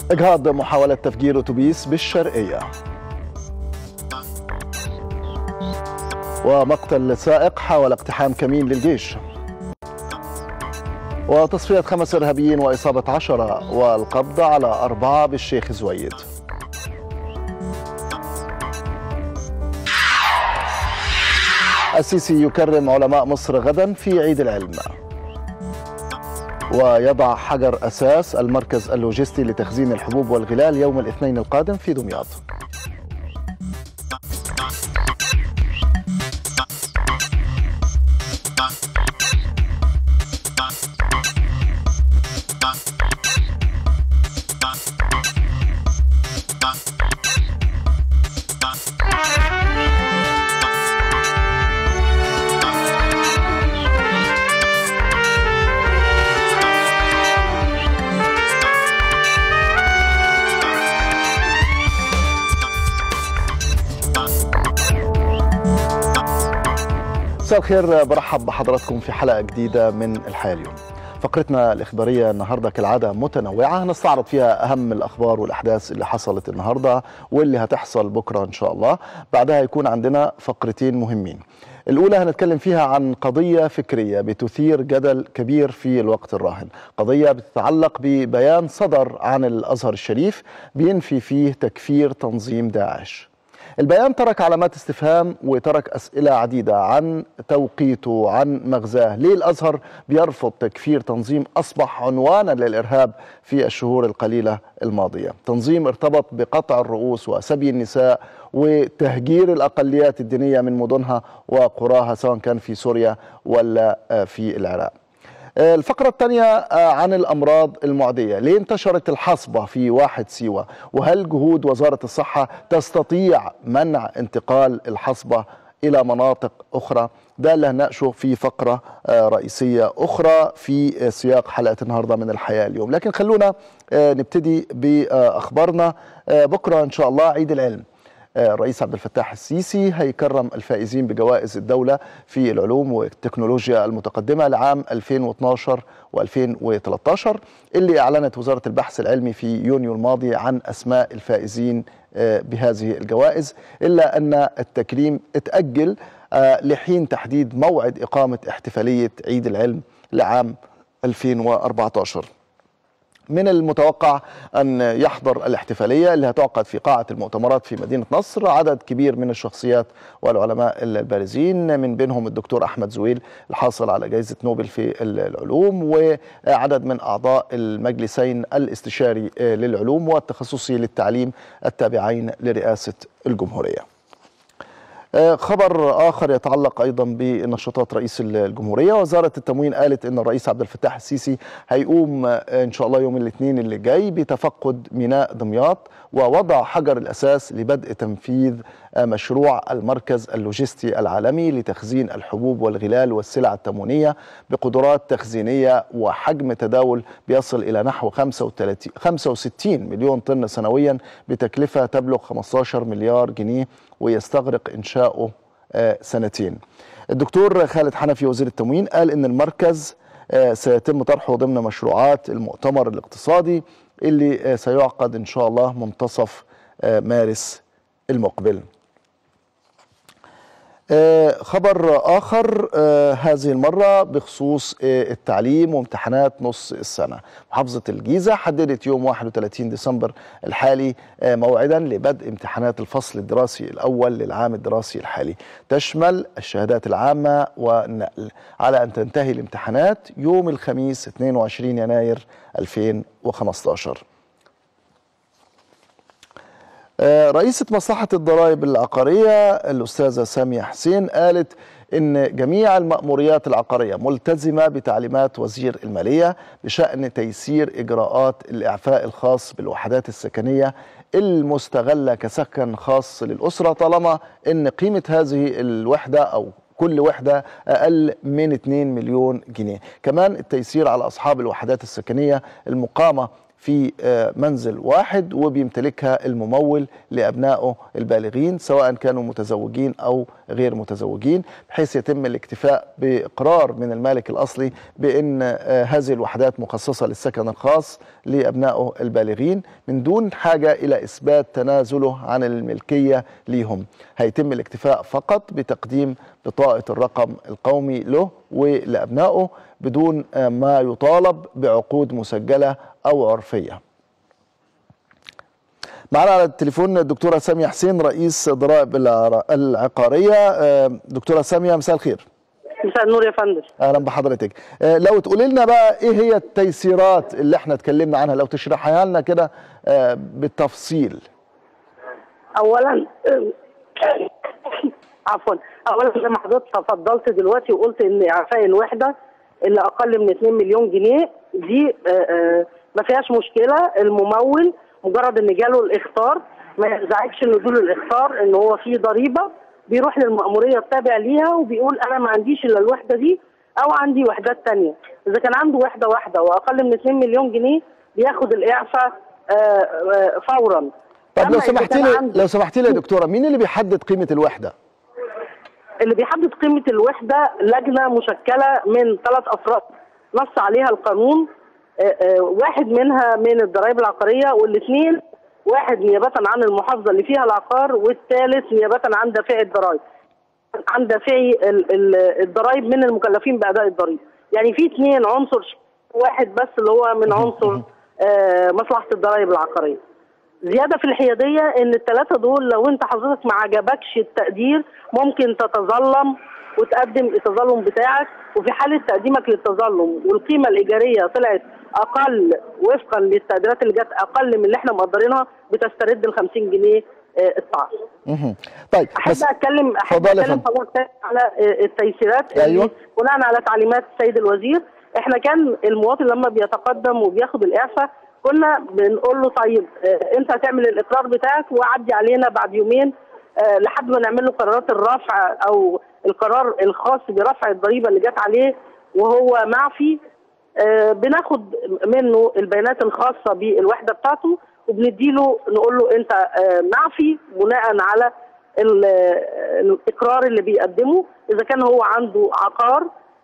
إجهاض محاولة تفجير أتوبيس بالشرقية ومقتل سائق حاول اقتحام كمين للجيش وتصفية خمس إرهابيين وإصابة عشرة والقبض على أربعة بالشيخ زويد السيسي يكرم علماء مصر غدا في عيد العلم ويضع حجر أساس المركز اللوجستي لتخزين الحبوب والغلال يوم الاثنين القادم في دمياط مساء الخير برحب بحضراتكم في حلقة جديدة من الحياة اليوم فقرتنا الإخبارية النهاردة كالعادة متنوعة هنستعرض فيها أهم الأخبار والأحداث اللي حصلت النهاردة واللي هتحصل بكرة إن شاء الله بعدها يكون عندنا فقرتين مهمين الأولى هنتكلم فيها عن قضية فكرية بتثير جدل كبير في الوقت الراهن قضية بتتعلق ببيان صدر عن الأزهر الشريف بينفي فيه تكفير تنظيم داعش البيان ترك علامات استفهام وترك أسئلة عديدة عن توقيته عن مغزاه ليه الأزهر بيرفض تكفير تنظيم أصبح عنوانا للإرهاب في الشهور القليلة الماضية تنظيم ارتبط بقطع الرؤوس وسبي النساء وتهجير الأقليات الدينية من مدنها وقراها سواء كان في سوريا ولا في العراق الفقرة الثانية عن الأمراض المعدية ليه انتشرت الحصبة في واحد سيوة وهل جهود وزارة الصحة تستطيع منع انتقال الحصبة إلى مناطق أخرى ده اللي هنناقشه في فقرة رئيسية أخرى في سياق حلقة النهاردة من الحياة اليوم لكن خلونا نبتدي بأخبارنا بكرة إن شاء الله عيد العلم الرئيس عبد الفتاح السيسي هيكرم الفائزين بجوائز الدولة في العلوم والتكنولوجيا المتقدمة لعام 2012 و2013 اللي أعلنت وزارة البحث العلمي في يونيو الماضي عن أسماء الفائزين بهذه الجوائز إلا أن التكريم اتأجل لحين تحديد موعد إقامة احتفالية عيد العلم لعام 2014 من المتوقع أن يحضر الاحتفالية اللي هتعقد في قاعة المؤتمرات في مدينة نصر عدد كبير من الشخصيات والعلماء البارزين من بينهم الدكتور أحمد زويل الحاصل على جائزة نوبل في العلوم وعدد من أعضاء المجلسين الاستشاري للعلوم والتخصصي للتعليم التابعين لرئاسة الجمهورية خبر آخر يتعلق أيضا بنشاطات رئيس الجمهورية وزارة التموين قالت أن الرئيس عبد الفتاح السيسي هيقوم إن شاء الله يوم الاثنين اللي جاي بتفقد ميناء دمياط ووضع حجر الأساس لبدء تنفيذ مشروع المركز اللوجستي العالمي لتخزين الحبوب والغلال والسلع التموينية بقدرات تخزينية وحجم تداول بيصل إلى نحو 65 مليون طن سنويا بتكلفة تبلغ 15 مليار جنيه ويستغرق إنشاؤه سنتين الدكتور خالد حنفي وزير التموين قال إن المركز سيتم طرحه ضمن مشروعات المؤتمر الاقتصادي اللي سيعقد إن شاء الله منتصف مارس المقبل خبر آخر هذه المرة بخصوص التعليم وامتحانات نص السنة محافظة الجيزة حددت يوم 31 ديسمبر الحالي موعدا لبدء امتحانات الفصل الدراسي الأول للعام الدراسي الحالي تشمل الشهادات العامة والنقل على أن تنتهي الامتحانات يوم الخميس 22 يناير 2015 رئيسة مصلحة الضرائب العقارية الأستاذة سامية حسين قالت إن جميع المأموريات العقارية ملتزمة بتعليمات وزير المالية بشأن تيسير إجراءات الإعفاء الخاص بالوحدات السكنية المستغلة كسكن خاص للأسرة طالما إن قيمة هذه الوحدة أو كل وحدة أقل من 2 مليون جنيه كمان التيسير على أصحاب الوحدات السكنية المقامة في منزل واحد وبيمتلكها الممول لأبنائه البالغين سواء كانوا متزوجين أو غير متزوجين بحيث يتم الاكتفاء بإقرار من المالك الأصلي بأن هذه الوحدات مخصصة للسكن الخاص لأبنائه البالغين من دون حاجة إلى إثبات تنازله عن الملكية ليهم هيتم الاكتفاء فقط بتقديم بطاقة الرقم القومي له ولأبنائه بدون ما يطالب بعقود مسجلة أو عرفية معنا على التليفون الدكتورة سامية حسين رئيس ضرائب العقارية دكتورة سامية مساء الخير مساء النور يا فندم اهلا بحضرتك لو تقولي لنا بقى ايه هي التيسيرات اللي احنا اتكلمنا عنها لو تشرحها لنا كده بالتفصيل اولا عفوا اولا زي ما حضرتك تفضلت دلوقتي وقلت ان اعفاء الوحده اللي اقل من 2 مليون جنيه دي ما فيهاش مشكله الممول مجرد ان جاله الاخطار ما ينزعجش نزول الاخطار ان هو في ضريبه بيروح للمأمورية التابع ليها وبيقول أنا ما عنديش إلا الوحدة دي أو عندي وحدات تانية إذا كان عنده وحدة واحدة وأقل من 2 مليون جنيه بياخد الإعفاء فورا طب لو سمحتي لي لو سمحتي لي يا دكتورة مين اللي بيحدد قيمة الوحدة؟ اللي بيحدد قيمة الوحدة لجنة مشكلة من ثلاث أفراد نص عليها القانون واحد منها من الضرائب العقارية والاثنين واحد نيابة عن المحافظة اللي فيها العقار والثالث نيابة عن دافعي الضرائب عن دافعي الضرائب من المكلفين بأداء الضريبة يعني في اثنين عنصر واحد بس اللي هو من عنصر آه مصلحة الضرائب العقارية زيادة في الحيادية ان الثلاثة دول لو انت حضرتك ما عجبكش التقدير ممكن تتظلم وتقدم التظلم بتاعك وفي حالة تقديمك للتظلم والقيمة الإيجارية طلعت أقل وفقا للتقديرات اللي جت أقل من اللي احنا مقدرينها بتسترد ال 50 جنيه الطعن. طيب أحب أتكلم أحب أتكلم حضرتك على التيسيرات أيوه بناء على تعليمات السيد الوزير احنا كان المواطن لما بيتقدم وبياخد الإعفاء كنا بنقول له طيب انت هتعمل الاقرار بتاعك وعدي علينا بعد يومين لحد ما نعمل له قرارات الرفع او القرار الخاص برفع الضريبه اللي جت عليه وهو معفي بناخد منه البيانات الخاصه بالوحده بتاعته وبنديله نقول له انت معفي بناء على الاقرار اللي بيقدمه اذا كان هو عنده عقار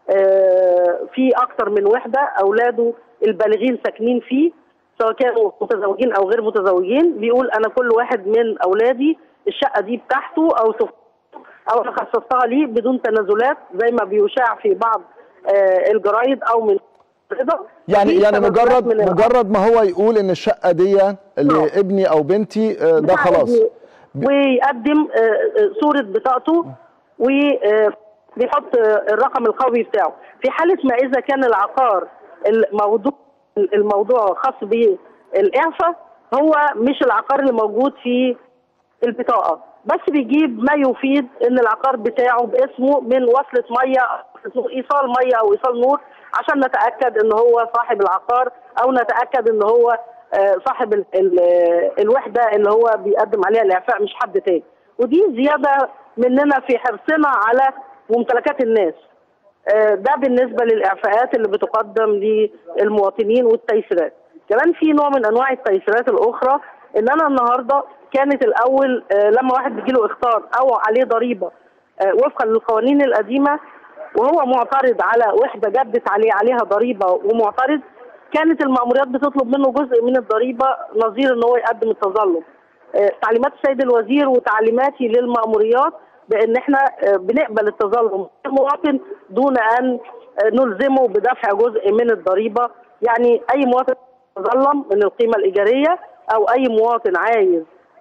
في اكتر من وحده اولاده البالغين ساكنين فيه سواء كانوا متزوجين او غير متزوجين بيقول انا كل واحد من اولادي الشقه دي بتاعته او او انا خصصتها ليه بدون تنازلات زي ما بيشاع في بعض آه الجرايد او من يعني يعني مجرد مجرد ما هو يقول ان الشقه دي لابني او بنتي آه ده خلاص ويقدم آه صوره بطاقته وبيحط الرقم القومي بتاعه في حاله ما اذا كان العقار الموضوع الموضوع خاص بالاعفاء هو مش العقار اللي موجود في البطاقه بس بيجيب ما يفيد ان العقار بتاعه باسمه من وصله ميه ايصال ميه او ايصال نور عشان نتاكد ان هو صاحب العقار او نتاكد ان هو صاحب ال ال الوحده اللي هو بيقدم عليها الاعفاء مش حد تاني ودي زياده مننا في حرصنا على ممتلكات الناس ده بالنسبه للاعفاءات اللي بتقدم للمواطنين والتيسيرات كمان في نوع من انواع التيسيرات الاخرى ان انا النهارده كانت الاول لما واحد بيجيله اخطار او عليه ضريبه وفقا للقوانين القديمه وهو معترض على وحده جدت عليه عليها ضريبه ومعترض كانت المأموريات بتطلب منه جزء من الضريبه نظير ان هو يقدم التظلم. تعليمات السيد الوزير وتعليماتي للمأموريات بان احنا بنقبل التظلم المواطن دون ان نلزمه بدفع جزء من الضريبه يعني اي مواطن يتظلم من القيمه الايجاريه او اي مواطن عايز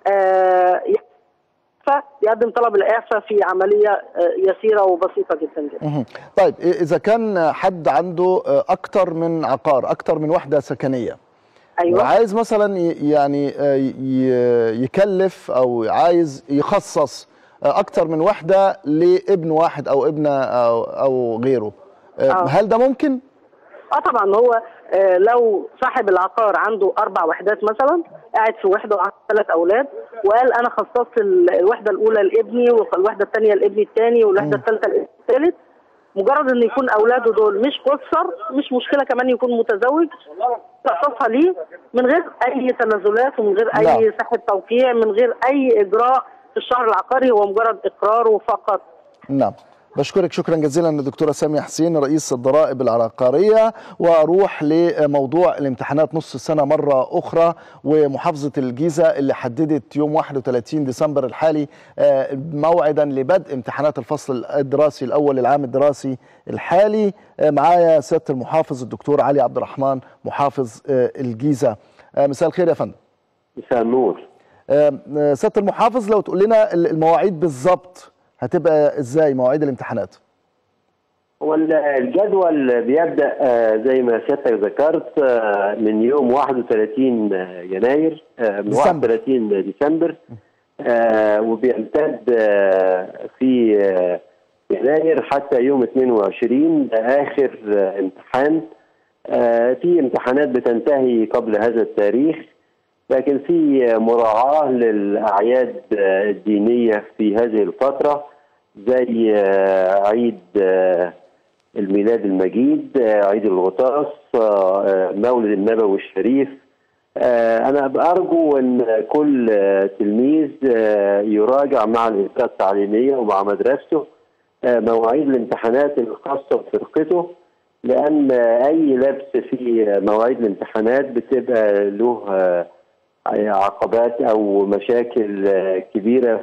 يقدم طلب الاعفاء في عمليه يسيره وبسيطه جدا جدا. طيب اذا كان حد عنده اكتر من عقار اكتر من وحده سكنيه ايوه وعايز مثلا يعني يكلف او عايز يخصص اكتر من وحده لابن واحد او ابنه او, أو غيره أوه. هل ده ممكن اه طبعا هو آه لو صاحب العقار عنده اربع وحدات مثلا قاعد في وحده وعنده ثلاث اولاد وقال انا خصصت الوحده الاولى لابني والوحده الثانيه لابني الثاني والوحده الثالثه لابني الثالث مجرد ان يكون اولاده دول مش قصر مش مشكله كمان يكون متزوج تخصصها ليه من غير اي تنازلات ومن غير نعم. اي ساحه توقيع من غير اي اجراء في الشهر العقاري هو مجرد اقرار فقط نعم بشكرك شكرا جزيلا للدكتوره ساميه حسين رئيس الضرائب العقاريه واروح لموضوع الامتحانات نص السنه مره اخرى ومحافظه الجيزه اللي حددت يوم 31 ديسمبر الحالي آه، موعدا لبدء امتحانات الفصل الدراسي الاول للعام الدراسي الحالي آه، معايا سياده المحافظ الدكتور علي عبد الرحمن محافظ آه، الجيزه آه، مساء الخير يا فندم مساء النور آه، آه، سياده المحافظ لو تقول لنا المواعيد بالظبط هتبقى ازاي مواعيد الامتحانات هو ال- الجدول بيبدا آه، زي ما سيادتك ذكرت آه، من يوم 31 يناير آه، من ديسمبر. 31 ديسمبر آه، وبيمتد آه، في آه، يناير حتى يوم 22 ده اخر آه، امتحان آه، في امتحانات بتنتهي قبل هذا التاريخ لكن في مراعاة للأعياد آه، الدينية في هذه الفترة زي آه، عيد آه، الميلاد المجيد آه، عيد الغطاس آه، آه، مولد النبوي الشريف آه، أنا أرجو أن كل آه، تلميذ آه، يراجع مع الإدارة التعليمية ومع مدرسته آه، مواعيد الامتحانات الخاصة بفرقته لأن آه، أي لبس في مواعيد الامتحانات بتبقى له آه، عقبات او مشاكل آه، كبيره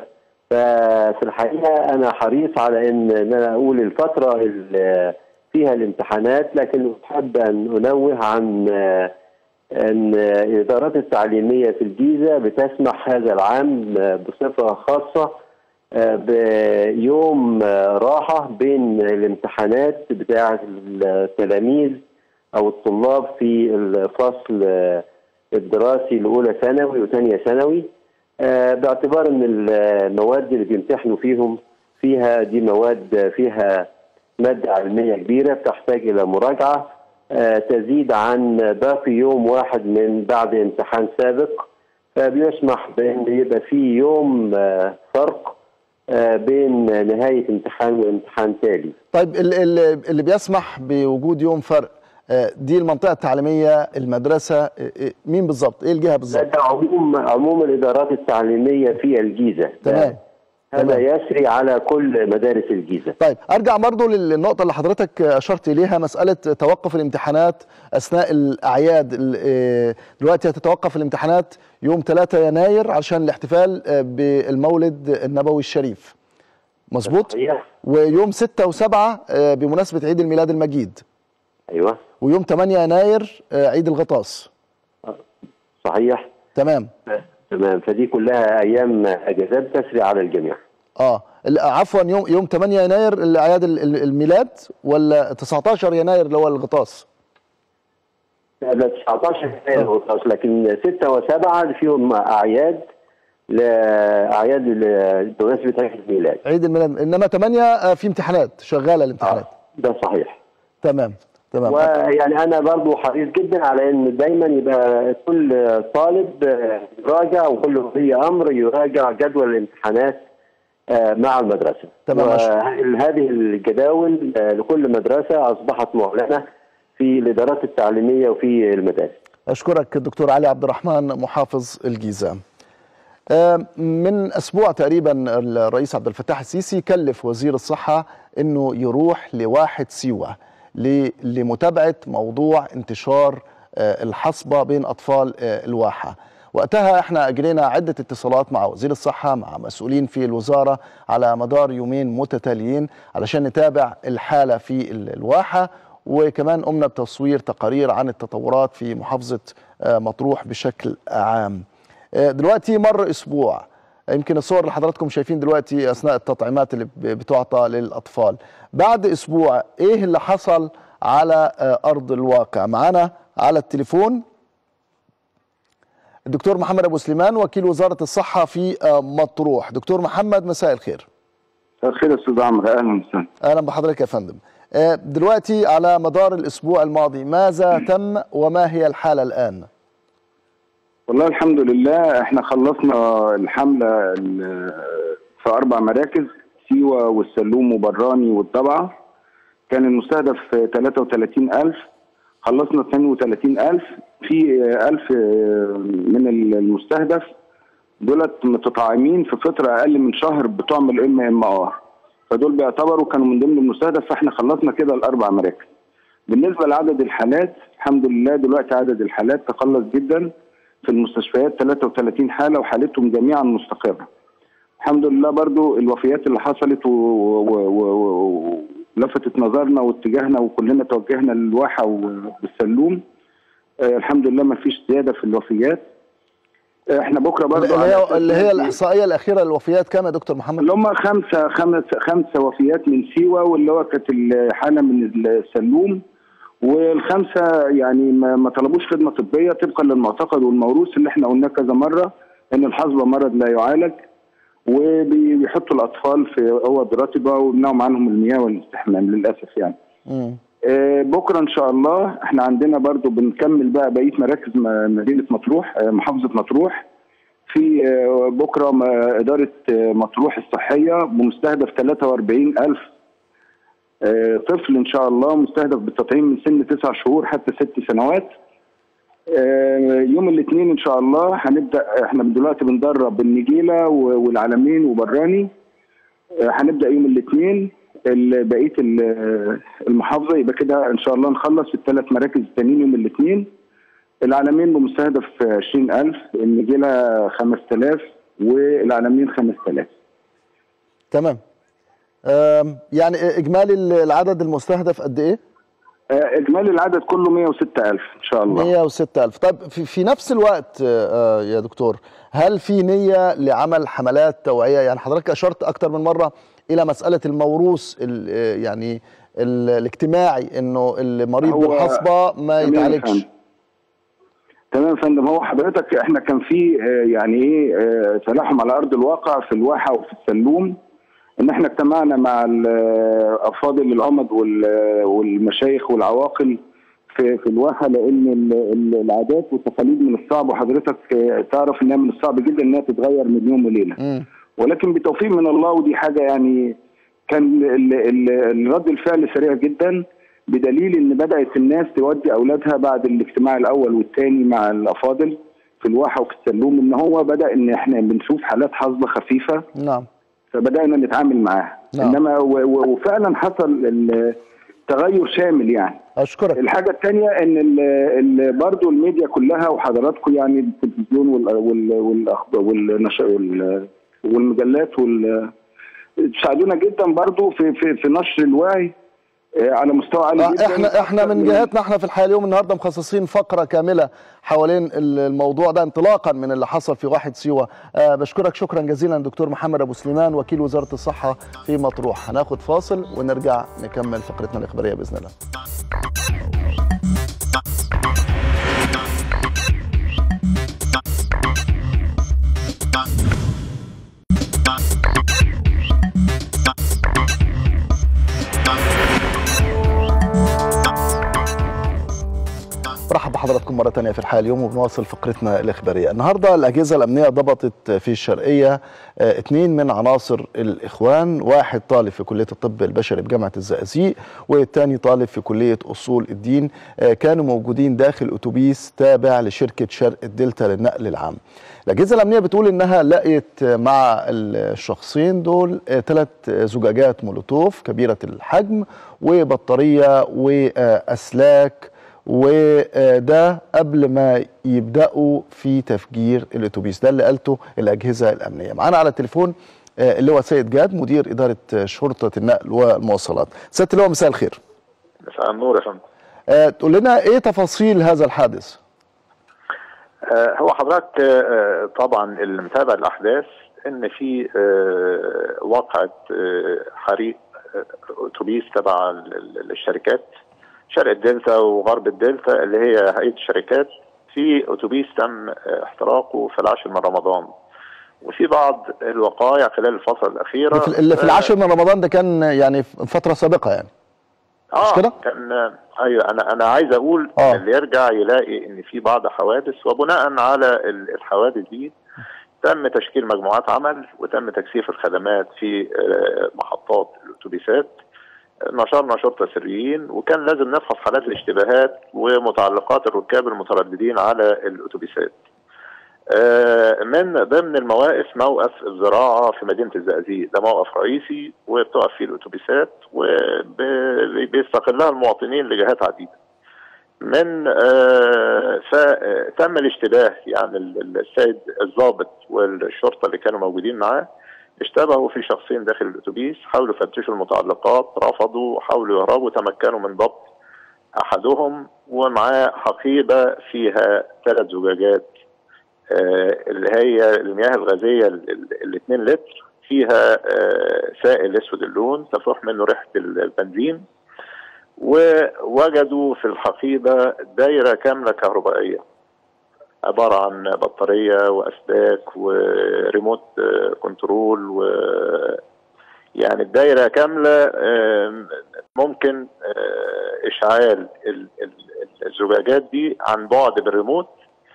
ففي الحقيقه انا حريص على ان إن انا اقول الفتره اللي فيها الامتحانات لكن احب ان انوه عن آه، ان الادارات التعليميه في الجيزه بتسمح هذا العام آه، بصفه خاصه آه، بيوم آه، راحه بين الامتحانات بتاعه التلاميذ او الطلاب في الفصل آه، الدراسي الاولى ثانوي وثانيه ثانوي آه، باعتبار ان المواد اللي بيمتحنوا فيهم فيها دي مواد فيها ماده علميه كبيره بتحتاج الى مراجعه آه، تزيد عن باقي يوم واحد من بعد امتحان سابق فبيسمح بان يبقى في يوم آه، فرق آه، بين نهايه امتحان وامتحان تالي طيب ال- ال- اللي بيسمح بوجود يوم فرق آه، دي المنطقه التعليميه المدرسه آه، آه، مين بالظبط ايه الجهه ده بالظبط ده عموم عموم الادارات التعليميه في الجيزه ده تمام هذا تمام. يسري على كل مدارس الجيزه طيب ارجع برضو للنقطه اللي حضرتك اشرت اليها مساله توقف الامتحانات اثناء الاعياد ال- آه، دلوقتي هتتوقف الامتحانات يوم 3 يناير عشان الاحتفال آه، بالمولد النبوي الشريف مظبوط صحيح ويوم 6 و7 بمناسبه عيد الميلاد المجيد ايوه ويوم 8 يناير آه، عيد الغطاس صحيح تمام تمام فدي كلها ايام اجازات تسري على الجميع اه ال- عفوا يوم يوم 8 يناير اللي اعياد ال- ال- الميلاد ولا 19 يناير اللي هو الغطاس ده 19 يناير الغطاس لكن 6 و7 فيهم اعياد لاعياد ال- بمناسبه عيد الميلاد عيد الميلاد انما 8 آه، في امتحانات شغاله الامتحانات ده صحيح تمام تمام ويعني انا برضو حريص جدا على ان دايما يبقى كل طالب آه، يراجع وكل ولي امر يراجع جدول الامتحانات آه، مع المدرسه تمام، وهذه الجداول آه، لكل مدرسه اصبحت معلنه في الادارات التعليميه وفي المدارس اشكرك الدكتور علي عبد الرحمن محافظ الجيزه آه، من اسبوع تقريبا الرئيس عبد الفتاح السيسي كلف وزير الصحه انه يروح لواحد سيوه ل- لمتابعه موضوع انتشار آه، الحصبه بين اطفال آه، الواحه وقتها احنا اجرينا عده اتصالات مع وزير الصحه مع مسؤولين في الوزاره على مدار يومين متتاليين علشان نتابع الحاله في ال- الواحه وكمان قمنا بتصوير تقارير عن التطورات في محافظه آه، مطروح بشكل عام آه، دلوقتي مر اسبوع يمكن الصور اللي حضراتكم شايفين دلوقتي اثناء التطعيمات اللي ب- بتعطى للاطفال بعد اسبوع ايه اللي حصل على آه، ارض الواقع معانا على التليفون الدكتور محمد ابو سليمان وكيل وزاره الصحه في آه، مطروح دكتور محمد مساء الخير مساء الخير يا استاذ عمرو اهلا وسهلا اهلا بحضرتك يا فندم آه، دلوقتي على مدار الاسبوع الماضي ماذا تم وما هي الحاله الان والله الحمد لله احنا خلصنا الحمله ال- في اربع مراكز سيوه والسلوم وبراني والضبعه كان المستهدف 33000 خلصنا 32000 في 1000 من المستهدف دولت متطعمين في فتره اقل من شهر بتوع الام ام ار فدول بيعتبروا كانوا من ضمن المستهدف فاحنا خلصنا كده الاربع مراكز بالنسبه لعدد الحالات الحمد لله دلوقتي عدد الحالات تقلص جدا في المستشفيات 33 حاله وحالتهم جميعا مستقره الحمد لله برضو الوفيات اللي حصلت ولفتت نظرنا واتجاهنا وكلنا توجهنا للواحة وبالسلوم آه الحمد لله ما فيش زيادة في الوفيات آه احنا بكره برضو اللي هي اللي هي الاحصائيه الاخيره للوفيات كام يا دكتور محمد؟ اللي هم خمسه خمسه خمسه وفيات من سيوه واللي هو كانت الحاله من السلوم والخمسه يعني ما, ما طلبوش خدمه طبيه طبقا للمعتقد والموروث اللي احنا قلناه كذا مره ان الحصبه مرض لا يعالج وبيحطوا الاطفال في اوض رطبه ويمنعوا عنهم المياه والاستحمام للاسف يعني. مم. آه بكره ان شاء الله احنا عندنا برضو بنكمل بقى بقيه مراكز مدينه مطروح آه محافظه مطروح في آه بكره اداره مطروح الصحيه بمستهدف 43000 طفل ان شاء الله مستهدف بالتطعيم من سن تسع شهور حتى ست سنوات يوم الاثنين ان شاء الله هنبدا احنا دلوقتي بندرب النجيله والعلمين وبراني هنبدا يوم الاثنين بقيه المحافظه يبقى كده ان شاء الله نخلص في الثلاث مراكز التانيين يوم الاثنين العلمين بمستهدف 20000 النجيله 5000 والعلمين 5000 تمام يعني اجمالي العدد المستهدف قد ايه؟ اجمالي العدد كله 106000 ان شاء الله 106000 طيب في, في نفس الوقت يا دكتور هل في نيه لعمل حملات توعيه يعني حضرتك اشرت اكثر من مره الى مساله الموروث ال يعني ال الاجتماعي انه المريض بالحصبه ما يتعالجش تمام يا فندم هو حضرتك احنا كان في يعني ايه تلاحم على ارض الواقع في الواحه وفي السلوم ان احنا اجتمعنا مع افاضل الامض والمشايخ والعواقل في في الواحه لان العادات والتقاليد من الصعب وحضرتك تعرف انها من الصعب جدا انها تتغير من يوم وليله ولكن بتوفيق من الله ودي حاجه يعني كان الرد الفعل سريع جدا بدليل ان بدات الناس تودي اولادها بعد الاجتماع الاول والثاني مع الافاضل في الواحه وفي السلوم ان هو بدا ان احنا بنشوف حالات حصبه خفيفه نعم فبدانا نتعامل معاها نعم. انما وفعلا حصل تغير شامل يعني اشكرك الحاجه الثانيه ان ال ال برضه الميديا كلها وحضراتكم يعني التلفزيون وال والمجلات وال ساعدونا جدا برضه في في في نشر الوعي على مستوى عالي جدا احنا احنا من جهتنا احنا في الحياه اليوم النهارده مخصصين فقره كامله حوالين الموضوع ده انطلاقا من اللي حصل في واحد سيوه أه بشكرك شكرا جزيلا دكتور محمد ابو سليمان وكيل وزاره الصحه في مطروح هناخد فاصل ونرجع نكمل فقرتنا الاخباريه باذن الله برحب بحضراتكم مرة تانية في الحياة اليوم وبنواصل فقرتنا الإخبارية النهاردة الأجهزة الأمنية ضبطت في الشرقية اه اثنين من عناصر الإخوان واحد طالب في كلية الطب البشري بجامعة الزقازيق والثاني طالب في كلية أصول الدين اه كانوا موجودين داخل أتوبيس تابع لشركة شرق الدلتا للنقل العام الأجهزة الأمنية بتقول إنها لقيت مع الشخصين دول ثلاث زجاجات مولوتوف كبيرة الحجم وبطارية وأسلاك وده قبل ما يبداوا في تفجير الاتوبيس ده اللي قالته الاجهزه الامنيه معانا على التليفون اللواء سيد جاد مدير اداره شرطه النقل والمواصلات سياده اللواء مساء الخير مساء النور يا فندم أه تقول لنا ايه تفاصيل هذا الحادث أه هو حضرتك أه طبعا اللي متابع الاحداث ان في وقعه حريق اتوبيس تبع الشركات شرق الدلتا وغرب الدلتا اللي هي هيئه الشركات في اتوبيس تم احتراقه في العاشر من رمضان وفي بعض الوقائع خلال الفتره الاخيره اللي في العاشر من رمضان ده كان يعني في فتره سابقه يعني اه مش كده؟ كان ايوه انا انا عايز اقول آه. اللي يرجع يلاقي ان في بعض حوادث وبناء على الحوادث دي تم تشكيل مجموعات عمل وتم تكثيف الخدمات في محطات الاتوبيسات نشرنا شرطة سريين وكان لازم نفحص حالات الاشتباهات ومتعلقات الركاب المترددين على الأتوبيسات آه، من ضمن المواقف موقف الزراعة في مدينة الزقازيق ده موقف رئيسي وبتقف فيه الأتوبيسات وبيستقلها المواطنين لجهات عديدة من آه، فتم الاشتباه يعني ال- ال- السيد الضابط والشرطة اللي كانوا موجودين معاه اشتبهوا في شخصين داخل الأتوبيس حاولوا يفتشوا المتعلقات رفضوا حاولوا يهربوا تمكنوا من ضبط أحدهم ومعاه حقيبة فيها ثلاث زجاجات آه، اللي هي المياه الغازية ال- ال- الاتنين لتر فيها آه، سائل اسود اللون تفوح منه ريحة ال- البنزين ووجدوا في الحقيبة دايرة كاملة كهربائية عبارة عن بطارية وأسلاك وريموت آه، كنترول و يعني الدايرة كاملة آم، ممكن آه، إشعال ال- ال- الزجاجات دي عن بعد بالريموت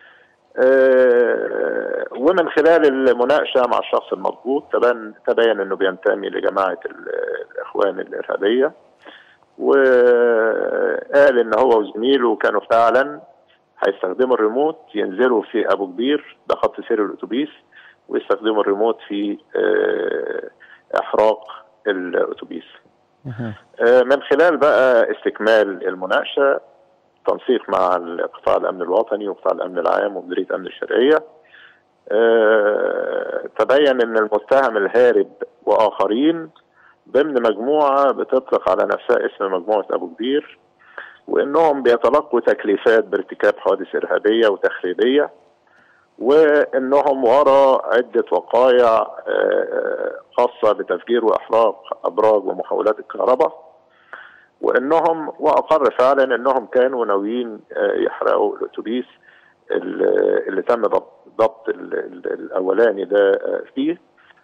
آه، ومن خلال المناقشه مع الشخص المضبوط تبين تبين انه بينتمي لجماعه ال- الاخوان الارهابيه وقال ان هو وزميله كانوا فعلا هيستخدموا الريموت ينزلوا في ابو كبير ده خط سير الاتوبيس ويستخدموا الريموت في آه، احراق الاتوبيس آه، من خلال بقى استكمال المناقشه تنسيق مع قطاع الامن الوطني وقطاع الامن العام ومديريه امن الشرقيه آه، تبين ان المتهم الهارب واخرين ضمن مجموعه بتطلق على نفسها اسم مجموعه ابو كبير وانهم بيتلقوا تكليفات بارتكاب حوادث ارهابيه وتخريبيه وانهم وراء عده وقائع آه، خاصه بتفجير واحراق ابراج ومحولات الكهرباء وانهم واقر فعلا انهم كانوا ناويين آه، يحرقوا الاتوبيس ال- اللي تم ضبط ضبط ال- ال- الاولاني ده آه، فيه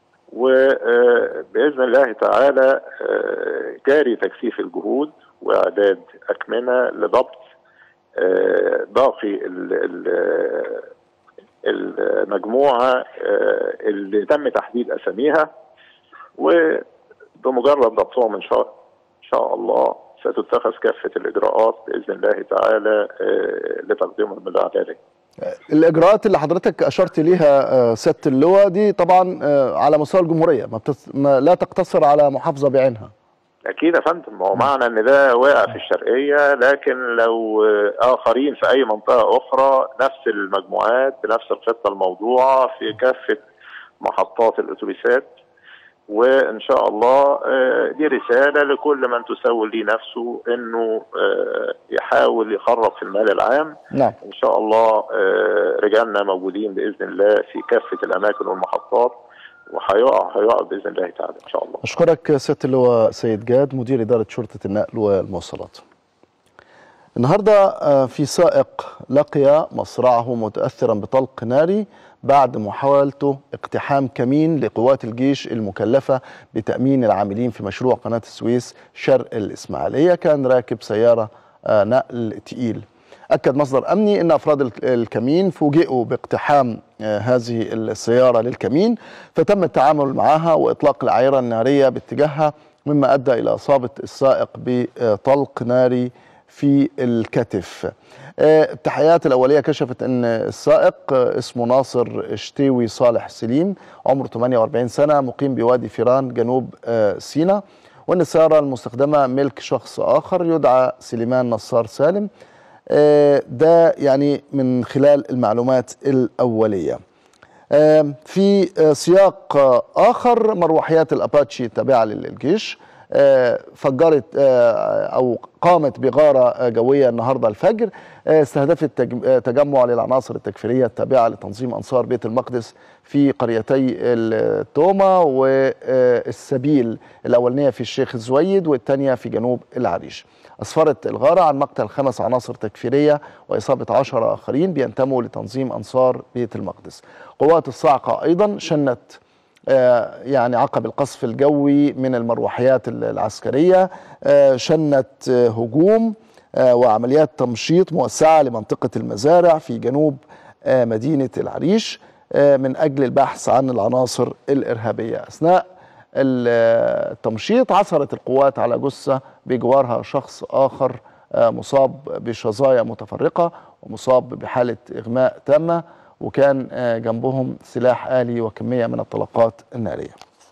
وباذن الله تعالى آه، جاري تكثيف الجهود واعداد اكمنه لضبط آه، باقي ال- ال- المجموعه آه، اللي تم تحديد اساميها وبمجرد ضبطهم ان شاء ان شاء الله ستتخذ كافه الاجراءات باذن الله تعالى آه، لتقديمهم للعداله. الاجراءات اللي حضرتك اشرت ليها آه، سياده اللواء دي طبعا آه، على مستوى الجمهوريه ما, بتس... ما لا تقتصر على محافظه بعينها اكيد يا فندم ما هو معنى ان ده واقع في الشرقيه لكن لو آه، اخرين في اي منطقه اخرى نفس المجموعات بنفس الخطه الموضوعه في كافه محطات الاتوبيسات وان شاء الله آه، دي رساله لكل من تسول لي نفسه انه آه، يحاول يخرب في المال العام نعم ان شاء الله آه، رجالنا موجودين باذن الله في كافه الاماكن والمحطات وهيقع هيقع باذن الله تعالى ان شاء الله اشكرك سياده اللواء سيد جاد مدير اداره شرطه النقل والمواصلات النهارده آه، في سائق لقي مصرعه متاثرا بطلق ناري بعد محاولته اقتحام كمين لقوات الجيش المكلفه بتامين العاملين في مشروع قناه السويس شرق الاسماعيليه كان راكب سياره آه، نقل تقيل أكد مصدر أمني أن أفراد الك- الكمين فوجئوا باقتحام آه، هذه السيارة للكمين فتم التعامل معها وإطلاق العيرة النارية باتجاهها مما أدى إلى إصابة السائق بطلق ناري في الكتف آه، التحقيقات الأولية كشفت أن السائق آه، اسمه ناصر شتيوي صالح سليم عمره 48 سنة مقيم بوادي فيران جنوب آه، سيناء وأن السيارة المستخدمة ملك شخص آخر يدعى سليمان نصار سالم آه، ده يعني من خلال المعلومات الأولية آه، في آه، سياق آه، آخر مروحيات الأباتشي التابعة للجيش آه، فجرت آه، أو قامت بغارة آه، جوية النهاردة الفجر آه، استهدفت تج- آه، تجمع للعناصر التكفيرية التابعة لتنظيم أنصار بيت المقدس في قريتي التومة والسبيل الأولانية في الشيخ الزويد والثانية في جنوب العريش أسفرت الغارة عن مقتل خمس عناصر تكفيرية وإصابة عشرة آخرين بينتموا لتنظيم أنصار بيت المقدس قوات الصاعقة أيضا شنت آه، يعني عقب القصف الجوي من المروحيات ال- العسكرية آه، شنت آه، هجوم آه، وعمليات تمشيط موسعة لمنطقة المزارع في جنوب آه، مدينة العريش آه، من أجل البحث عن العناصر الإرهابية أثناء التمشيط عثرت القوات على جثة بجوارها شخص آخر آه، مصاب بشظايا متفرقة ومصاب بحالة إغماء تامة وكان آه، جنبهم سلاح آلي وكمية من الطلقات النارية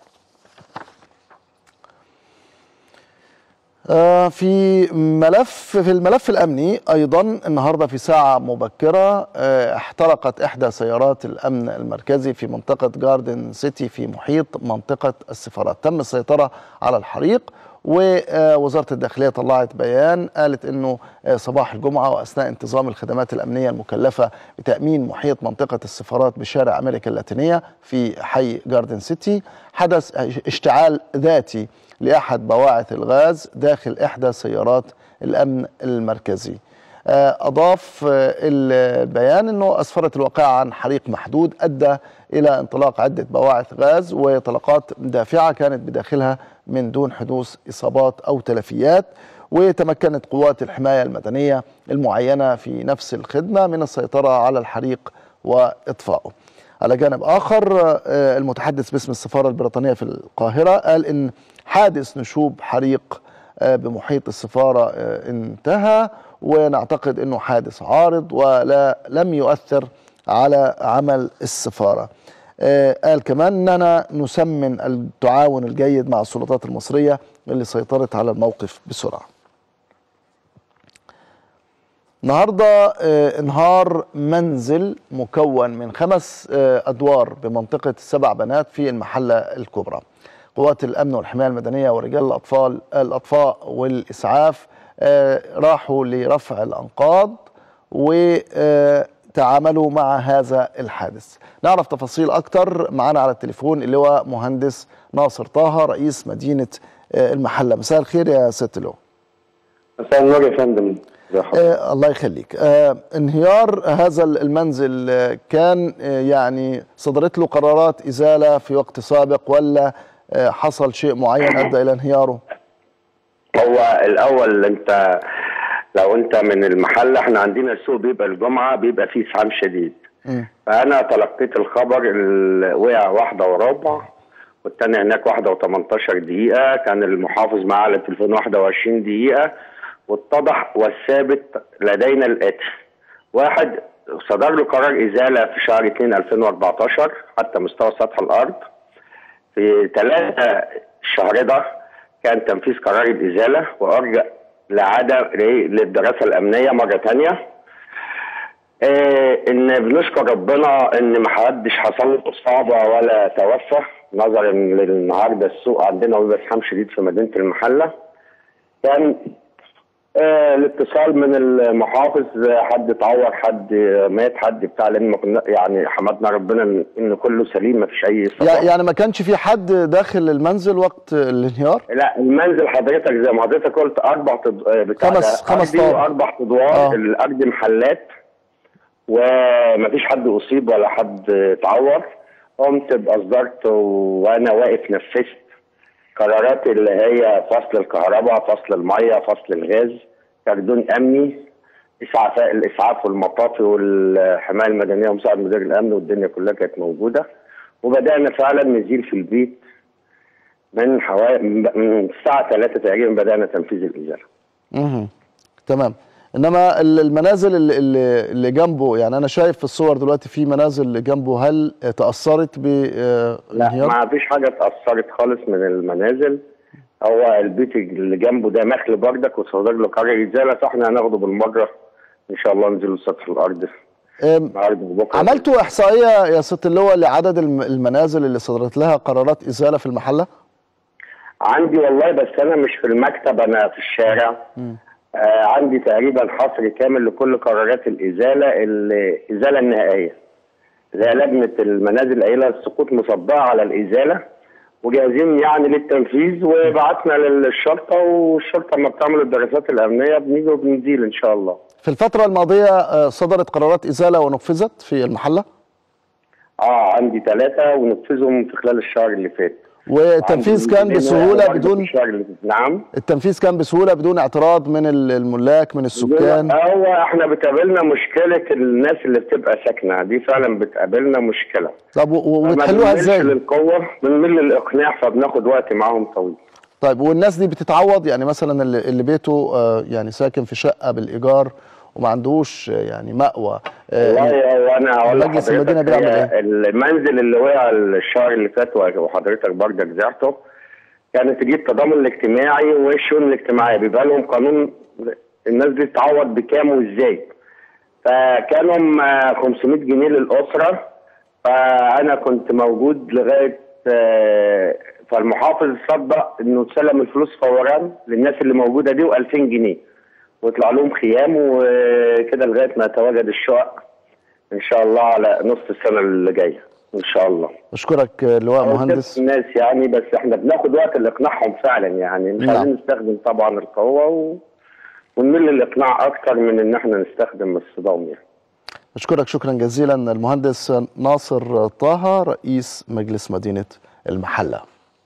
آه، في ملف في الملف الامني ايضا النهارده في ساعه مبكره آه، احترقت احدى سيارات الامن المركزي في منطقه جاردن سيتي في محيط منطقه السفارات تم السيطره على الحريق ووزاره الداخليه طلعت بيان قالت انه آه، صباح الجمعه واثناء انتظام الخدمات الامنيه المكلفه بتامين محيط منطقه السفارات بشارع امريكا اللاتينيه في حي جاردن سيتي حدث اشتعال ذاتي لاحد بواعث الغاز داخل احدى سيارات الامن المركزي. آه، اضاف آه، البيان انه اسفرت الواقعه عن حريق محدود ادى الى انطلاق عده بواعث غاز وطلقات دافعه كانت بداخلها من دون حدوث اصابات او تلفيات وتمكنت قوات الحمايه المدنيه المعينه في نفس الخدمه من السيطره على الحريق واطفائه. على جانب اخر آه، المتحدث باسم السفاره البريطانيه في القاهره قال ان حادث نشوب حريق آه، بمحيط السفاره آه، انتهى ونعتقد انه حادث عارض ولا لم يؤثر على عمل السفاره. آه، قال كمان اننا نسمن التعاون الجيد مع السلطات المصريه اللي سيطرت على الموقف بسرعه. النهارده آه، انهار منزل مكون من خمس آه، ادوار بمنطقه السبع بنات في المحله الكبرى. قوات الامن والحمايه المدنيه ورجال الاطفال الاطفاء والاسعاف آه، راحوا لرفع الانقاض وتعاملوا مع هذا الحادث. نعرف تفاصيل اكتر معانا على التليفون اللواء مهندس ناصر طه رئيس مدينه آه، المحله. مساء الخير يا ست اللواء. مساء النور يا فندم ازي حضرتك؟ آه الله يخليك آه انهيار هذا المنزل آه كان آه يعني صدرت له قرارات إزالة في وقت سابق ولا آه حصل شيء معين أدى إلى انهياره هو الاول انت لو انت من المحل احنا عندنا السوق بيبقى الجمعه بيبقى فيه ازحام شديد مم. فانا تلقيت الخبر ال- وقع واحده وربع والتاني هناك واحده و18 دقيقه كان المحافظ معاه على التليفون واحده وعشرين دقيقه واتضح والثابت لدينا الاتي واحد صدر له قرار ازاله في شهر 2 2014 حتى مستوى سطح الارض في ثلاثة الشهر ده كان تنفيذ قرار الإزالة وأرجع لعادة للدراسة الأمنية مرة تانية إيه إن بنشكر ربنا إن ما حدش حصل له إصابة ولا توفى نظرا للنهارده السوق عندنا بيبقى زحام شديد في مدينة المحلة كان آه الاتصال من المحافظ آه، حد اتعور حد آه، مات حد بتاع لان ما كنا يعني حمدنا ربنا ان إن كله سليم ما فيش اي يع- اصابات يعني ما كانش في حد داخل المنزل وقت الانهيار لا المنزل حضرتك زي ما حضرتك قلت اربع تد... آه، بتاع خمس- ده خمس أرضي طوابق. واربع ادوار آه. الارض محلات ومفيش حد اصيب ولا حد اتعور قمت باصدرت وانا واقف نفذت قرارات اللي هي فصل الكهرباء فصل الميه فصل الغاز كردون امني اسعاف الاسعاف والمطافي والحمايه المدنيه ومساعد مدير الامن والدنيا كلها كانت موجوده وبدانا فعلا نزيل في البيت من حوالي من الساعه 3 تقريبا بدانا تنفيذ الازاله مهم. تمام انما ال- المنازل اللي, اللي, اللي جنبه يعني انا شايف في الصور دلوقتي في منازل اللي جنبه هل تاثرت لا بانهيار ما فيش حاجه اتاثرت خالص من المنازل هو البيت اللي جنبه ده مخل بردك وصدر له قرار ازاله فاحنا هناخده بالمره ان شاء الله ننزل سطح الارض أم، النهارده وبكره عملتوا احصائيه يا ست اللواء لعدد الم- المنازل اللي صدرت لها قرارات ازاله في المحله عندي والله بس انا مش في المكتب انا في الشارع آه عندي تقريبا حصر كامل لكل قرارات الازاله الازاله النهائيه زي لجنه المنازل قايله السقوط مصدعه على الازاله وجاهزين يعني للتنفيذ وبعتنا للشرطه والشرطه لما بتعمل الدراسات الامنيه بنيجي وبنزيل ان شاء الله. في الفتره الماضيه آه، صدرت قرارات ازاله ونفذت في المحله اه عندي ثلاثه ونفذهم في خلال الشهر اللي فات. والتنفيذ كان وعندي بسهوله برضه بدون في الشهر اللي- نعم التنفيذ كان بسهوله بدون اعتراض من ال- الملاك من السكان هو احنا بتقابلنا مشكله الناس اللي بتبقى ساكنه دي فعلا بتقابلنا مشكله طب و- و- ما وبتحلوها بنميلش ازاي؟ للقوه بنميل للاقناع فبناخد وقت معاهم طويل طيب والناس دي بتتعوض يعني مثلا اللي, اللي بيته آه، يعني ساكن في شقه بالايجار وما عندوش آه، يعني مأوى آه، والله هو انا هقول مجلس المدينة لحضرتك بيعمل هي المنزل اللي وقع الشهر اللي فات وحضرتك برضك زعته كانت تجيب التضامن الاجتماعي والشؤون الاجتماعيه بيبقى لهم قانون الناس دي تتعوض بكام وازاي فكانوا آه، 500 جنيه للاسره فانا كنت موجود لغايه آه، فالمحافظ صدق انه تسلم الفلوس فورا للناس اللي موجوده دي و2000 جنيه ويطلع لهم خيام وكده لغايه ما يتواجد الشقق ان شاء الله على نص السنه اللي جايه ان شاء الله اشكرك آه، لواء أو مهندس ست الناس يعني بس احنا بناخد وقت لاقناعهم فعلا يعني مش نعم. عايزين نستخدم طبعا القوه و... ونميل للاقناع اكتر من ان احنا نستخدم الصدام يعني اشكرك شكرا جزيلا المهندس ناصر طه رئيس مجلس مدينه المحله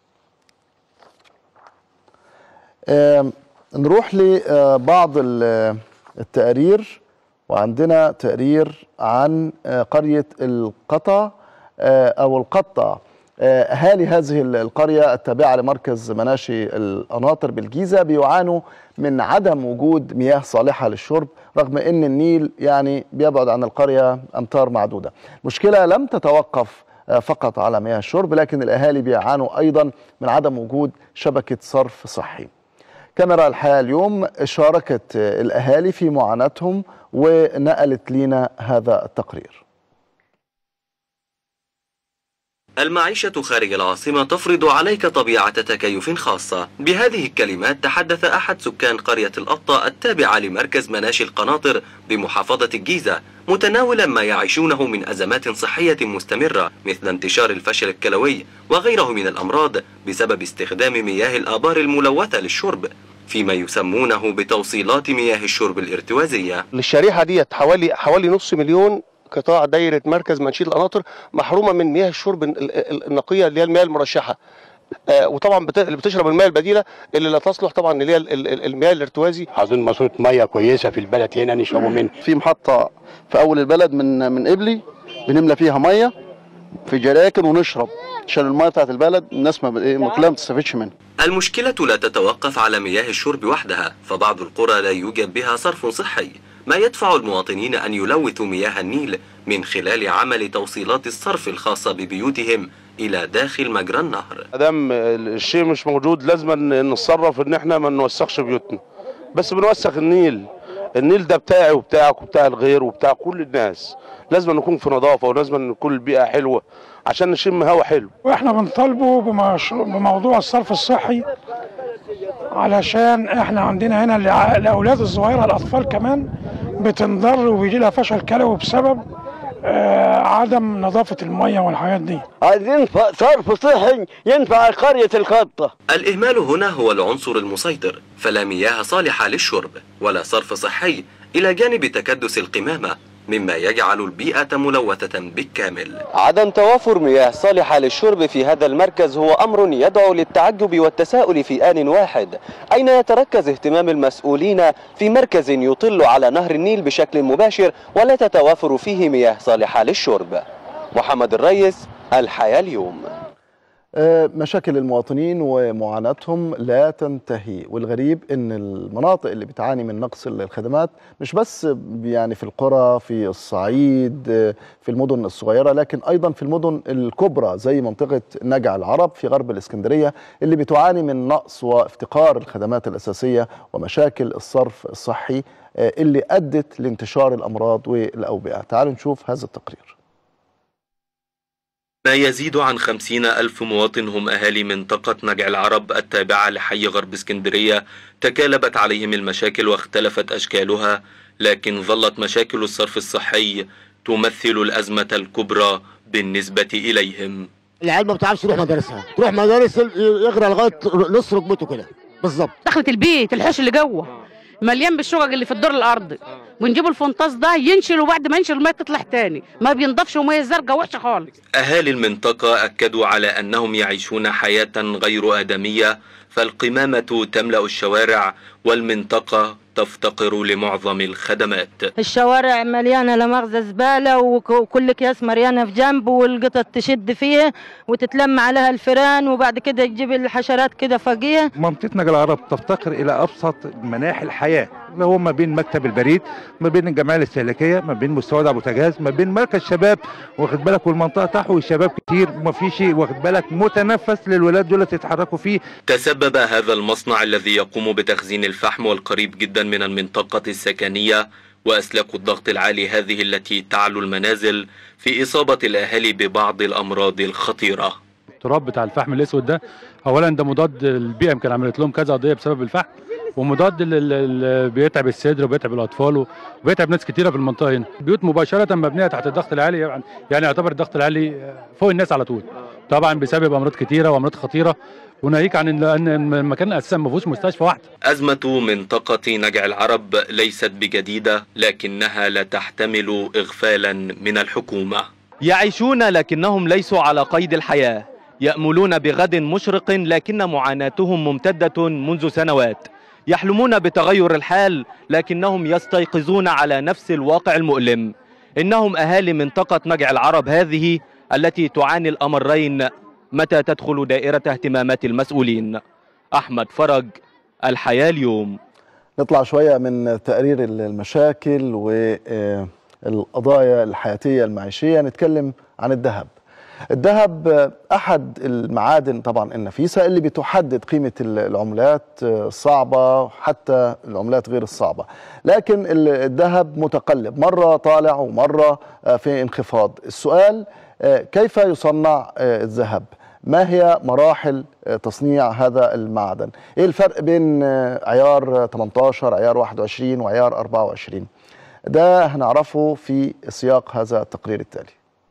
آم، نروح لبعض ال- التقارير وعندنا تقرير عن آه، قرية القطع آه، أو القطع آه، أهالي هذه ال- القرية التابعة لمركز مناشي القناطر بالجيزة بيعانوا من عدم وجود مياه صالحة للشرب رغم أن النيل يعني بيبعد عن القرية أمتار معدودة المشكلة لم تتوقف آه، فقط على مياه الشرب لكن الأهالي بيعانوا أيضا من عدم وجود شبكة صرف صحي كاميرا الحياة اليوم شاركت الأهالي في معاناتهم ونقلت لنا هذا التقرير المعيشة خارج العاصمة تفرض عليك طبيعة تكيف خاصة بهذه الكلمات تحدث أحد سكان قرية الأبطة التابعة لمركز مناشي القناطر بمحافظة الجيزة متناولا ما يعيشونه من أزمات صحية مستمرة مثل انتشار الفشل الكلوي وغيره من الأمراض بسبب استخدام مياه الآبار الملوثة للشرب فيما يسمونه بتوصيلات مياه الشرب الارتوازية للشريحه ديت حوالي حوالي نص مليون قطاع دايره مركز منشيد القناطر محرومه من مياه الشرب ال- ال- النقيه اللي هي المياه المرشحه آه، وطبعا بت- اللي بتشرب المياه البديله اللي لا تصلح طبعا اللي هي ال- ال- المياه الارتوازي عاوزين ماسوره ميه كويسه في البلد هنا نشربوا منها في محطة في أول البلد من من قبلي بنملى فيها مية في جراكن ونشرب عشان المية بتاعت البلد الناس ما ب- إيه، ما كلها ما تستفيدش منها المشكلة لا تتوقف على مياه الشرب وحدها فبعض القرى لا يوجد بها صرف صحي ما يدفع المواطنين أن يلوثوا مياه النيل من خلال عمل توصيلات الصرف الخاصة ببيوتهم إلى داخل مجرى النهر ادام الشيء مش موجود لازم ن- نتصرف ان احنا ما نوسخش بيوتنا بس بنوسخ النيل النيل ده بتاعي وبتاعك وبتاع الغير وبتاع كل الناس لازم نكون في نظافه ولازم نكون البيئه حلوه عشان نشم هوا حلو واحنا بنطالبه بمش- بموضوع الصرف الصحي علشان احنا عندنا هنا الع- الاولاد الصغيره الاطفال كمان بتنضر وبيجي لها فشل كلوي بسبب آه، عدم نظافه الميه والحاجات دي عايزين ف- صرف صحي ينفع قرية الخطة الإهمال هنا هو العنصر المسيطر فلا مياه صالحة للشرب ولا صرف صحي إلى جانب تكدس القمامة مما يجعل البيئة ملوثة بالكامل عدم توافر مياه صالحة للشرب في هذا المركز هو أمر يدعو للتعجب والتساؤل في آن واحد أين يتركز اهتمام المسؤولين في مركز يطل على نهر النيل بشكل مباشر ولا تتوافر فيه مياه صالحة للشرب محمد الريس الحياة اليوم آه، مشاكل المواطنين ومعاناتهم لا تنتهي والغريب ان المناطق اللي بتعاني من نقص الخدمات مش بس يعني في القرى في الصعيد آه، في المدن الصغيره لكن ايضا في المدن الكبرى زي منطقه نجع العرب في غرب الاسكندريه اللي بتعاني من نقص وافتقار الخدمات الاساسيه ومشاكل الصرف الصحي آه، اللي ادت لانتشار الامراض والاوبئه تعالوا نشوف هذا التقرير ما يزيد عن خمسين ألف مواطن هم أهالي منطقة نجع العرب التابعة لحي غرب اسكندرية تكالبت عليهم المشاكل واختلفت أشكالها لكن ظلت مشاكل الصرف الصحي تمثل الأزمة الكبرى بالنسبة إليهم العيال ما بتعرفش تروح مدارسها تروح مدارس يغرى لغايه نص ركبته كده بالظبط دخلت البيت الحوش اللي جوه مليان بالشقق اللي في الدور الارضي ونجيب الفنطاس ده ينشل وبعد ما ينشل الميه تطلع تاني ما بينضفش وميه زرقاء وحشه خالص أهالي المنطقة أكدوا على أنهم يعيشون حياة غير آدمية فالقمامة تملأ الشوارع والمنطقة تفتقر لمعظم الخدمات الشوارع مليانه لا مؤاخذه زباله وك- وكل اكياس مريانه في جنب والقطط تشد فيه وتتلم عليها الفيران وبعد كده تجيب الحشرات كده فوقيها منطقتنا العرب تفتقر الى ابسط مناحي الحياه اللي هو ما بين مكتب البريد ما بين الجمعيه الاستهلاكيه ما بين مستودع بوتاجاز ما بين مركز شباب واخد بالك والمنطقه تحوي الشباب كتير وما فيش واخد بالك متنفس للولاد دول يتحركوا فيه تسبب هذا المصنع الذي يقوم بتخزين الفحم والقريب جدا من المنطقة السكنية وأسلاك الضغط العالي هذه التي تعلو المنازل في إصابة الأهالي ببعض الأمراض الخطيرة التراب بتاع الفحم الاسود ده اولا ده مضاد البيئه يمكن عملت لهم كذا قضيه بسبب الفحم ومضاد اللي بيتعب الصدر وبيتعب الاطفال وبيتعب ناس كتيره في المنطقه هنا بيوت مباشره مبنيه تحت الضغط العالي يعني يعني يعتبر الضغط العالي فوق الناس على طول طبعا بسبب امراض كتيره وامراض خطيره وناهيك عن ان إن المكان اساسا ما فيهوش مستشفى واحده أزمة منطقة نجع العرب ليست بجديدة لكنها لا تحتمل إغفالا من الحكومة يعيشون لكنهم ليسوا على قيد الحياة يأملون بغد مشرق لكن معاناتهم ممتدة منذ سنوات يحلمون بتغير الحال لكنهم يستيقظون على نفس الواقع المؤلم إنهم أهالي منطقة نجع العرب هذه التي تعاني الأمرين متى تدخل دائرة اهتمامات المسؤولين أحمد فرج الحياة اليوم نطلع شوية من تقرير المشاكل والقضايا الحياتية المعيشية نتكلم عن الذهب الذهب أحد المعادن طبعا النفيسة اللي بتحدد قيمة العملات الصعبة حتى العملات غير الصعبة لكن الذهب متقلب مرة طالع ومرة في انخفاض السؤال كيف يصنع الذهب ما هي مراحل تصنيع هذا المعدن ايه الفرق بين عيار 18 عيار 21 وعيار 24 ده هنعرفه في سياق هذا التقرير التالي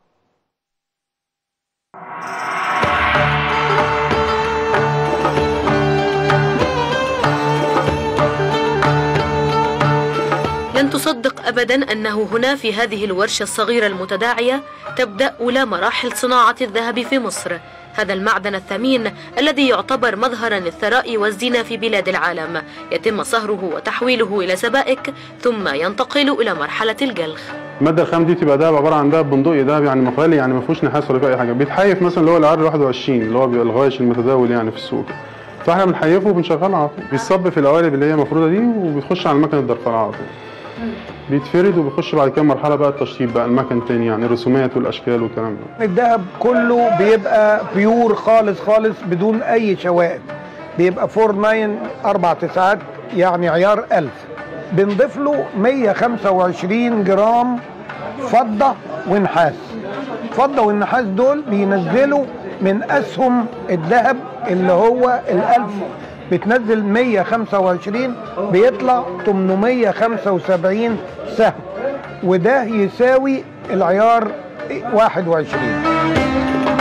لن تصدق ابدا انه هنا في هذه الورشه الصغيره المتداعيه تبدا اولى مراحل صناعه الذهب في مصر هذا المعدن الثمين الذي يعتبر مظهرا للثراء والزينه في بلاد العالم يتم صهره وتحويله الى سبائك ثم ينتقل الى مرحله الجلخ الماده الخام دي تبقى دهب عباره عن دهب بندقي دهب يعني مخالي يعني ما فيهوش نحاس ولا فيه اي حاجه بيتحيف مثلا اللي هو العر 21 اللي هو بيبقى الغوايش المتداول يعني في السوق فاحنا بنحيفه وبنشغله على طول بيتصب في القوالب اللي هي المفروضه دي وبيخش على المكنه الدرفله على طول بيتفرد وبيخش بعد كده مرحله بقى التشطيب بقى المكن تاني يعني الرسومات والاشكال والكلام ده الذهب كله بيبقى بيور خالص خالص بدون اي شوائب بيبقى 49 اربع تسعات يعني عيار 1000 بنضيف له 125 جرام فضه ونحاس الفضه والنحاس دول بينزلوا من اسهم الذهب اللي هو الألف بتنزل 125 بيطلع 875 سهم وده يساوي العيار 21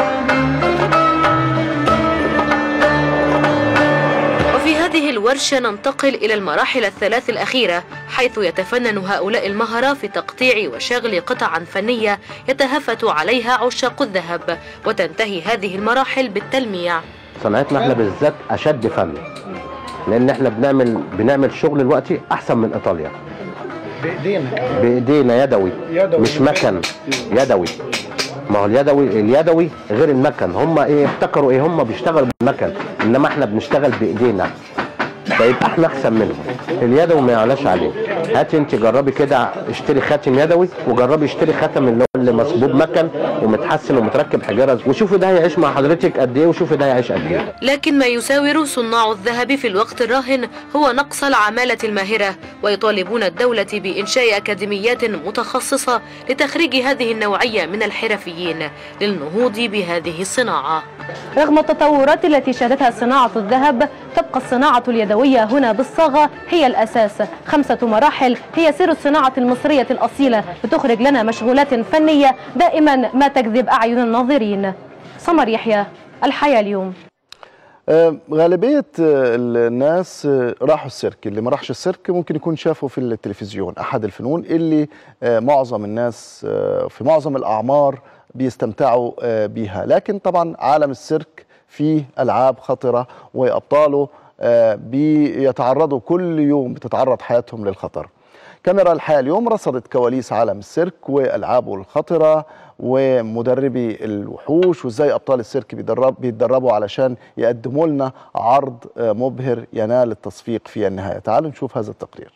وفي هذه الورشة ننتقل إلى المراحل الثلاث الأخيرة حيث يتفنن هؤلاء المهرة في تقطيع وشغل قطعا فنية يتهافت عليها عشاق الذهب وتنتهي هذه المراحل بالتلميع صناعتنا احنا بالذات اشد فن لان احنا بنعمل بنعمل شغل دلوقتي احسن من ايطاليا بايدينا بايدينا يدوي, يدوي. مش مكن يدوي ما هو اليدوي اليدوي غير المكن هم ايه افتكروا ايه هم بيشتغلوا بالمكن انما احنا بنشتغل بايدينا فيبقى احنا احسن منهم اليدوي ما يعلاش عليه هاتي انت جربي كده اشتري خاتم يدوي وجربي اشتري خاتم اللي هو اللي مصبوب مكن ومتحسن ومتركب حجاره وشوفي ده هيعيش مع حضرتك قد ايه وشوفي ده هيعيش قد ايه لكن ما يساور صناع الذهب في الوقت الراهن هو نقص العمالة الماهرة ويطالبون الدولة بإنشاء أكاديميات متخصصة لتخريج هذه النوعية من الحرفيين للنهوض بهذه الصناعة رغم التطورات التي شهدتها صناعة الذهب تبقى الصناعة اليدوية هنا بالصاغة هي الأساس خمسة مراحل هي سر الصناعة المصرية الأصيلة لتخرج لنا مشغولات فنية دائما ما تجذب أعين الناظرين سمر يحيى الحياة اليوم آه، غالبية آه، الناس آه، راحوا السيرك اللي ما راحش السيرك ممكن يكون شافه في التلفزيون أحد الفنون اللي آه، معظم الناس آه، في معظم الأعمار بيستمتعوا آه، بيها لكن طبعا عالم السيرك فيه ألعاب خطرة وأبطاله آه، بيتعرضوا كل يوم بتتعرض حياتهم للخطر كاميرا الحياة اليوم رصدت كواليس عالم السيرك وألعابه الخطرة ومدربي الوحوش وازاي ابطال السيرك بيدرب بيتدربوا علشان يقدموا لنا عرض آه، مبهر ينال التصفيق في النهايه تعالوا نشوف هذا التقرير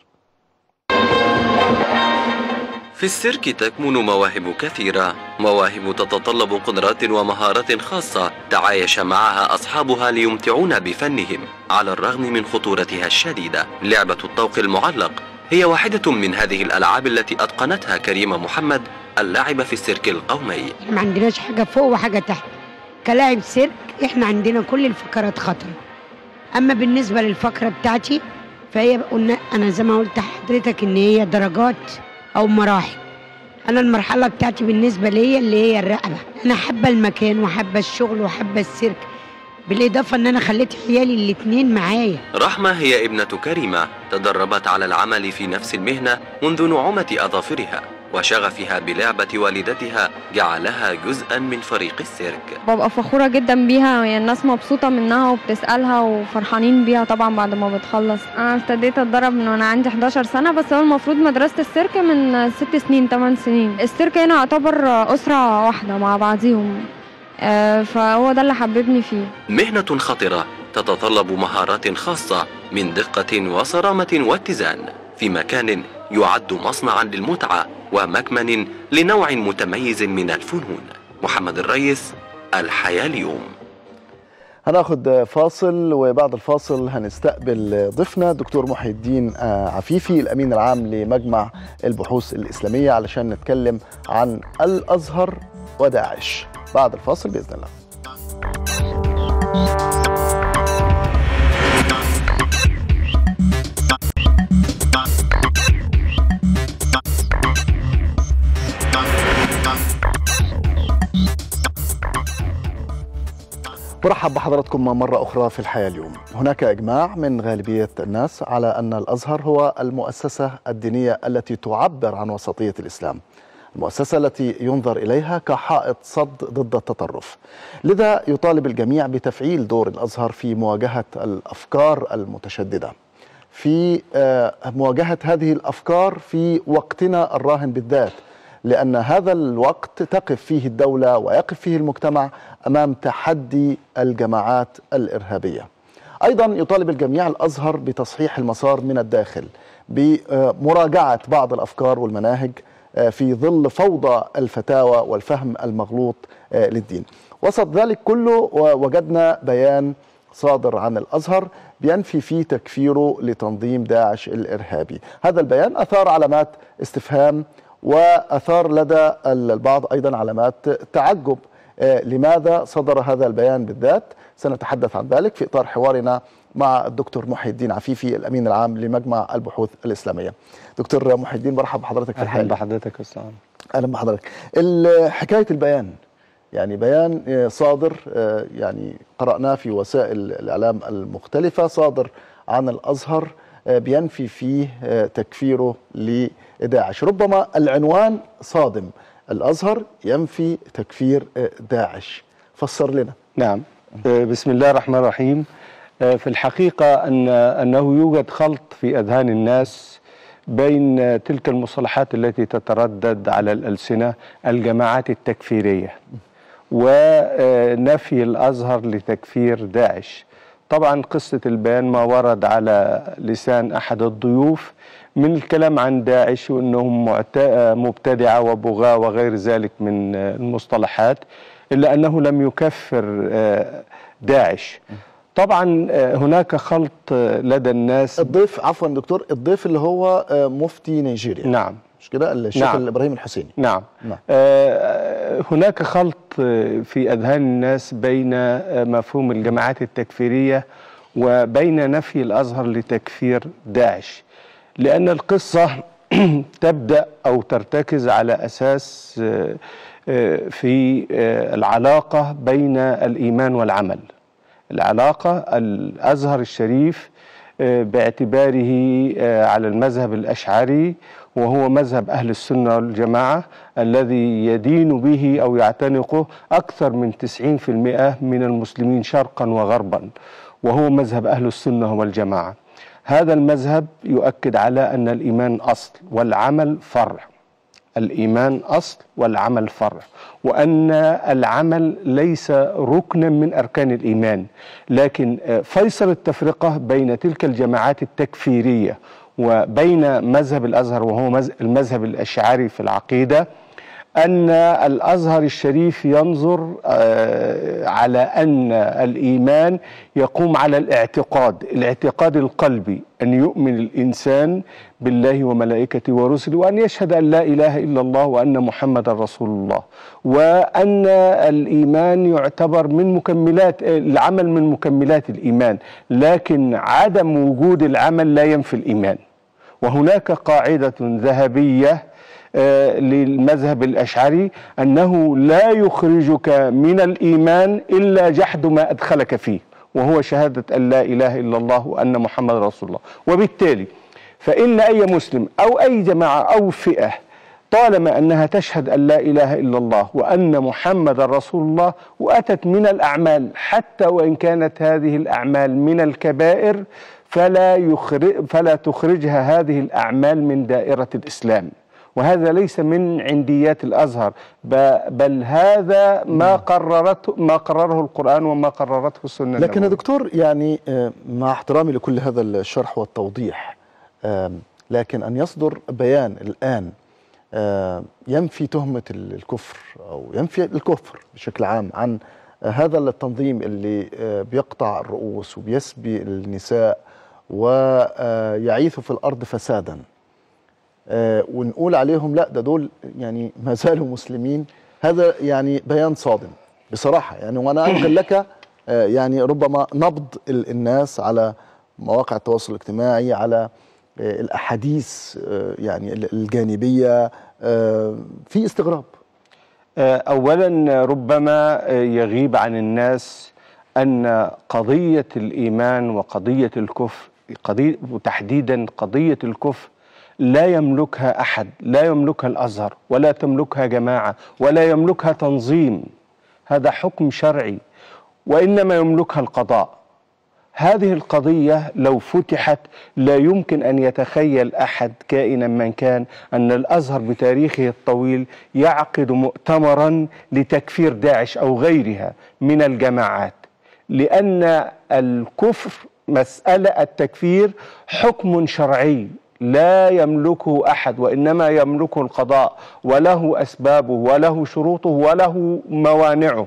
في السيرك تكمن مواهب كثيرة مواهب تتطلب قدرات ومهارات خاصة تعايش معها أصحابها ليمتعون بفنهم على الرغم من خطورتها الشديدة لعبة الطوق المعلق هي واحدة من هذه الألعاب التي أتقنتها كريمة محمد اللاعبة في السيرك القومي ما عندناش حاجة فوق وحاجة تحت كلاعب سيرك احنا عندنا كل الفقرات خطرة اما بالنسبة للفقرة بتاعتي فهي قلنا انا زي ما قلت لحضرتك ان هي درجات او مراحل انا المرحلة بتاعتي بالنسبة ليا اللي هي الرقبة انا حابة المكان وحابة الشغل وحابة السيرك بالاضافة ان انا خليت عيالي الاتنين معايا رحمة هي ابنة كريمة تدربت على العمل في نفس المهنة منذ نعومة أظافرها وشغفها بلعبة والدتها جعلها جزءا من فريق السيرك ببقى فخورة جدا بيها هي الناس مبسوطة منها وبتسألها وفرحانين بيها طبعا بعد ما بتخلص أنا ابتديت أتدرب من وأنا عندي 11 سنة بس هو المفروض مدرسة السيرك من 6 سنين 8 سنين السيرك هنا يعتبر أسرة واحدة مع بعضيهم آه، فهو ده اللي حببني فيه مهنة خطرة تتطلب مهارات خاصة من دقة وصرامة واتزان في مكان يعد مصنعا للمتعة ومكمن لنوع متميز من الفنون محمد الريس الحياة اليوم هناخد فاصل وبعد الفاصل هنستقبل ضيفنا دكتور محي الدين آه، عفيفي الامين العام لمجمع البحوث الاسلاميه علشان نتكلم عن الازهر وداعش بعد الفاصل باذن الله برحب بحضراتكم مرة أخرى في الحياة اليوم هناك إجماع من غالبية الناس على أن الأزهر هو المؤسسة الدينية التي تعبر عن وسطية الإسلام المؤسسة التي ينظر إليها كحائط صد ضد التطرف لذا يطالب الجميع بتفعيل دور الأزهر في مواجهة الأفكار المتشددة في آه، مواجهة هذه الأفكار في وقتنا الراهن بالذات لأن هذا الوقت تقف فيه الدولة ويقف فيه المجتمع أمام تحدي الجماعات الإرهابية أيضا يطالب الجميع الأزهر بتصحيح المسار من الداخل بمراجعة بعض الأفكار والمناهج آه، في ظل فوضى الفتاوى والفهم المغلوط آه، للدين وسط ذلك كله وجدنا بيان صادر عن الازهر بينفي فيه تكفيره لتنظيم داعش الارهابي هذا البيان اثار علامات استفهام واثار لدى البعض ايضا علامات تعجب آه، لماذا صدر هذا البيان بالذات سنتحدث عن ذلك في اطار حوارنا مع الدكتور محي الدين عفيفي الامين العام لمجمع البحوث الاسلاميه دكتور محي الدين مرحب بحضرتك في الحلقه اهلا بحضرتك يا استاذ اهلا بحضرتك ال- حكايه البيان يعني بيان آه، صادر آه، يعني قرأناه في وسائل الإعلام المختلفة صادر عن الأزهر آه، بينفي فيه آه، تكفيره لداعش ربما العنوان صادم الأزهر ينفي تكفير آه، داعش فسر لنا نعم آه، بسم الله الرحمن الرحيم آه، في الحقيقة أن أنه يوجد خلط في أذهان الناس بين آه، تلك المصطلحات التي تتردد على الألسنة الجماعات التكفيرية ونفي الأزهر لتكفير داعش طبعا قصة البيان ما ورد على لسان أحد الضيوف من الكلام عن داعش وأنهم معت- مبتدعة وبغاة وغير ذلك من آه، المصطلحات إلا أنه لم يكفر آه، داعش طبعا آه، هناك خلط آه، لدى الناس الضيف عفوا دكتور الضيف اللي هو آه، مفتي نيجيريا نعم مش كده الشيخ نعم. إبراهيم الحسيني نعم نعم. آه، هناك خلط آه، في أذهان الناس بين آه، مفهوم الجماعات التكفيرية وبين نفي الأزهر لتكفير داعش لأن القصة تبدأ أو ترتكز على أساس آه، آه، في آه، العلاقة بين الإيمان والعمل العلاقة الأزهر الشريف آه، باعتباره آه، على المذهب الأشعري وهو مذهب أهل السنة والجماعة الذي يدين به أو يعتنقه أكثر من 90% من المسلمين شرقا وغربا وهو مذهب أهل السنة والجماعة هذا المذهب يؤكد على أن الإيمان أصل والعمل فرع الإيمان أصل والعمل فرع وأن العمل ليس ركنا من أركان الإيمان لكن آه، فيصل التفرقة بين تلك الجماعات التكفيرية وبين مذهب الأزهر وهو مذ- المذهب الأشعري في العقيدة أن الأزهر الشريف ينظر آه، على أن الإيمان يقوم على الاعتقاد الاعتقاد القلبي أن يؤمن الإنسان بالله وملائكته ورسله وأن يشهد أن لا إله إلا الله وأن محمد رسول الله وأن الإيمان يعتبر من مكملات العمل من مكملات الإيمان لكن عدم وجود العمل لا ينفي الإيمان وهناك قاعدة ذهبية آه، للمذهب الأشعري أنه لا يخرجك من الإيمان إلا جحد ما أدخلك فيه وهو شهادة أن لا إله إلا الله وأن محمد رسول الله وبالتالي فإن أي مسلم أو أي جماعة أو فئة طالما أنها تشهد أن لا إله إلا الله وأن محمد رسول الله وأتت من الأعمال حتى وإن كانت هذه الأعمال من الكبائر فلا, يخرج فلا تخرجها هذه الأعمال من دائرة الإسلام وهذا ليس من عنديات الازهر ب- بل هذا ما قررته ما قرره القران وما قررته السنه لكن يا النبوية. دكتور يعني آه، مع احترامي لكل هذا الشرح والتوضيح آم، لكن أن يصدر بيان الآن آه، ينفي تهمة ال- الكفر أو ينفي الكفر بشكل عام عن آه، هذا التنظيم اللي آه، بيقطع الرؤوس وبيسبي النساء ويعيث في الأرض فسادا آه، ونقول عليهم لا ده دول يعني ما زالوا مسلمين هذا يعني بيان صادم بصراحة يعني وأنا أنقل لك آه، يعني ربما نبض ال- الناس على مواقع التواصل الاجتماعي على آه، الأحاديث آه، يعني ال- الجانبية آه، في استغراب آه، اولا ربما آه، يغيب عن الناس ان قضيه الايمان وقضيه الكفر قضيه وتحديدا قضيه الكفر لا يملكها احد لا يملكها الازهر ولا تملكها جماعه ولا يملكها تنظيم هذا حكم شرعي وانما يملكها القضاء هذه القضية لو فتحت لا يمكن أن يتخيل أحد كائنا من كان أن الأزهر بتاريخه الطويل يعقد مؤتمرا لتكفير داعش أو غيرها من الجماعات لأن الكفر مسألة التكفير حكم شرعي لا يملكه أحد وإنما يملكه القضاء وله أسبابه وله شروطه وله موانعه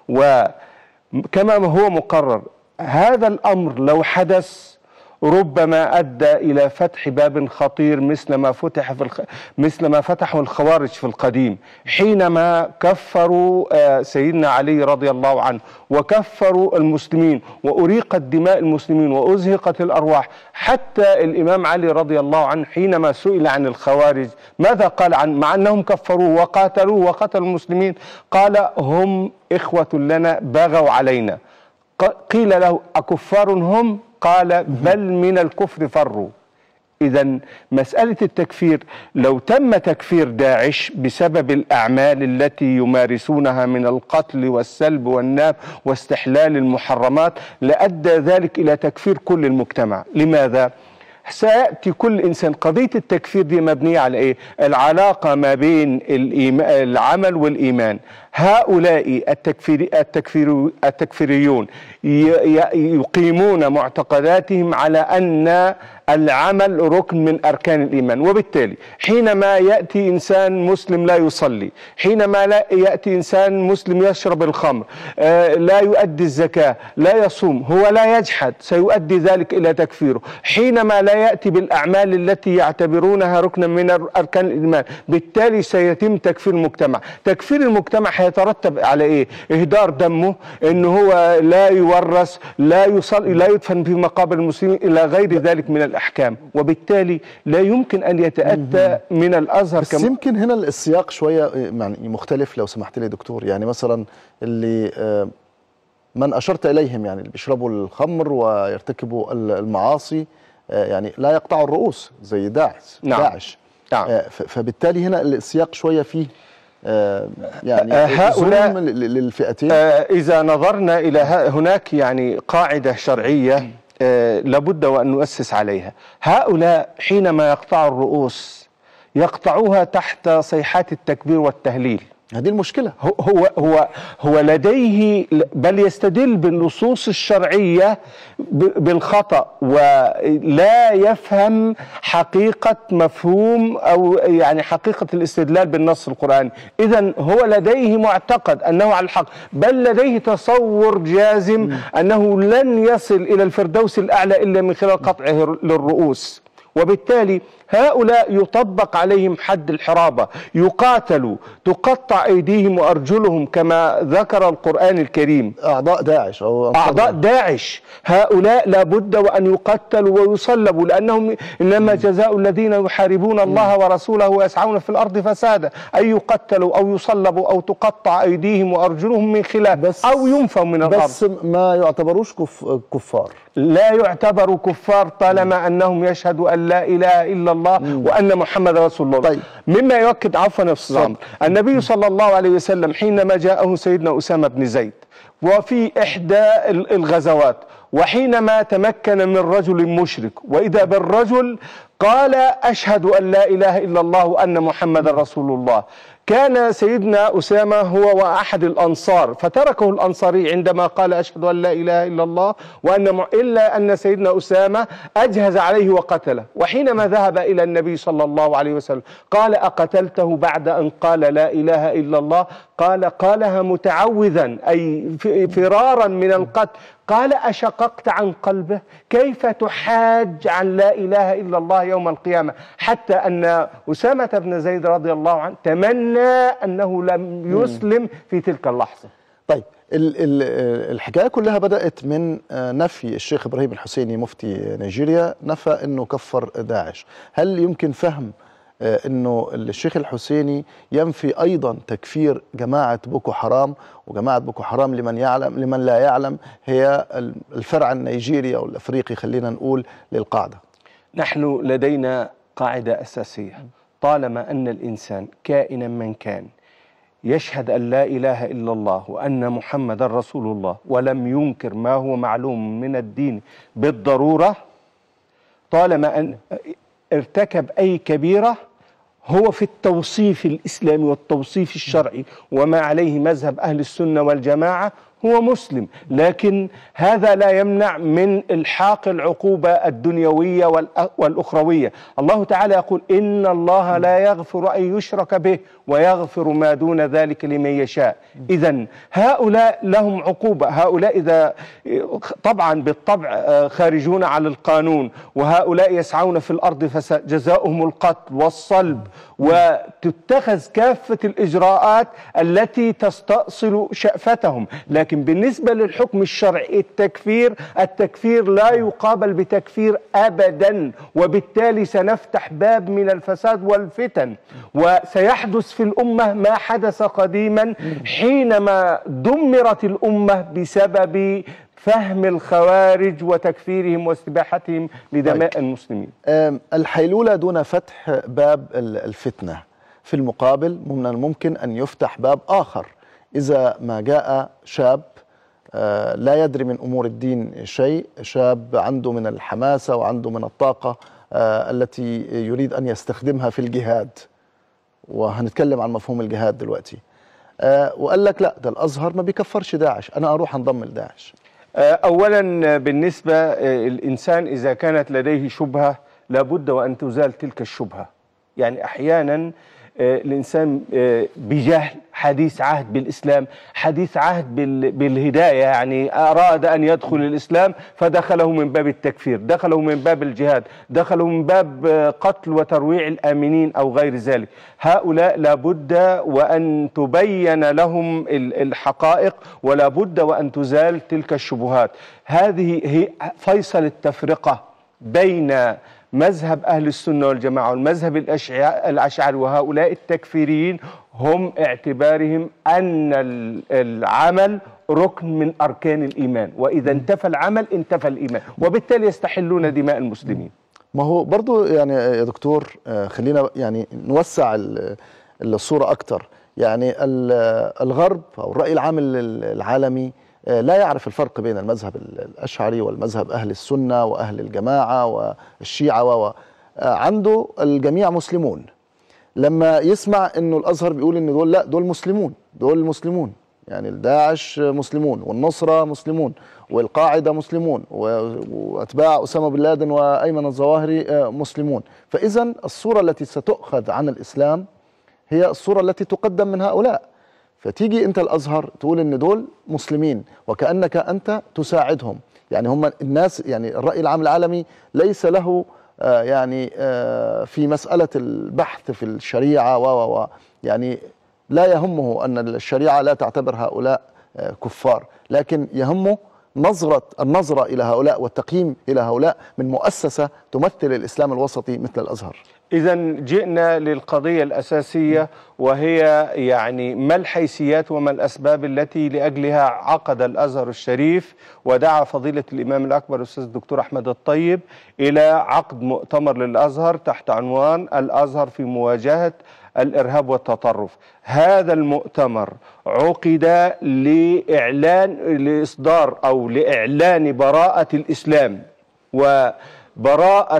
وكما هو مقرر هذا الامر لو حدث ربما ادى الى فتح باب خطير مثل ما فتح في الخ... مثل ما فتحه الخوارج في القديم حينما كفروا آه، سيدنا علي رضي الله عنه وكفروا المسلمين واريقت دماء المسلمين وازهقت الارواح حتى الامام علي رضي الله عنه حينما سئل عن الخوارج ماذا قال عن مع انهم كفروه وقاتلوه وقتلوا المسلمين قال هم اخوه لنا بغوا علينا ق- قيل له أكفار هم قال بل من الكفر فروا إذا مسألة التكفير لو تم تكفير داعش بسبب الأعمال التي يمارسونها من القتل والسلب والناب واستحلال المحرمات لأدى ذلك إلى تكفير كل المجتمع لماذا؟ سيأتي كل إنسان قضية التكفير دي مبنية على إيه؟ العلاقة ما بين الإيما- العمل والإيمان هؤلاء التكفير التكفير التكفيريون ي- ي- يقيمون معتقداتهم على أن العمل ركن من أركان الإيمان وبالتالي حينما يأتي إنسان مسلم لا يصلي حينما لا يأتي إنسان مسلم يشرب الخمر آه، لا يؤدي الزكاة لا يصوم هو لا يجحد سيؤدي ذلك إلى تكفيره حينما لا يأتي بالأعمال التي يعتبرونها ركنا من أركان الإيمان بالتالي سيتم تكفير المجتمع تكفير المجتمع هيترتب على إيه إهدار دمه إن هو لا يورث لا يصلي لا يدفن في مقابر المسلمين إلى غير ذلك من الأحكام وبالتالي لا يمكن أن يتأتى من الأزهر بس يمكن هنا السياق شوية آه، يعني مختلف لو سمحت لي دكتور يعني مثلا اللي آه، من اشرت اليهم يعني اللي بيشربوا الخمر ويرتكبوا ال- المعاصي آه، يعني لا يقطعوا الرؤوس زي داعش نعم. داعش نعم. آه، ف- فبالتالي هنا السياق شويه فيه آه، يعني آه، هؤلاء- ظلم ل- للفئتين آه، إذا نظرنا إلى ه- هناك يعني قاعدة شرعية آه، لابد وأن نؤسس عليها هؤلاء حينما يقطعوا الرؤوس يقطعوها تحت صيحات التكبير والتهليل هذه المشكلة هو هو هو, هو لديه بل يستدل بالنصوص الشرعية ب- بالخطأ ولا يفهم حقيقة مفهوم أو يعني حقيقة الاستدلال بالنص القرآني إذا هو لديه معتقد أنه على الحق بل لديه تصور جازم أنه لن يصل إلى الفردوس الأعلى إلا من خلال قطعه للرؤوس وبالتالي هؤلاء يطبق عليهم حد الحرابة يقاتلوا تقطع أيديهم وأرجلهم كما ذكر القرآن الكريم أعضاء داعش أو أعضاء داعش هؤلاء لابد وأن يقتلوا ويصلبوا لأنهم إنما جزاء الذين يحاربون الله ورسوله ويسعون في الأرض فسادا أن يقتلوا أو يصلبوا أو تقطع أيديهم وأرجلهم من خلاف أو ينفوا من الأرض بس ما يعتبروش كف كفار لا يعتبر كفار طالما انهم يشهدوا ان لا اله الا الله وان محمد رسول الله طيب. مما يؤكد عفوا يا استاذ عمرو النبي صلى الله عليه وسلم حينما جاءه سيدنا اسامه بن زيد وفي احدى ال- الغزوات وحينما تمكن من رجل مشرك واذا بالرجل قال اشهد ان لا اله الا الله وان محمد رسول الله كان سيدنا أسامة هو وأحد الأنصار فتركه الأنصاري عندما قال أشهد أن لا إله إلا الله وأن م... إلا أن سيدنا أسامة أجهز عليه وقتله وحينما ذهب إلى النبي صلى الله عليه وسلم قال أقتلته بعد أن قال لا إله إلا الله قال قالها متعوذا أي ف- فرارا من القتل قال أشققت عن قلبه كيف تحاج عن لا إله إلا الله يوم القيامة حتى أن أسامة بن زيد رضي الله عنه تمنى أنه لم يسلم في تلك اللحظة طيب ال ال الحكايه كلها بدات من آه، نفي الشيخ ابراهيم الحسيني مفتي نيجيريا نفى انه كفر داعش هل يمكن فهم آه، انه الشيخ الحسيني ينفي ايضا تكفير جماعه بوكو حرام وجماعه بوكو حرام لمن يعلم لمن لا يعلم هي الفرع النيجيري او الافريقي خلينا نقول للقاعده نحن لدينا قاعدة أساسية طالما أن الإنسان كائنا من كان يشهد أن لا إله إلا الله وأن محمد رسول الله ولم ينكر ما هو معلوم من الدين بالضرورة طالما أن ارتكب أي كبيرة هو في التوصيف الإسلامي والتوصيف الشرعي وما عليه مذهب أهل السنة والجماعة هو مسلم لكن هذا لا يمنع من الحاق العقوبة الدنيوية والأ- والأخروية الله تعالى يقول إن الله لا يغفر أن يشرك به ويغفر ما دون ذلك لمن يشاء إذا هؤلاء لهم عقوبة هؤلاء إذا طبعا بالطبع آه، خارجون على القانون وهؤلاء يسعون في الأرض فجزاؤهم القتل والصلب وتتخذ كافة الإجراءات التي تستأصل شأفتهم لكن بالنسبة للحكم الشرعي التكفير التكفير لا يقابل بتكفير أبدا وبالتالي سنفتح باب من الفساد والفتن وسيحدث في الأمة ما حدث قديما حينما دمرت الأمة بسبب فهم الخوارج وتكفيرهم واستباحتهم لدماء المسلمين آم، الحيلولة دون فتح باب ال- الفتنة في المقابل من الممكن أن يفتح باب آخر إذا ما جاء شاب آه، لا يدري من أمور الدين شيء شاب عنده من الحماسة وعنده من الطاقة آه، التي يريد أن يستخدمها في الجهاد وهنتكلم عن مفهوم الجهاد دلوقتي آه، وقال لك لا ده الأزهر ما بيكفرش داعش أنا أروح أنضم لداعش آه، اولا بالنسبه آه، الانسان اذا كانت لديه شبهه لابد وان تزال تلك الشبهه يعني احيانا آه، الانسان آه، بجهل حديث عهد بالاسلام حديث عهد بال- بالهدايه يعني اراد ان يدخل الاسلام فدخله من باب التكفير دخله من باب الجهاد دخله من باب آه، قتل وترويع الامنين او غير ذلك هؤلاء لابد وان تبين لهم ال- الحقائق ولا بد وان تزال تلك الشبهات هذه هي فيصل التفرقه بين مذهب أهل السنة والجماعة والمذهب الأشع- الأشعري وهؤلاء التكفيريين هم اعتبارهم أن ال- العمل ركن من أركان الإيمان وإذا انتفى العمل انتفى الإيمان وبالتالي يستحلون دماء المسلمين ما هو برضو يعني يا دكتور آه، خلينا يعني نوسع ال- الصورة أكتر يعني ال- الغرب أو الرأي العام ال- العالمي آه، لا يعرف الفرق بين المذهب ال- الأشعري والمذهب أهل السنة وأهل الجماعة والشيعة و و- آه، عنده الجميع مسلمون لما يسمع انه الازهر بيقول ان دول لا دول مسلمون دول مسلمون يعني الداعش مسلمون والنصره مسلمون والقاعده مسلمون و- واتباع اسامه بن لادن وايمن الظواهري آه، مسلمون فاذا الصوره التي ستؤخذ عن الاسلام هي الصوره التي تقدم من هؤلاء فتيجي انت الازهر تقول ان دول مسلمين وكانك انت تساعدهم يعني هم الناس يعني الراي العام العالمي ليس له آه، يعني آه، في مساله البحث في الشريعه و و و يعني لا يهمه ان الشريعه لا تعتبر هؤلاء آه، كفار لكن يهمه نظرة النظرة إلى هؤلاء والتقييم إلى هؤلاء من مؤسسة تمثل الإسلام الوسطي مثل الأزهر إذا جئنا للقضية الأساسية وهي يعني ما الحيثيات وما الأسباب التي لأجلها عقد الأزهر الشريف ودعا فضيلة الإمام الأكبر الأستاذ الدكتور أحمد الطيب إلى عقد مؤتمر للأزهر تحت عنوان الأزهر في مواجهة الإرهاب والتطرف هذا المؤتمر عقد لإعلان لإصدار أو لإعلان براءة الإسلام وبراءة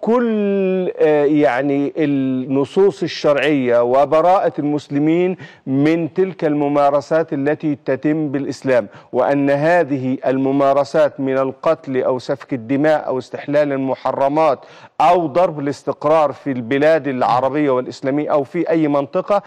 كل آه، يعني النصوص الشرعية وبراءة المسلمين من تلك الممارسات التي تتم بالإسلام وأن هذه الممارسات من القتل أو سفك الدماء أو استحلال المحرمات أو ضرب الاستقرار في البلاد العربية والإسلامية أو في أي منطقة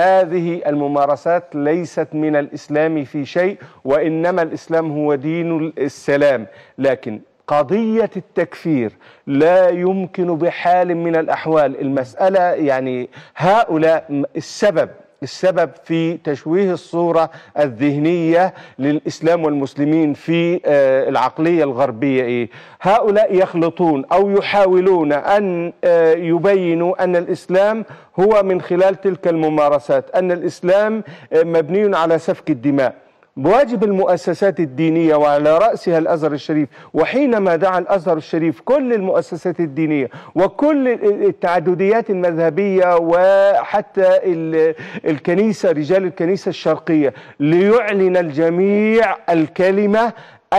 هذه الممارسات ليست من الإسلام في شيء وإنما الإسلام هو دين السلام لكن قضية التكفير لا يمكن بحال من الأحوال المسألة يعني هؤلاء م- السبب السبب في تشويه الصورة الذهنية للإسلام والمسلمين في آه، العقلية الغربية إيه؟ هؤلاء يخلطون أو يحاولون أن آه، يبينوا أن الإسلام هو من خلال تلك الممارسات أن الإسلام آه، مبني على سفك الدماء بواجب المؤسسات الدينية وعلى رأسها الأزهر الشريف وحينما دعا الأزهر الشريف كل المؤسسات الدينية وكل التعدديات المذهبية وحتى ال- الكنيسة رجال الكنيسة الشرقية ليعلن الجميع الكلمة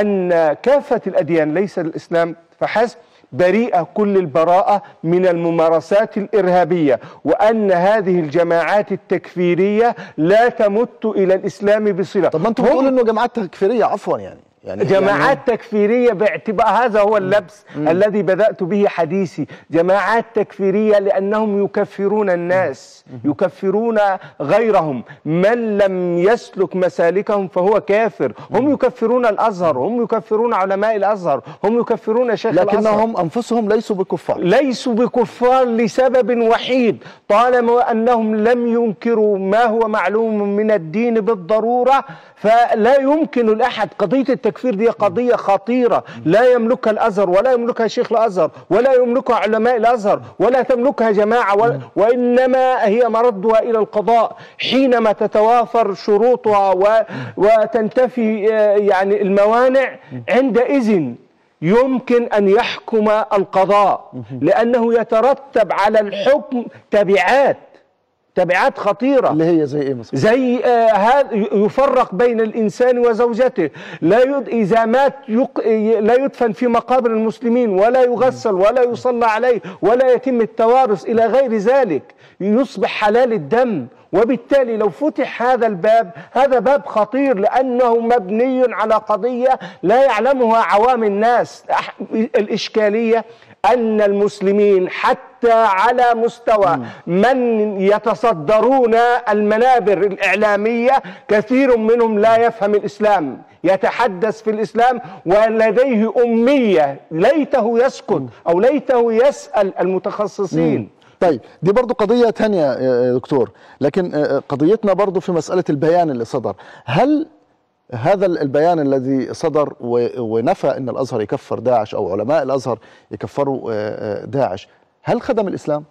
أن كافة الأديان ليس الإسلام فحسب بريئة كل البراءة من الممارسات الإرهابية وأن هذه الجماعات التكفيرية لا تمت إلى الإسلام بصلة طب ما أنتم بتقولوا إنه جماعات تكفيرية عفوا يعني يعني جماعات تكفيرية باعتبار هذا هو اللبس الذي بدأت به حديثي جماعات تكفيرية لأنهم يكفرون الناس يكفرون غيرهم من لم يسلك مسالكهم فهو كافر هم يكفرون الأزهر هم يكفرون علماء الأزهر هم يكفرون شيخ الأزهر لكنهم أنفسهم ليسوا بكفار ليسوا بكفار لسبب وحيد طالما أنهم لم ينكروا ما هو معلوم من الدين بالضرورة فلا يمكن الأحد قضية التكفير دي قضية خطيرة لا يملكها الأزهر ولا يملكها شيخ الأزهر ولا يملكها علماء الأزهر ولا تملكها جماعة و- وإنما هي مردها إلى القضاء حينما تتوافر شروطها و- وتنتفي آه، يعني الموانع عندئذ يمكن ان يحكم القضاء لانه يترتب على الحكم تبعات تبعات خطيرة اللي هي زي ايه مثلا زي آه هذا يفرق بين الانسان وزوجته لا يد اذا مات يق... لا يدفن في مقابر المسلمين ولا يغسل ولا يصلى عليه ولا يتم التوارث الى غير ذلك يصبح حلال الدم وبالتالي لو فتح هذا الباب هذا باب خطير لانه مبني على قضيه لا يعلمها عوام الناس أح- الاشكاليه ان المسلمين حتى على مستوى من يتصدرون المنابر الاعلاميه كثير منهم لا يفهم الاسلام يتحدث في الاسلام ولديه اميه ليته يسكت او ليته يسال المتخصصين طيب دي برضو قضية تانية يا دكتور لكن آه، قضيتنا برضو في مسألة البيان اللي صدر هل هذا البيان الذي صدر و- ونفى ان الازهر يكفر داعش او علماء الازهر يكفروا آه، آه، داعش هل خدم الاسلام؟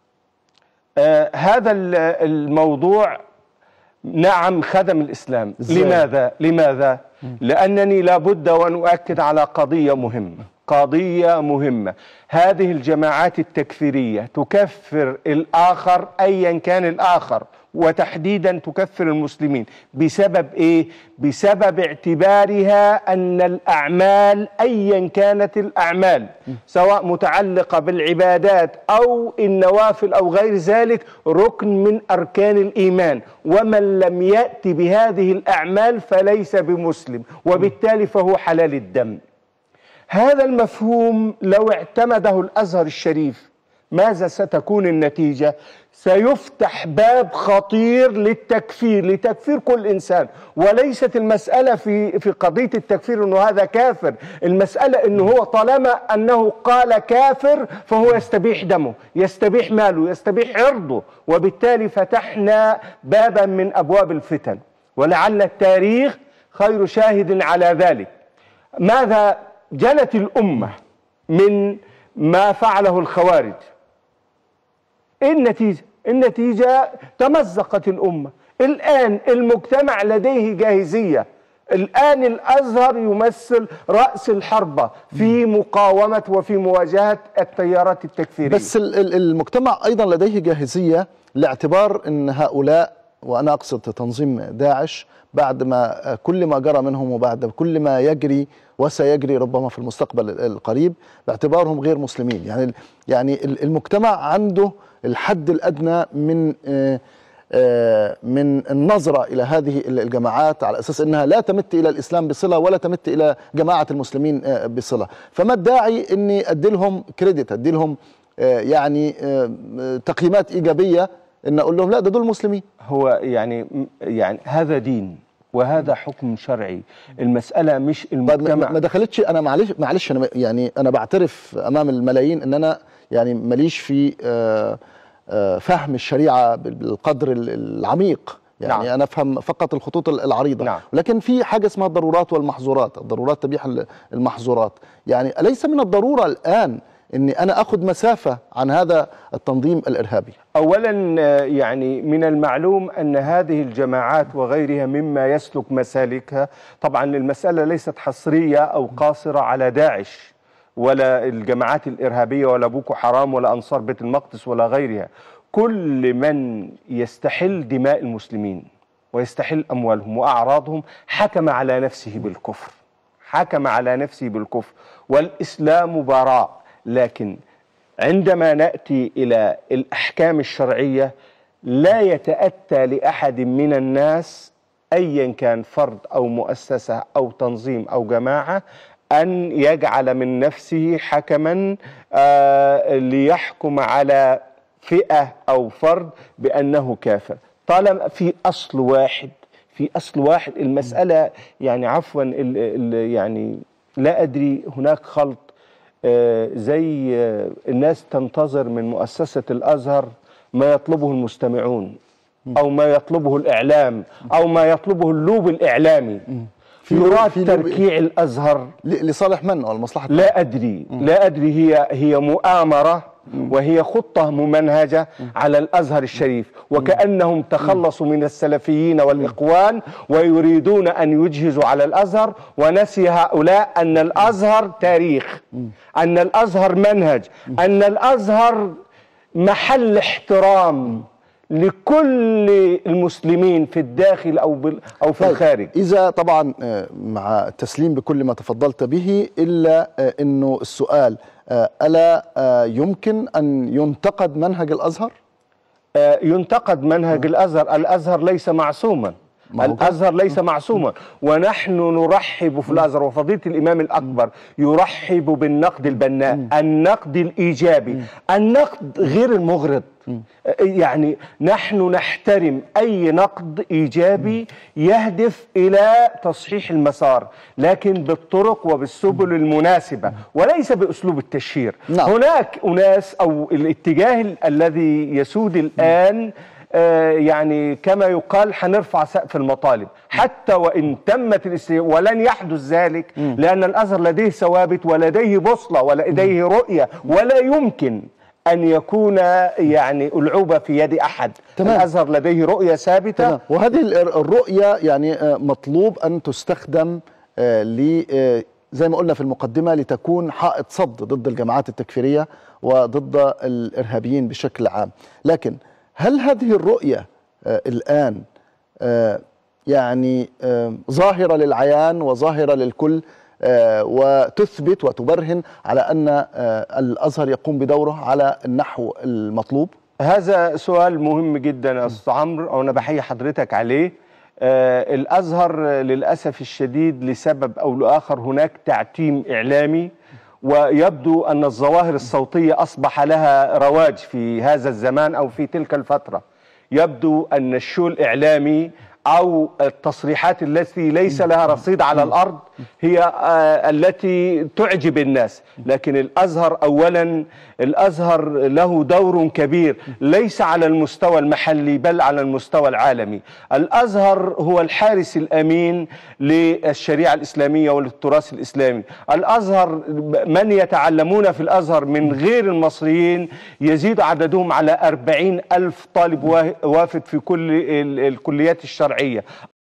آه هذا ال- الموضوع نعم خدم الإسلام إزاي؟ لماذا؟ لماذا؟ لأنني لابد وأن أؤكد على قضية مهمة قضية مهمة هذه الجماعات التكفيرية تكفر الآخر أيا كان الآخر وتحديدا تكفر المسلمين بسبب ايه بسبب اعتبارها ان الاعمال ايا كانت الاعمال سواء متعلقه بالعبادات او النوافل او غير ذلك ركن من اركان الايمان ومن لم ياتي بهذه الاعمال فليس بمسلم وبالتالي فهو حلال الدم هذا المفهوم لو اعتمده الازهر الشريف ماذا ستكون النتيجه سيفتح باب خطير للتكفير لتكفير كل انسان وليست المساله في في قضيه التكفير انه هذا كافر المساله انه هو طالما انه قال كافر فهو يستبيح دمه يستبيح ماله يستبيح عرضه وبالتالي فتحنا بابا من ابواب الفتن ولعل التاريخ خير شاهد على ذلك ماذا جنت الامه من ما فعله الخوارج ايه النتيجه النتيجه تمزقت الامه الان المجتمع لديه جاهزيه الان الازهر يمثل راس الحربه في مقاومه وفي مواجهه التيارات التكفيريه بس ال- ال- المجتمع ايضا لديه جاهزيه لاعتبار ان هؤلاء وانا اقصد تنظيم داعش بعد ما كل ما جرى منهم وبعد كل ما يجري وسيجري ربما في المستقبل القريب باعتبارهم غير مسلمين يعني يعني المجتمع عنده الحد الادنى من آه، آه، من النظره الى هذه الجماعات على اساس انها لا تمت الى الاسلام بصله ولا تمت الى جماعه المسلمين آه، بصله فما الداعي اني ادي لهم كريدت ادي لهم آه، يعني آه، تقييمات ايجابيه ان اقول لهم لا ده دول مسلمين هو يعني يعني هذا دين وهذا حكم شرعي المساله مش ما المجتمع ما دخلتش انا معلش معلش انا يعني انا بعترف امام الملايين ان انا يعني ماليش في آه، آه، فهم الشريعه بال- بالقدر ال- العميق يعني نعم. نعم. انا افهم فقط الخطوط ال- العريضه نعم. ولكن في حاجه اسمها الضرورات والمحظورات الضرورات تبيح ال- المحظورات يعني اليس من الضروره الان اني انا اخذ مسافه عن هذا التنظيم الارهابي اولا آه، يعني من المعلوم ان هذه الجماعات وغيرها مما يسلك مسالكها طبعا المساله ليست حصريه او قاصره على داعش ولا الجماعات الارهابيه ولا بوكو حرام ولا انصار بيت المقدس ولا غيرها كل من يستحل دماء المسلمين ويستحل اموالهم واعراضهم حكم على نفسه بالكفر حكم على نفسه بالكفر والاسلام براء لكن عندما ناتي الى الاحكام الشرعيه لا يتاتى لاحد من الناس ايا كان فرد او مؤسسه او تنظيم او جماعه ان يجعل من نفسه حكما آه ليحكم على فئه او فرد بانه كافر طالما في اصل واحد في اصل واحد المساله يعني عفوا ال ال يعني لا ادري هناك خلط آه، زي آه، الناس تنتظر من مؤسسة الأزهر ما يطلبه المستمعون أو ما يطلبه الإعلام أو ما يطلبه اللوب الإعلامي يراد في لوب- تركيع الأزهر ل- لصالح من او لمصلحه من؟ لا أدري لا أدري هي هي مؤامرة وهي خطة ممنهجة على الأزهر الشريف وكأنهم تخلصوا من السلفيين والإخوان ويريدون أن يجهزوا على الأزهر ونسي هؤلاء أن الأزهر تاريخ أن الأزهر منهج أن الأزهر محل احترام لكل المسلمين في الداخل أو بال أو في طيب، الخارج إذا طبعا آه، مع التسليم بكل ما تفضلت به إلا آه، أنه السؤال آه، ألا آه، يمكن أن ينتقد منهج الأزهر؟ آه، ينتقد منهج الازهر، الازهر ليس معصوما الازهر ليس معصوما ونحن نرحب في الازهر وفضيله الامام الاكبر يرحب بالنقد البناء النقد الايجابي النقد غير المغرض يعني نحن نحترم اي نقد ايجابي يهدف الى تصحيح المسار لكن بالطرق وبالسبل المناسبه وليس باسلوب التشهير نعم. هناك اناس او الاتجاه ال- الذي يسود الان آه، يعني كما يقال هنرفع سقف المطالب حتى وان تمت الاستجابه ولن يحدث ذلك لان الازهر لديه ثوابت ولديه بوصله ولديه رؤيه ولا يمكن ان يكون يعني العوبه في يد احد تمام. الازهر لديه رؤيه ثابته تمام وهذه ال- الرؤية يعني آه، مطلوب أن تستخدم آه، ل آه، زي ما قلنا في المقدمة لتكون حائط صد ضد الجماعات التكفيرية وضد الإرهابيين بشكل عام لكن هل هذه الرؤية آه، الآن آه، يعني آه، ظاهرة للعيان وظاهرة للكل آه، وتثبت وتبرهن على أن آه، الأزهر يقوم بدوره على النحو المطلوب هذا سؤال مهم جدا يا استاذ عمرو وانا بحيي حضرتك عليه آه الازهر آه، للاسف الشديد لسبب او لاخر هناك تعتيم اعلامي ويبدو ان الظواهر الصوتيه اصبح لها رواج في هذا الزمان او في تلك الفتره يبدو ان الشو الاعلامي او التصريحات التي ليس لها رصيد على الارض هي آه، التي تعجب الناس لكن الازهر اولا الازهر له دور كبير ليس على المستوى المحلي بل على المستوى العالمي الازهر هو الحارس الامين للشريعه الاسلاميه وللتراث الاسلامي الازهر من يتعلمون في الازهر من غير المصريين يزيد عددهم على أربعين ألف طالب وا- وافد في كل ال- الكليات الشرعية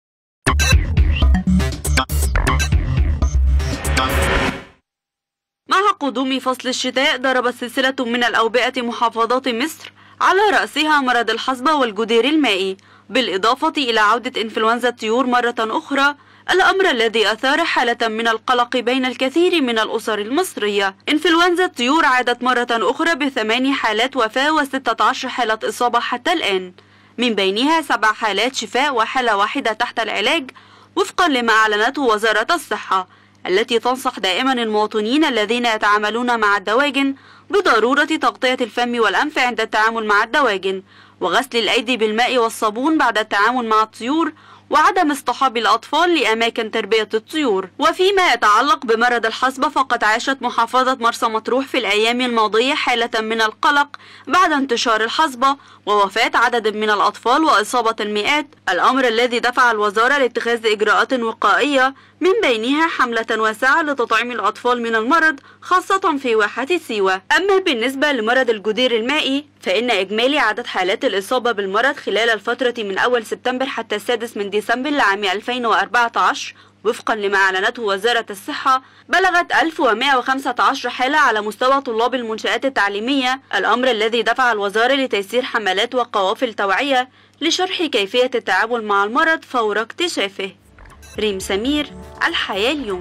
مع قدوم فصل الشتاء ضربت سلسلة من الأوبئة محافظات مصر على رأسها مرض الحصبة والجدير المائي بالإضافة إلى عودة إنفلونزا الطيور مرة أخرى الأمر الذي أثار حالة من القلق بين الكثير من الأسر المصرية إنفلونزا الطيور عادت مرة أخرى بثماني حالات وفاة وستة عشر حالة إصابة حتى الآن من بينها سبع حالات شفاء وحالة واحدة تحت العلاج وفقا لما أعلنته وزارة الصحة التي تنصح دائما المواطنين الذين يتعاملون مع الدواجن بضرورة تغطية الفم والأنف عند التعامل مع الدواجن وغسل الأيدي بالماء والصابون بعد التعامل مع الطيور وعدم اصطحاب الأطفال لأماكن تربية الطيور وفيما يتعلق بمرض الحصبة فقد عاشت محافظة مرسى مطروح في الأيام الماضية حالة من القلق بعد انتشار الحصبة ووفاة عدد من الأطفال وإصابة المئات الأمر الذي دفع الوزارة لاتخاذ إجراءات وقائية من بينها حملة واسعة لتطعيم الأطفال من المرض خاصة في واحة سيوة أما بالنسبة لمرض الجدير المائي فإن إجمالي عدد حالات الإصابة بالمرض خلال الفترة من أول سبتمبر حتى السادس من ديسمبر لعام 2014 وفقا لما أعلنته وزارة الصحة بلغت 1115 حالة على مستوى طلاب المنشآت التعليمية الأمر الذي دفع الوزارة لتيسير حملات وقوافل توعية لشرح كيفية التعامل مع المرض فور اكتشافه ريم سمير الحياة اليوم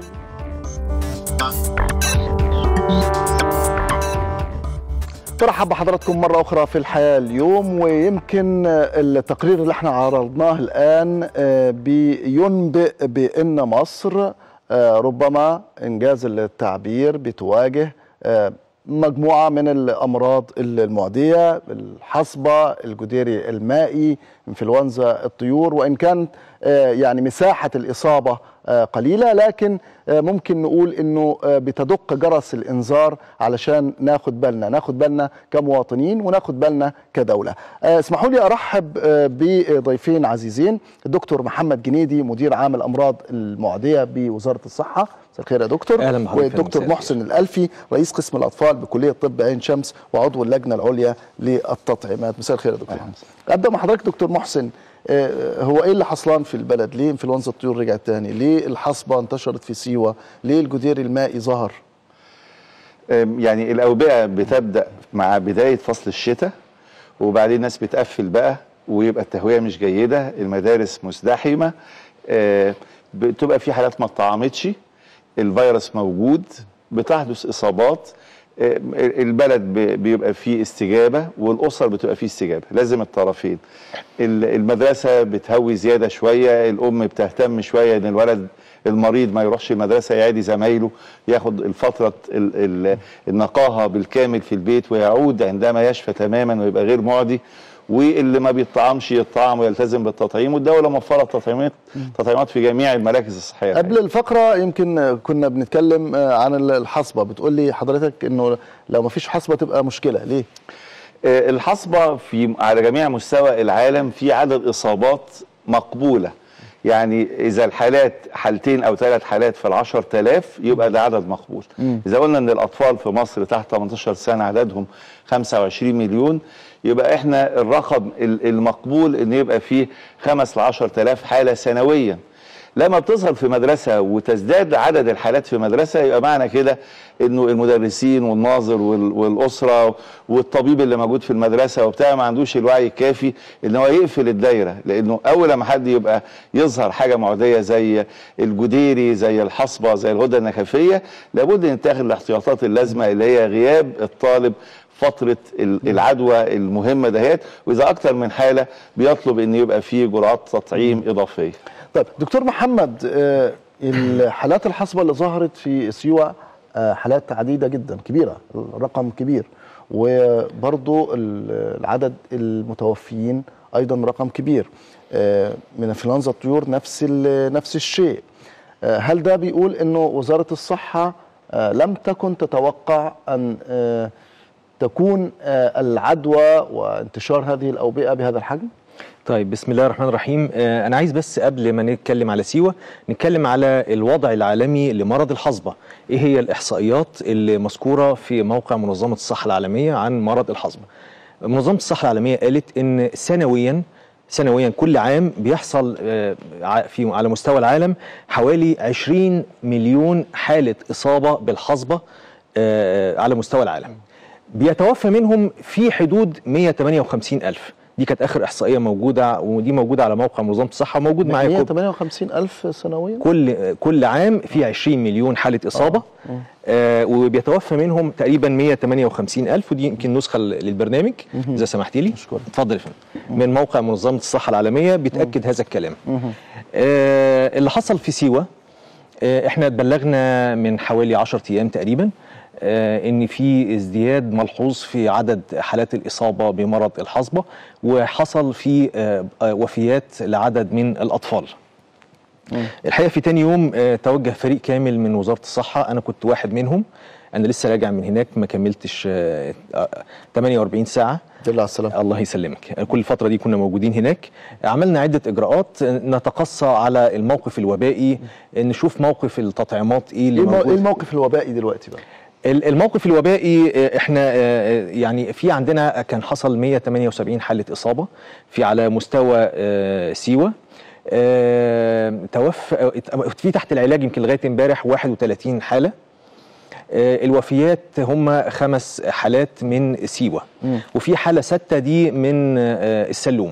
برحب بحضراتكم مرة أخرى في الحياة اليوم ويمكن التقرير اللي احنا عرضناه الآن آه، بينبئ بأن مصر آه، ربما إنجاز التعبير بتواجه آه، مجموعة من الأمراض المعدية الحصبة الجديري المائي انفلونزا الطيور وإن كانت آه، يعني مساحة الإصابة آه، قليلة لكن آه، ممكن نقول انه آه، بتدق جرس الانذار علشان ناخد بالنا ناخد بالنا كمواطنين وناخد بالنا كدولة آه، اسمحوا لي ارحب آه، بضيفين عزيزين الدكتور محمد جنيدي مدير عام الامراض المعدية بوزارة الصحة مساء الخير يا دكتور أهلا بحضرتك يا والدكتور مساء محسن الالفي رئيس قسم الاطفال بكلية طب عين شمس وعضو اللجنة العليا للتطعيمات مساء الخير يا دكتور ابدا مع حضرتك دكتور محسن آه، هو ايه اللي حصلان في البلد ليه انفلونزا الطيور رجعت تاني ليه الحصبة انتشرت في سيوة ليه الجدير المائي ظهر أم، يعني الأوبئة بتبدأ مع بداية فصل الشتاء وبعدين الناس بتقفل بقى ويبقى التهوية مش جيدة المدارس مزدحمة آه، بتبقى في حالات ما اتطعمتش الفيروس موجود بتحدث إصابات آه، البلد ب- بيبقى فيه استجابة والأسر بتبقى فيه استجابة لازم الطرفين ال- المدرسة بتهوي زيادة شوية الأم بتهتم شوية إن الولد المريض ما يروحش المدرسة يعادي زمايله ياخد الفترة ال- ال- النقاهة بالكامل في البيت ويعود عندما يشفى تماما ويبقى غير معدي واللي ما بيطعمش يطعم ويلتزم بالتطعيم والدولة موفرة تطعيمات تطعيمات في جميع المراكز الصحية قبل الفقرة يمكن كنا بنتكلم آه، عن الحصبة بتقول لي حضرتك انه لو ما فيش حصبة تبقى مشكلة ليه آه، الحصبة في على جميع مستوى العالم في عدد إصابات مقبولة يعني إذا الحالات حالتين أو ثلاث حالات في العشر تلاف يبقى ده عدد مقبول مم. إذا قلنا أن الأطفال في مصر تحت 18 سنة عددهم 25 مليون يبقى إحنا الرقم ال- المقبول أن يبقى فيه 5 ل 10 تلاف حالة سنويا لما بتظهر في مدرسة وتزداد عدد الحالات في مدرسة يبقى معنى كده انه المدرسين والناظر وال- والاسرة والطبيب اللي موجود في المدرسة وبتاع ما عندوش الوعي الكافي ان هو يقفل الدايرة لانه اول لما حد يبقى يظهر حاجة معدية زي الجديري زي الحصبة زي الغدة النخفية لابد ان تاخد الاحتياطات اللازمة اللي هي غياب الطالب فترة ال- العدوى المهمة دهيت واذا اكتر من حالة بيطلب ان يبقى فيه جرعات تطعيم اضافية طيب دكتور محمد آه، الحالات الحصبة اللي ظهرت في سيوة آه، حالات عديدة جدا كبيرة الرقم كبير وبرضو ال- العدد المتوفيين أيضا رقم كبير آه، من انفلونزا الطيور نفس ال- نفس الشيء آه، هل ده بيقول انه وزارة الصحة آه، لم تكن تتوقع ان آه، تكون آه، العدوى وانتشار هذه الأوبئة بهذا الحجم؟ طيب بسم الله الرحمن الرحيم آه، انا عايز بس قبل ما نتكلم على سيوه نتكلم على الوضع العالمي لمرض الحصبه ايه هي الاحصائيات اللي مذكوره في موقع منظمه الصحه العالميه عن مرض الحصبه منظمه الصحه العالميه قالت ان سنويا سنويا كل عام بيحصل آه، ع- في على مستوى العالم حوالي 20 مليون حاله اصابه بالحصبه آه، على مستوى العالم بيتوفى منهم في حدود 158 ألف دي كانت آخر إحصائية موجودة ودي موجودة على موقع منظمة الصحة وموجود معايا كل 158 ألف سنويا كل كل عام في 20 مليون حالة إصابة آه وبيتوفى منهم تقريبا 158 ألف ودي يمكن نسخة للبرنامج مهم. إذا سمحت لي اتفضل يا فندم من موقع منظمة الصحة العالمية بتأكد هذا الكلام آه اللي حصل في سيوة آه احنا اتبلغنا من حوالي 10 ايام تقريبا آه ان في ازدياد ملحوظ في عدد حالات الاصابه بمرض الحصبه وحصل في آه آه وفيات لعدد من الاطفال الحقيقه في تاني يوم آه توجه فريق كامل من وزاره الصحه انا كنت واحد منهم انا لسه راجع من هناك ما كملتش آه آه 48 ساعه دل على السلامه الله يسلمك كل الفتره دي كنا موجودين هناك عملنا عده اجراءات نتقصى على الموقف الوبائي نشوف موقف التطعيمات ايه اللي ايه المو- موجود إيه الموقف الوبائي دلوقتي بقى؟ ال- الموقف الوبائي آه، احنا آه، يعني في عندنا كان حصل 178 حاله اصابه في على مستوى آه، سيوه آه، توفى آه، في تحت العلاج يمكن لغايه امبارح 31 حاله آه، الوفيات هم خمس حالات من سيوه وفي حاله سته دي من آه، السلوم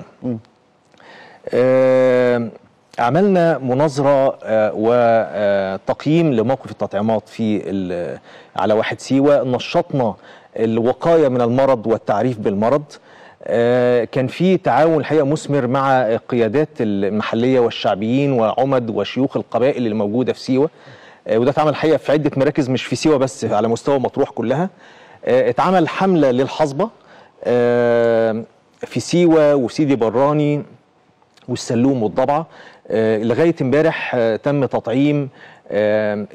آه، عملنا مناظرة آه، وتقييم لموقف التطعيمات في ال- على واحد سيوة نشطنا الوقاية من المرض والتعريف بالمرض آه، كان في تعاون الحقيقة مثمر مع القيادات المحلية والشعبيين وعمد وشيوخ القبائل اللي موجودة في سيوة آه، وده اتعمل الحقيقة في عدة مراكز مش في سيوة بس على مستوى مطروح كلها آه، اتعمل حملة للحصبة آه، في سيوة وسيدي براني والسلوم والضبعة آه، لغاية امبارح آه، تم تطعيم آه،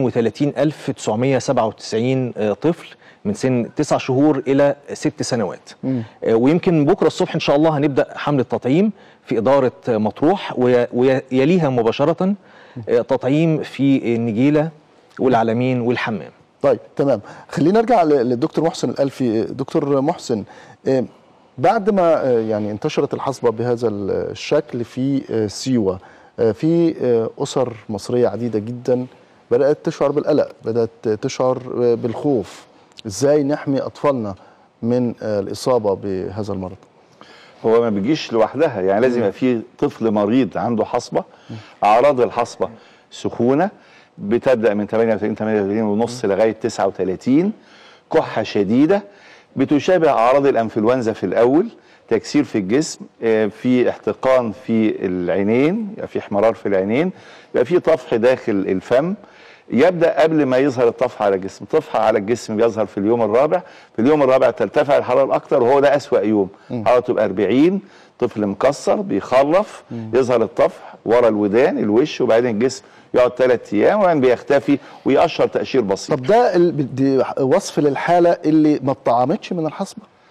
32997 آه، طفل من سن 9 شهور إلى 6 سنوات آه، ويمكن بكرة الصبح إن شاء الله هنبدأ حملة تطعيم في إدارة آه، مطروح وي- ويليها مباشرة آه، تطعيم في النجيلة والعلمين والحمام طيب تمام خلينا نرجع ل- للدكتور محسن الألفي دكتور محسن آه، بعد ما آه، يعني انتشرت الحصبة بهذا الشكل في آه، سيوة آه، في آه، أسر مصرية عديدة جدا بدأت تشعر بالقلق بدأت تشعر آه، بالخوف إزاي نحمي أطفالنا من آه، الإصابة بهذا المرض هو ما بيجيش لوحدها يعني لازم يبقى في طفل مريض عنده حصبه اعراض الحصبه سخونه بتبدا من 38 38 ونص لغايه 39 كحه شديده بتشابه اعراض الانفلونزا في الاول تكسير في الجسم آه، في احتقان في العينين يبقى في احمرار في العينين يبقى في طفح داخل الفم يبدا قبل ما يظهر الطفح على الجسم طفح على الجسم بيظهر في اليوم الرابع في اليوم الرابع ترتفع الحراره الاكثر وهو ده اسوا يوم حرارته تبقى 40 طفل مكسر بيخرف يظهر الطفح ورا الودان الوش وبعدين الجسم يقعد ثلاث ايام وبعدين بيختفي ويقشر تقشير بسيط طب ده ال- دي وصف للحالة اللي ما اتطعمتش من الحصبة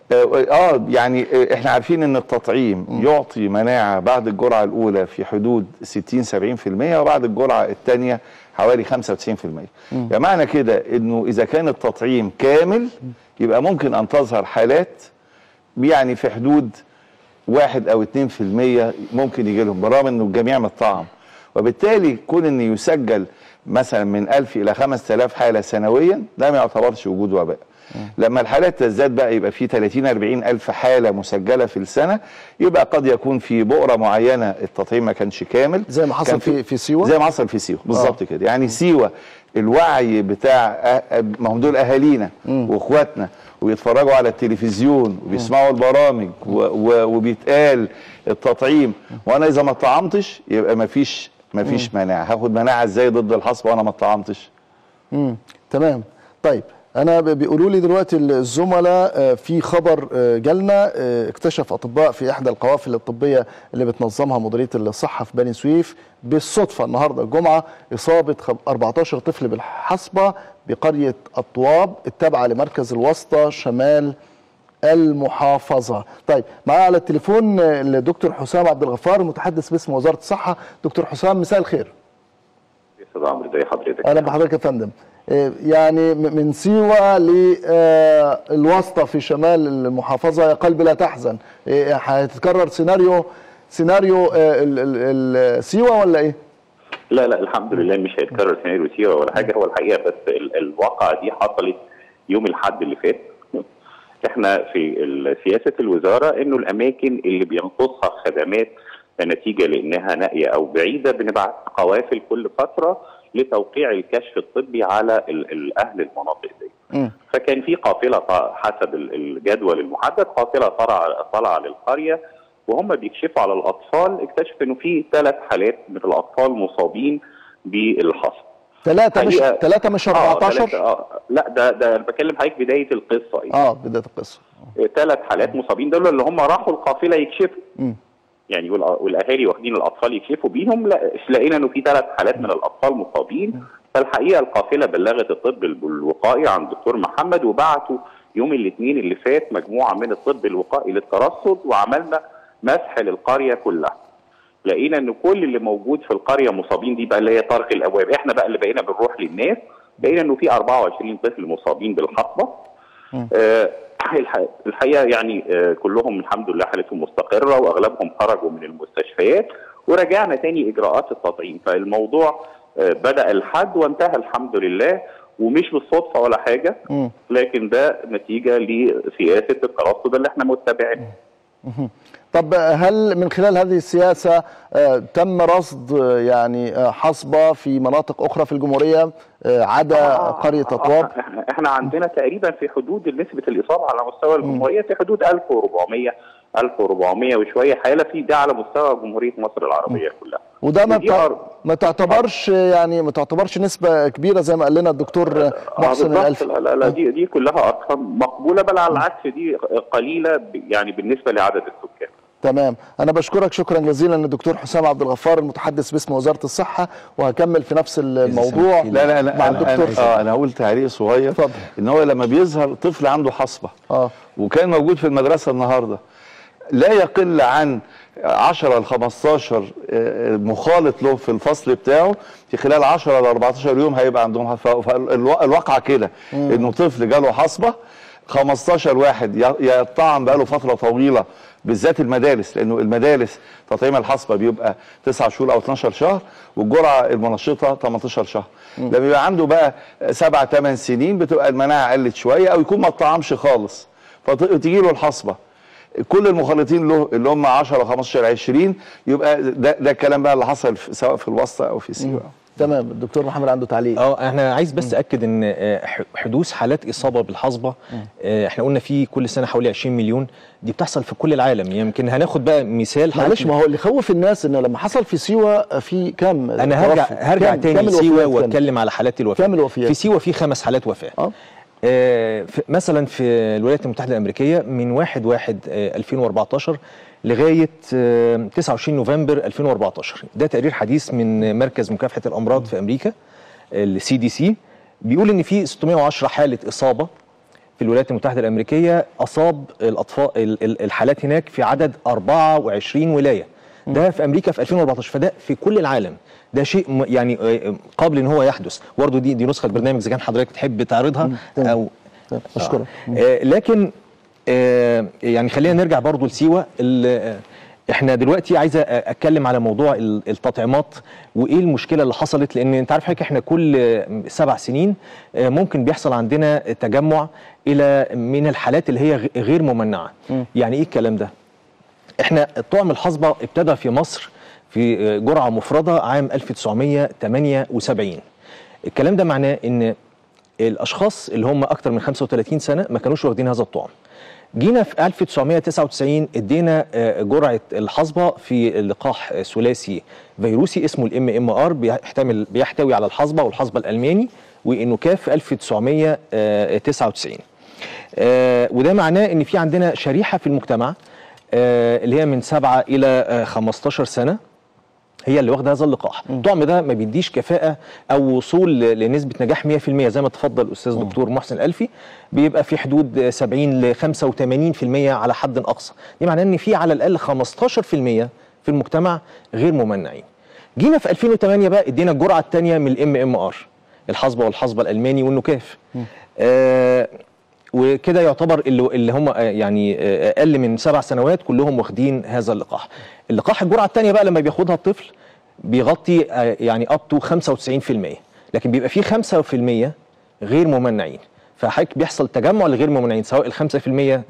اه آه، يعني آه، احنا عارفين ان التطعيم يعطي مناعه بعد الجرعه الاولى في حدود 60 70% وبعد الجرعه الثانيه حوالي 95% يعني معنى كده انه اذا كان التطعيم كامل يبقى ممكن ان تظهر حالات يعني في حدود واحد او 2% ممكن يجي لهم بالرغم انه الجميع متطعم وبالتالي كون ان يسجل مثلا من 1000 الى 5000 حاله سنويا ده ما يعتبرش وجود وباء لما الحالات تزداد بقى يبقى في 30 40 الف حاله مسجله في السنه يبقى قد يكون في بؤره معينه التطعيم ما كانش كامل زي ما حصل كان في في سيوه زي ما حصل في سيوه بالظبط آه. كده يعني سيوه الوعي بتاع أه- أه- ما هم دول اهالينا واخواتنا ويتفرجوا على التلفزيون وبيسمعوا البرامج و و وبيتقال التطعيم وانا اذا ما اتطعمتش يبقى ما فيش ما فيش مناعه هاخد مناعه ازاي ضد الحصبه وانا ما اتطعمتش امم تمام طيب انا ب- بيقولوا لي دلوقتي الزملاء آه، في خبر آه، جالنا آه، اكتشف اطباء في احدى القوافل الطبيه اللي بتنظمها مديريه الصحه في بني سويف بالصدفه النهارده الجمعه اصابه خم- 14 طفل بالحصبه بقريه الطواب التابعه لمركز الوسطى شمال المحافظه طيب معايا على التليفون آه، الدكتور حسام عبد الغفار المتحدث باسم وزاره الصحه دكتور حسام مساء الخير استاذ عمرو زي حضرتك اهلا بحضرتك يا فندم آه، يعني م- من سيوه للواسطه في شمال المحافظه يا قلب لا تحزن آه، هيتكرر سيناريو سيناريو آه، ال- ال- ال- سيوه ولا ايه؟ لا لا الحمد لله مش هيتكرر سيناريو سيوه ولا حاجه هو الحقيقه بس ال- الواقعه دي حصلت يوم الاحد اللي فات احنا في ال- سياسه الوزاره انه الاماكن اللي بينقصها خدمات نتيجه لانها نائيه او بعيده بنبعت قوافل كل فتره لتوقيع الكشف الطبي على ال- ال- اهل المناطق دي. فكان في قافله ط- حسب ال- الجدول المحدد قافله طالعه طالعه للقريه وهم بيكشفوا على الاطفال اكتشفوا انه في ثلاث حالات من الاطفال مصابين بالحصى ثلاثه مش حقيقة- ثلاثه مش آه، 14 تلاتة- آه لا ده ده أنا بكلم حضرتك بدايه القصه يعني اه بدايه القصه ثلاث حالات مصابين دول اللي هم راحوا القافله يكشفوا مم. يعني والأ- والاهالي واخدين الاطفال يكشفوا بيهم لا لقينا انه في ثلاث حالات من الاطفال مصابين فالحقيقه القافله بلغت الطب الوقائي عن الدكتور محمد وبعتوا يوم الاثنين اللي فات مجموعه من الطب الوقائي للترصد وعملنا مسح للقريه كلها لقينا ان كل اللي موجود في القريه مصابين دي بقى اللي هي طرق الابواب احنا بقى اللي بقينا بنروح للناس لقينا انه في 24 طفل مصابين بالحصبه آه، الح- الحقيقه يعني آه، كلهم الحمد لله حالتهم مستقره واغلبهم خرجوا من المستشفيات وراجعنا تاني اجراءات التطعيم فالموضوع آه، بدا الحد وانتهى الحمد لله ومش بالصدفه ولا حاجه مم. لكن ده نتيجه لسياسه الترصد اللي احنا متبعينها مهم. طب هل من خلال هذه السياسة آه، تم رصد آه، يعني آه، حصبة في مناطق أخرى في الجمهورية آه، عدا قرية أطواب؟ احنا احنا عندنا تقريبا في حدود نسبه الاصابه على مستوى الجمهوريه في حدود 1400 1400 وشويه حاله في ده على مستوى جمهوريه مصر العربيه كلها وده ما ودي بتع... أر- ما تعتبرش يعني ما تعتبرش نسبة كبيرة زي ما قال لنا الدكتور آه، آه، محسن بالظبط. الألفي لا لا, لا دي دي كلها ارقام مقبوله بل على العكس دي قليله ب- يعني بالنسبه لعدد السكان تمام أنا بشكرك شكرا جزيلا للدكتور حسام عبد الغفار المتحدث باسم وزارة الصحة وهكمل في نفس الموضوع لا لا لا مع أنا, الدكتور أنا, آه انا هقول تعليق صغير ان هو لما بيظهر طفل عنده حصبه اه وكان موجود في المدرسه النهارده لا يقل عن 10 ل 15 آه، مخالط له في الفصل بتاعه في خلال 10 ل 14 يوم هيبقى عندهم فالواقعه كده مم. انه طفل جاله حصبه 15 واحد ي- يطعم بقاله فتره طويله بالذات المدارس لانه المدارس تطعيم الحصبه بيبقى 9 شهور او 12 شهر والجرعه المنشطه 18 شهر مم. لما يبقى عنده بقى 7 8 سنين بتبقى المناعه قلت شويه او يكون ما اتطعمش خالص فتجي له الحصبه كل المخالطين له اللي هم 10 15 20 يبقى ده ده الكلام بقى اللي حصل في سواء في الوسطى او في سيوه تمام الدكتور محمد عنده تعليق اه احنا عايز بس اكد ان آه، ح- حدوث حالات اصابه بالحصبه آه، احنا قلنا في كل سنه حوالي 20 مليون دي بتحصل في كل العالم يمكن هناخد بقى مثال حالات معلش ما هو اللي خوف الناس ان لما حصل في سيوه في كام انا هرجع توفي؟ هرجع كام- تاني كام سيوه الوفيات كام؟ واتكلم على حالات الوفاه كام الوفيات؟ في سيوه في خمس حالات وفاه اه آه، في- مثلا في الولايات المتحده الامريكيه من 1 1 آه، 2014 لغايه آه، 29 نوفمبر 2014 ده تقرير حديث من مركز مكافحه الامراض في امريكا السي دي سي بيقول ان في 610 حاله اصابه في الولايات المتحده الامريكيه اصاب الاطفال ال- ال- الحالات هناك في عدد 24 ولايه ده في امريكا في 2014 فده في كل العالم ده شيء م- يعني آه، قابل ان هو يحدث برضه دي دي نسخه برنامج اذا كان حضرتك تحب تعرضها او اشكرك آه، لكن آه، يعني خلينا نرجع برضو لسيوه ال- آه، احنا دلوقتي عايز أ- اتكلم على موضوع ال- التطعيمات وايه المشكله اللي حصلت لان انت عارف حضرتك احنا كل آه، سبع سنين آه، ممكن بيحصل عندنا تجمع الى من الحالات اللي هي غ- غير ممنعه يعني ايه الكلام ده احنا الطعم الحصبه ابتدى في مصر في آه، جرعه مفرده عام 1978 الكلام ده معناه ان الاشخاص اللي هم اكتر من 35 سنه ما كانوش واخدين هذا الطعم جينا في 1999 ادينا آه، جرعه الحصبه في لقاح آه، ثلاثي فيروسي اسمه الام ام ار بيحتمل بيحتوي على الحصبه والحصبه الالماني وانوكاف في 1999 آه، وده معناه ان في عندنا شريحه في المجتمع آه، اللي هي من 7 الى آه، 15 سنه هي اللي واخده هذا اللقاح الطعم ده ما بيديش كفاءه او وصول ل- لنسبه نجاح 100% زي ما تفضل الاستاذ دكتور محسن الالفي بيبقى في حدود 70 ل 85% على حد اقصى دي معناه ان في على الاقل 15% في المجتمع غير ممنعين جينا في 2008 بقى ادينا الجرعه الثانيه من الام ام ار الحصبه والحصبه الالماني والنكاف آه وكده يعتبر اللي, اللي هم آه، يعني آه، اقل من سبع سنوات كلهم واخدين هذا اللقاح اللقاح الجرعه الثانيه بقى لما بياخدها الطفل بيغطي آه، يعني اب تو 95% لكن بيبقى فيه 5% غير ممنعين فحضرتك بيحصل تجمع لغير ممنعين سواء ال 5%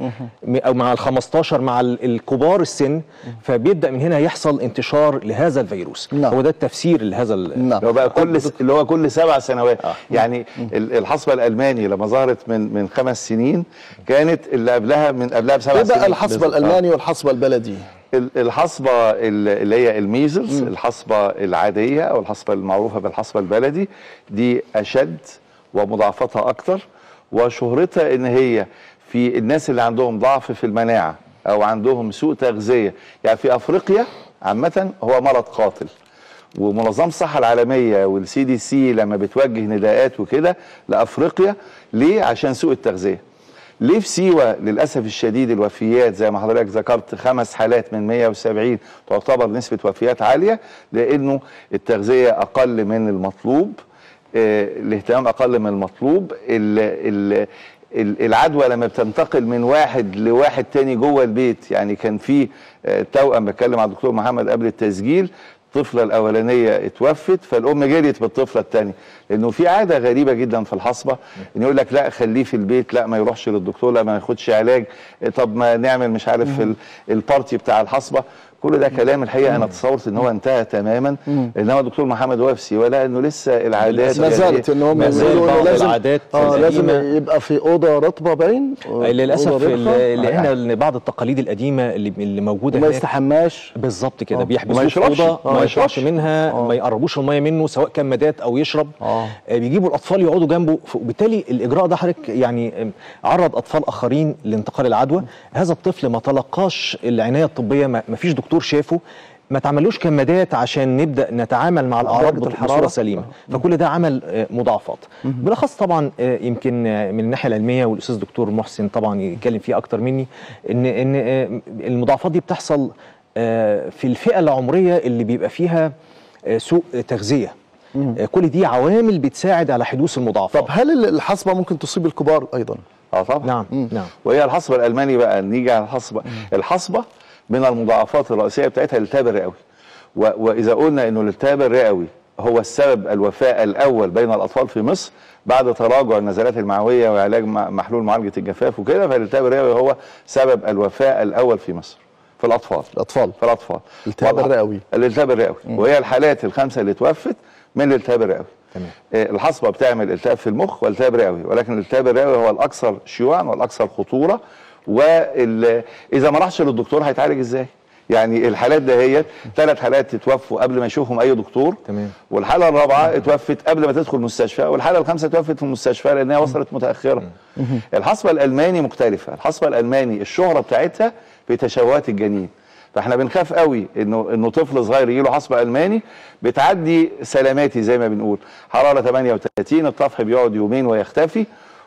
م- او مع ال 15 مع ال- الكبار السن فبيبدا من هنا يحصل انتشار لهذا الفيروس هو ده التفسير لهذا ال- اللي هو بقى كل س... اللي هو كل سبع سنوات آه. يعني ال- الحصبه الالماني لما ظهرت من من خمس سنين كانت اللي قبلها من قبلها بسبع ايه سنين بقى الحصبه بالظبط. الالماني والحصبه البلدي ال- الحصبه ال- اللي هي الميزلز الحصبه العاديه او الحصبه المعروفه بالحصبه البلدي دي اشد ومضاعفتها اكتر وشهرتها ان هي في الناس اللي عندهم ضعف في المناعه او عندهم سوء تغذيه يعني في افريقيا عامه هو مرض قاتل ومنظمه الصحه العالميه والسي دي سي لما بتوجه نداءات وكده لافريقيا ليه عشان سوء التغذيه ليه في سيوه للاسف الشديد الوفيات زي ما حضرتك ذكرت خمس حالات من 170 تعتبر نسبه وفيات عاليه لانه التغذيه اقل من المطلوب آه، الاهتمام اقل من المطلوب ال ال ال- العدوى لما بتنتقل من واحد لواحد تاني جوه البيت يعني كان في آه، توأم بتكلم مع الدكتور محمد قبل التسجيل الطفله الاولانيه اتوفت فالام جريت بالطفله الثانيه لانه في عاده غريبه جدا في الحصبه ان يقول لك لا خليه في البيت لا ما يروحش للدكتور لا ما ياخدش علاج طب ما نعمل مش عارف ال- البارتي بتاع الحصبه كل ده كلام الحقيقه انا تصورت ان هو انتهى تماما انما الدكتور محمد وهو في سيوه لقى انه لسه العادات ما زالت ان هم ما زال بيقولوا إنه بعض لازم العادات اه لازم القديمة. يبقى في اوضه رطبه باين للاسف أوضة ال- رطبة. لان إن بعض التقاليد القديمه اللي, اللي موجوده وما هناك يستحماش بالظبط كده آه. بيحبسوه وما في يشربش. اوضه آه، ما ما يشربش يشربش. منها ما يقربوش الميه منه سواء كان مدات او يشرب آه. بيجيبوا الاطفال يقعدوا جنبه ف- وبالتالي الاجراء ده حضرتك يعني آم، عرض اطفال اخرين لانتقال العدوى هذا الطفل ما تلقاش العنايه الطبيه ما ما فيش دكتور شافه ما تعملوش كمادات عشان نبدا نتعامل مع الاعراض درجة بط- الحرارة. بصوره سليمه فكل ده عمل آه، مضاعفات بالاخص طبعا آه، يمكن آه، من الناحيه العلميه والاستاذ دكتور محسن طبعا يتكلم فيه اكتر مني ان ان آه، المضاعفات دي بتحصل آه، في الفئه العمريه اللي بيبقى فيها آه، سوء تغذيه آه، كل دي عوامل بتساعد على حدوث المضاعفات طب هل الحصبه ممكن تصيب الكبار ايضا اه طبعا نعم نعم وهي الحصبه الالماني بقى نيجي على الحصبه الحصبه من المضاعفات الرئيسيه بتاعتها الالتهاب الرئوي و- واذا قلنا انه الالتهاب الرئوي هو السبب الوفاه الاول بين الاطفال في مصر بعد تراجع النزلات المعويه وعلاج مع- محلول معالجه الجفاف وكده فالالتهاب الرئوي هو سبب الوفاه الاول في مصر في الاطفال الاطفال في الاطفال الالتهاب والأط- الرئوي. الالتهاب الرئوي وهي الحالات الخمسه اللي توفت من الالتهاب الرئوي تمام آه، الحصبه بتعمل التهاب في المخ والتهاب رئوي ولكن الالتهاب الرئوي هو الاكثر شيوعا والاكثر خطوره واذا ما راحش للدكتور هيتعالج ازاي؟ يعني الحالات دهيت ثلاث حالات تتوفوا قبل ما يشوفهم اي دكتور تمام والحاله الرابعه اتوفت قبل ما تدخل المستشفى والحاله الخامسه اتوفت في المستشفى لانها وصلت متاخره الحصبه الالماني مختلفه الحصبه الالماني الشهره بتاعتها في تشوهات الجنين فاحنا بنخاف قوي انه انه طفل صغير يجي له حصبه الماني بتعدي سلاماتي زي ما بنقول حراره 38 الطفح بيقعد يومين ويختفي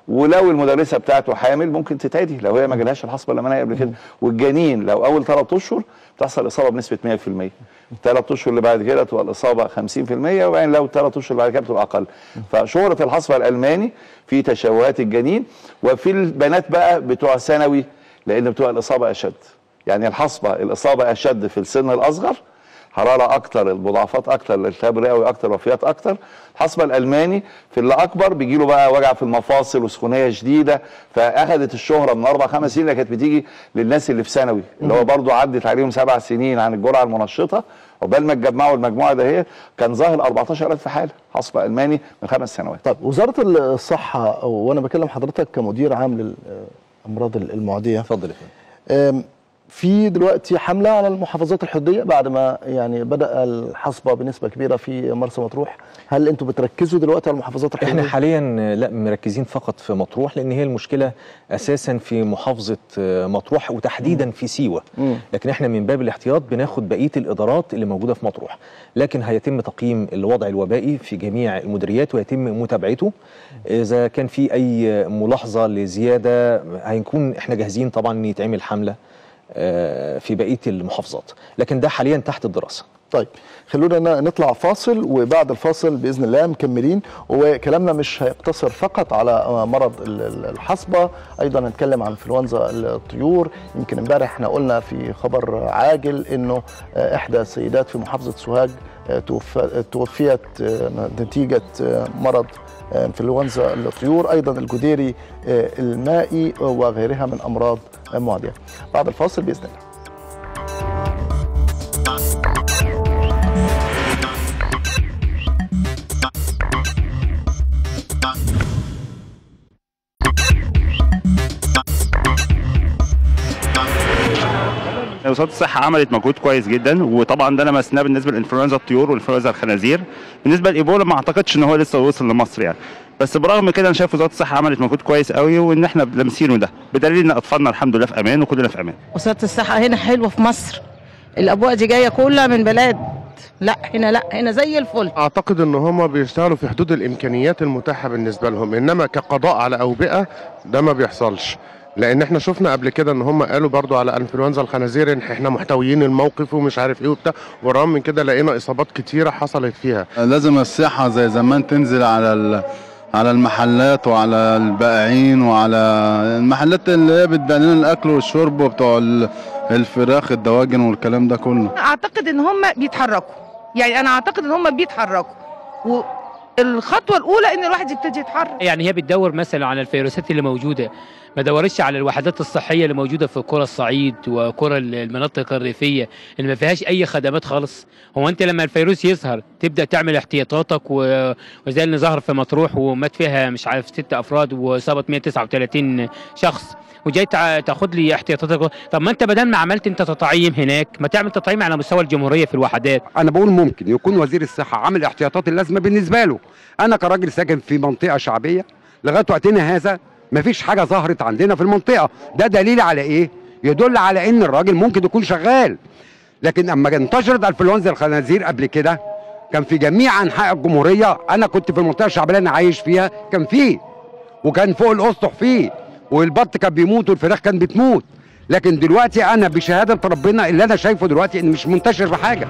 ولو المدرسه بتاعته حامل ممكن تتعدي لو هي ما جالهاش الحصبه الامانيه قبل كده والجنين لو اول ثلاث اشهر بتحصل اصابه بنسبه 100% الثلاث اشهر اللي بعد كده تبقى الاصابه 50% وبعدين لو الثلاث اشهر اللي بعد كده بتبقى اقل فشهره الحصبه الالماني في تشوهات الجنين وفي البنات بقى بتوع ثانوي لان بتبقى الاصابه اشد يعني الحصبه الاصابه اشد في السن الاصغر حراره اكتر المضاعفات اكتر الالتهاب رئوي اكتر وفيات اكتر الحصبه الالماني في اللي اكبر بيجي له بقى وجع في المفاصل وسخونيه شديده فاخذت الشهره من اربع خمس سنين اللي كانت بتيجي للناس اللي في ثانوي اللي هو برضه عدت عليهم سبع سنين عن الجرعه المنشطه عقبال ما اتجمعوا المجموعه ده هي كان ظاهر 14000 حاله حصبه الماني من خمس سنوات طب وزاره الصحه وانا بكلم حضرتك كمدير عام للامراض المعديه اتفضل يا فندم في دلوقتي حملة على المحافظات الحدودية بعد ما يعني بدأ الحصبة بنسبة كبيرة في مرسى مطروح هل انتم بتركزوا دلوقتي على المحافظات الحدودية؟ احنا حاليا لا مركزين فقط في مطروح لان هي المشكلة اساسا في محافظة مطروح وتحديدا في سيوة مم. لكن احنا من باب الاحتياط بناخد بقية الادارات اللي موجودة في مطروح لكن هيتم تقييم الوضع الوبائي في جميع المديريات ويتم متابعته اذا كان في اي ملاحظة لزيادة هنكون احنا جاهزين طبعا ان يتعمل حملة في بقيه المحافظات لكن ده حاليا تحت الدراسه طيب خلونا نطلع فاصل وبعد الفاصل باذن الله مكملين وكلامنا مش هيقتصر فقط على مرض الحصبه ايضا هنتكلم عن انفلونزا الطيور يمكن امبارح احنا قلنا في خبر عاجل انه احدى السيدات في محافظه سوهاج توفيت نتيجه مرض انفلونزا الطيور ايضا الجديري المائي وغيرها من امراض معديه بعد الفاصل باذن الله وزاره الصحه عملت مجهود كويس جدا وطبعا ده لمسناه بالنسبه لانفلونزا الطيور والانفلونزا الخنازير بالنسبه لايبولا ما اعتقدش ان هو لسه وصل لمصر يعني بس برغم كده انا شايف وزاره الصحه عملت مجهود كويس قوي وان احنا لامسينه ده بدليل ان اطفالنا الحمد لله في امان وكلنا في امان وزاره الصحه هنا حلوه في مصر الابواق دي جايه كلها من بلاد لا هنا لا هنا زي الفل اعتقد ان هم بيشتغلوا في حدود الامكانيات المتاحه بالنسبه لهم انما كقضاء على اوبئه ده ما بيحصلش لان احنا شفنا قبل كده ان هم قالوا برضو على انفلونزا الخنازير ان احنا محتويين الموقف ومش عارف ايه وبتاع ورغم من كده لقينا اصابات كتيره حصلت فيها لازم الصحه زي زمان تنزل على على المحلات وعلى البائعين وعلى المحلات اللي هي بتبيع لنا الاكل والشرب وبتوع الفراخ الدواجن والكلام ده كله اعتقد ان هم بيتحركوا يعني انا اعتقد ان هم بيتحركوا والخطوه الاولى ان الواحد يبتدي يتحرك يعني هي بتدور مثلا على الفيروسات اللي موجوده ما دورتش على الوحدات الصحيه اللي موجوده في قرى الصعيد وقرى المناطق الريفيه اللي ما فيهاش اي خدمات خالص هو انت لما الفيروس يظهر تبدا تعمل احتياطاتك و... وزي اللي ظهر في مطروح ومات فيها مش عارف ست افراد واصابت 139 شخص وجاي تاخد لي احتياطاتك طب ما انت بدل ما عملت انت تطعيم هناك ما تعمل تطعيم على مستوى الجمهوريه في الوحدات انا بقول ممكن يكون وزير الصحه عامل الاحتياطات اللازمه بالنسبه له انا كراجل ساكن في منطقه شعبيه لغايه وقتنا هذا مفيش حاجه ظهرت عندنا في المنطقه ده دليل على ايه يدل على ان الراجل ممكن يكون شغال لكن اما انتشرت انفلونزا الخنازير قبل كده كان في جميع انحاء الجمهوريه انا كنت في المنطقه الشعبيه اللي انا عايش فيها كان فيه وكان فوق الاسطح فيه والبط كان بيموت والفراخ كان بتموت لكن دلوقتي انا بشهاده ربنا اللي انا شايفه دلوقتي ان مش منتشر في حاجه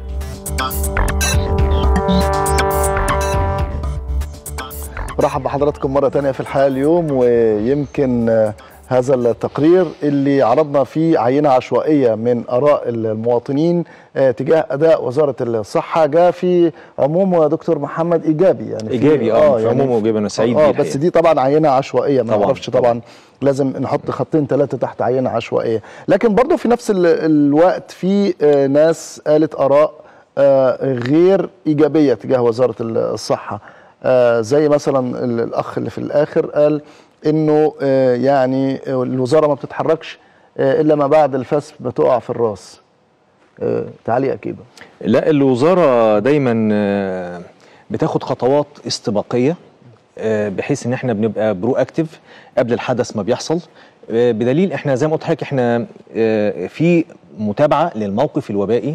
برحب بحضراتكم مرة تانية في الحياة اليوم ويمكن هذا التقرير اللي عرضنا فيه عينة عشوائية من آراء المواطنين تجاه أداء وزارة الصحة جاء في عمومه يا دكتور محمد إيجابي يعني إيجابي اه في عمومه إيجابي أنا سعيد آه بس دي طبعا عينة عشوائية ما طبعاً، نعرفش طبعا لازم نحط خطين ثلاثة تحت عينة عشوائية لكن برضه في نفس ال- الوقت في آه، ناس قالت آراء آه، غير إيجابية تجاه وزارة الصحة آه، زي مثلا ال- الأخ اللي في الآخر قال إنه آه، يعني الوزارة ما بتتحركش آه، إلا ما بعد الفسف بتقع في الراس آه، تعليق أكيد لا الوزاره دايما آه، بتاخد خطوات استباقيه آه، بحيث ان احنا بنبقى برو اكتف قبل الحدث ما بيحصل آه، بدليل احنا زي ما قلت لحضرتك احنا آه، في متابعه للموقف الوبائي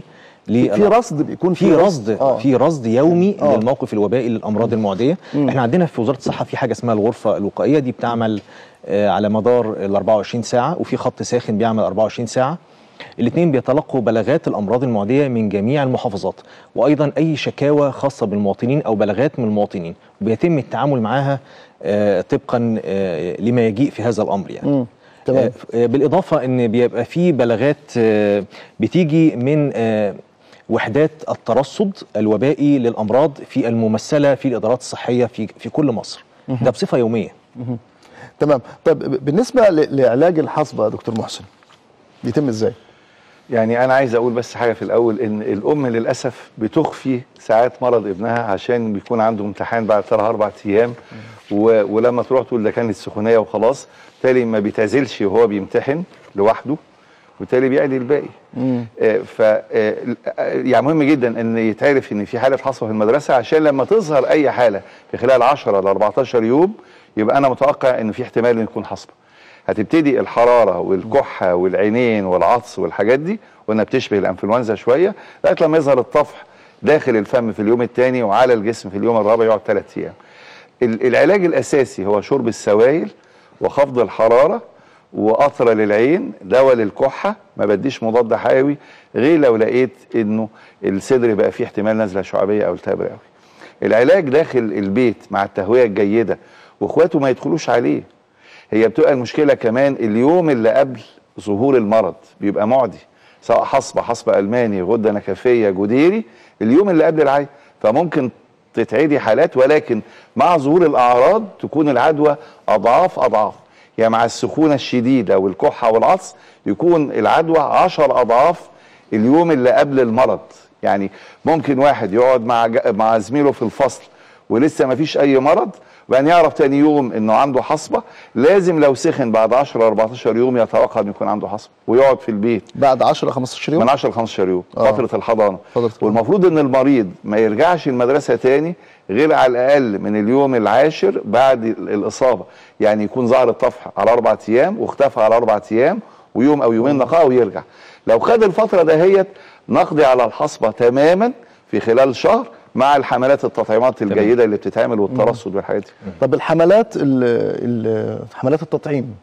في- في رصد بيكون في في رصد رصد. آه. في رصد يومي آه. للموقف الوبائي للامراض المعديه احنا عندنا في وزاره الصحه في حاجه اسمها الغرفه الوقائيه دي بتعمل آه، على مدار ال 24 ساعه وفي خط ساخن بيعمل 24 ساعه الاثنين بيتلقوا بلاغات الامراض المعديه من جميع المحافظات وايضا اي شكاوى خاصه بالمواطنين او بلاغات من المواطنين وبيتم التعامل معاها آه، طبقا آه، لما يجيء في هذا الامر يعني مم. تمام آه، بالاضافه ان بيبقى في بلاغات آه، بتيجي من آه، وحدات الترصد الوبائي للامراض في الممثله في الادارات الصحيه في في كل مصر ده بصفه يوميه مهم. تمام طب بالنسبه ل- لعلاج الحصبه يا دكتور محسن بيتم ازاي يعني انا عايز اقول بس حاجه في الاول ان الام للاسف بتخفي ساعات مرض ابنها عشان بيكون عنده امتحان بعد ثلاث اربع ايام و... ولما تروح تقول ده كانت سخونيه وخلاص بالتالي ما بيتعزلش وهو بيمتحن لوحده وبالتالي بيعدي الباقي آه، ف آه، يعني مهم جدا ان يتعرف ان في حاله حصوه في المدرسه عشان لما تظهر اي حاله في خلال 10 ل 14 يوم يبقى انا متوقع ان في احتمال ان يكون حصبه هتبتدي الحراره والكحه والعينين والعطس والحاجات دي وانها بتشبه الانفلونزا شويه لغايه لما يظهر الطفح داخل الفم في اليوم الثاني وعلى الجسم في اليوم الرابع يقعد ثلاث ايام. ال- العلاج الاساسي هو شرب السوائل وخفض الحراره وقطره للعين دواء للكحه ما بديش مضاد حيوي غير لو لقيت انه الصدر بقى فيه احتمال نزله شعبيه او التهاب رئوي. العلاج داخل البيت مع التهويه الجيده واخواته ما يدخلوش عليه هي بتبقى المشكله كمان اليوم اللي قبل ظهور المرض بيبقى معدي سواء حصبه حصبه الماني غده نكفيه جديري اليوم اللي قبل العين فممكن تتعدي حالات ولكن مع ظهور الاعراض تكون العدوى اضعاف اضعاف يعني مع السخونه الشديده والكحه والعطس يكون العدوى عشر اضعاف اليوم اللي قبل المرض يعني ممكن واحد يقعد مع ج- مع زميله في الفصل ولسه ما فيش اي مرض وبعدين يعرف تاني يوم انه عنده حصبه لازم لو سخن بعد 10 14 يوم يتوقع انه يكون عنده حصبه ويقعد في البيت بعد 10 15 يوم من 10 ل 15 يوم آه. فتره الحضانه فترة والمفروض ان المريض ما يرجعش المدرسه تاني غير على الاقل من اليوم العاشر بعد ال- الاصابه يعني يكون ظهر الطفح على اربع ايام واختفى على اربع ايام ويوم او يومين نقاه ويرجع لو خد الفتره دهيت نقضي على الحصبه تماما في خلال شهر مع الحملات التطعيمات الجيده اللي بتتعمل والترصد والحاجات دي طب الحملات ال- ال- حملات التطعيم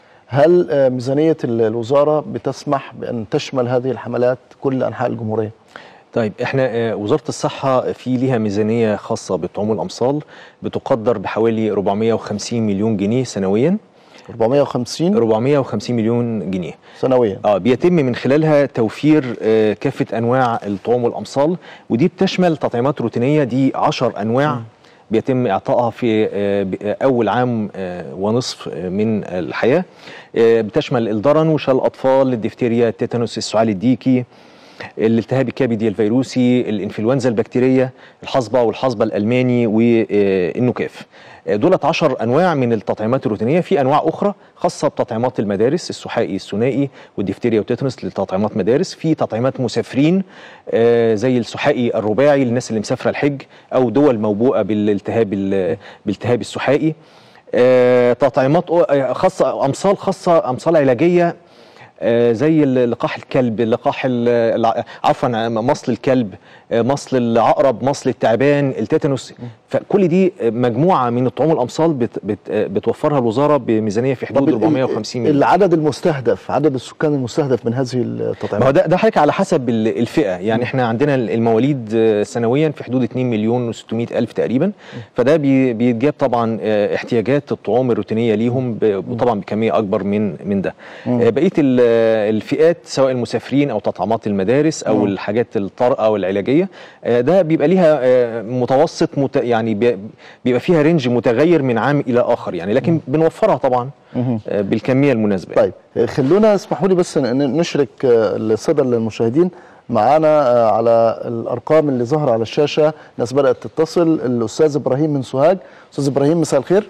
هل آه، ميزانيه ال- الوزاره بتسمح بان تشمل هذه الحملات كل انحاء الجمهوريه طيب احنا آه، وزاره الصحه في ليها ميزانيه خاصه بطعوم الامصال بتقدر بحوالي 450 مليون جنيه سنويا 450 450 مليون جنيه سنويا اه بيتم من خلالها توفير آه، كافه انواع الطعوم والامصال ودي بتشمل تطعيمات روتينيه دي 10 انواع بيتم اعطائها في آه، ب- آه، اول عام آه، ونصف آه، من الحياه آه، بتشمل الضرن وشلل الاطفال الدفتيريا التيتانوس السعال الديكي الالتهاب الكبدي الفيروسي الانفلونزا البكتيريه الحصبه والحصبه الالماني والنكاف دولت 10 انواع من التطعيمات الروتينيه في انواع اخرى خاصه بتطعيمات المدارس السحائي الثنائي والدفتيريا والتيتانوس لتطعيمات مدارس في تطعيمات مسافرين آه، زي السحائي الرباعي للناس اللي مسافره الحج او دول موبوءه بالالتهاب ال- بالالتهاب السحائي آه، تطعيمات أو- آه، خاصه امصال خاصه امصال علاجيه آه، زي ال- لقاح الكلب لقاح ال- الع- عفوا مصل الكلب آه، مصل العقرب مصل التعبان التيتانوس فكل دي مجموعه من الطعوم الامصال بت بت بتوفرها الوزاره بميزانيه في حدود طب ال- 450 مليون العدد المستهدف عدد السكان المستهدف من هذه ما التطعيمات هو ده ده حضرتك على حسب ال- الفئه يعني احنا عندنا المواليد آه، سنويا في حدود 2 مليون و600 الف تقريبا فده بي- بيتجاب طبعا آه، احتياجات الطعوم الروتينيه ليهم ب- وطبعا بكميه اكبر من من ده مم. آه، بقيه ال- الفئات سواء المسافرين او تطعيمات المدارس او مم. الحاجات الطارئه والعلاجيه آه، ده بيبقى ليها آه، متوسط مت يعني بي- بيبقى فيها رينج متغير من عام الى اخر يعني لكن بنوفرها طبعا مهم. آه، بالكميه المناسبه طيب آه، خلونا اسمحوا لي بس ن- نشرك آه، الصدى للمشاهدين معانا آه، على الارقام اللي ظاهره على الشاشه ناس بدات تتصل الاستاذ ابراهيم من سوهاج استاذ ابراهيم مساء الخير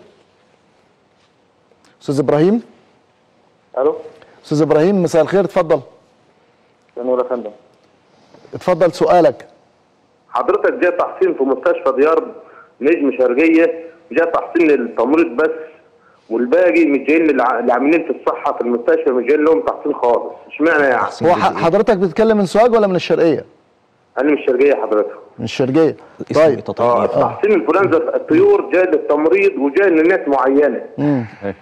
استاذ ابراهيم الو استاذ ابراهيم مساء الخير اتفضل نور يا فندم اتفضل سؤالك حضرتك جاي تحصين في مستشفى ديار نجم شرقيه جاي تحصين للتمريض بس والباقي مش جايين للع- العاملين في الصحه في المستشفى مش جايين لهم تحصين خالص اشمعنى يعني هو ح- حضرتك بتتكلم من سوهاج ولا من الشرقيه انا من الشرقيه حضرتك من الشرقيه طيب اه تحسين انفلونزا الطيور جاي للتمريض وجاي لناس معينه مم.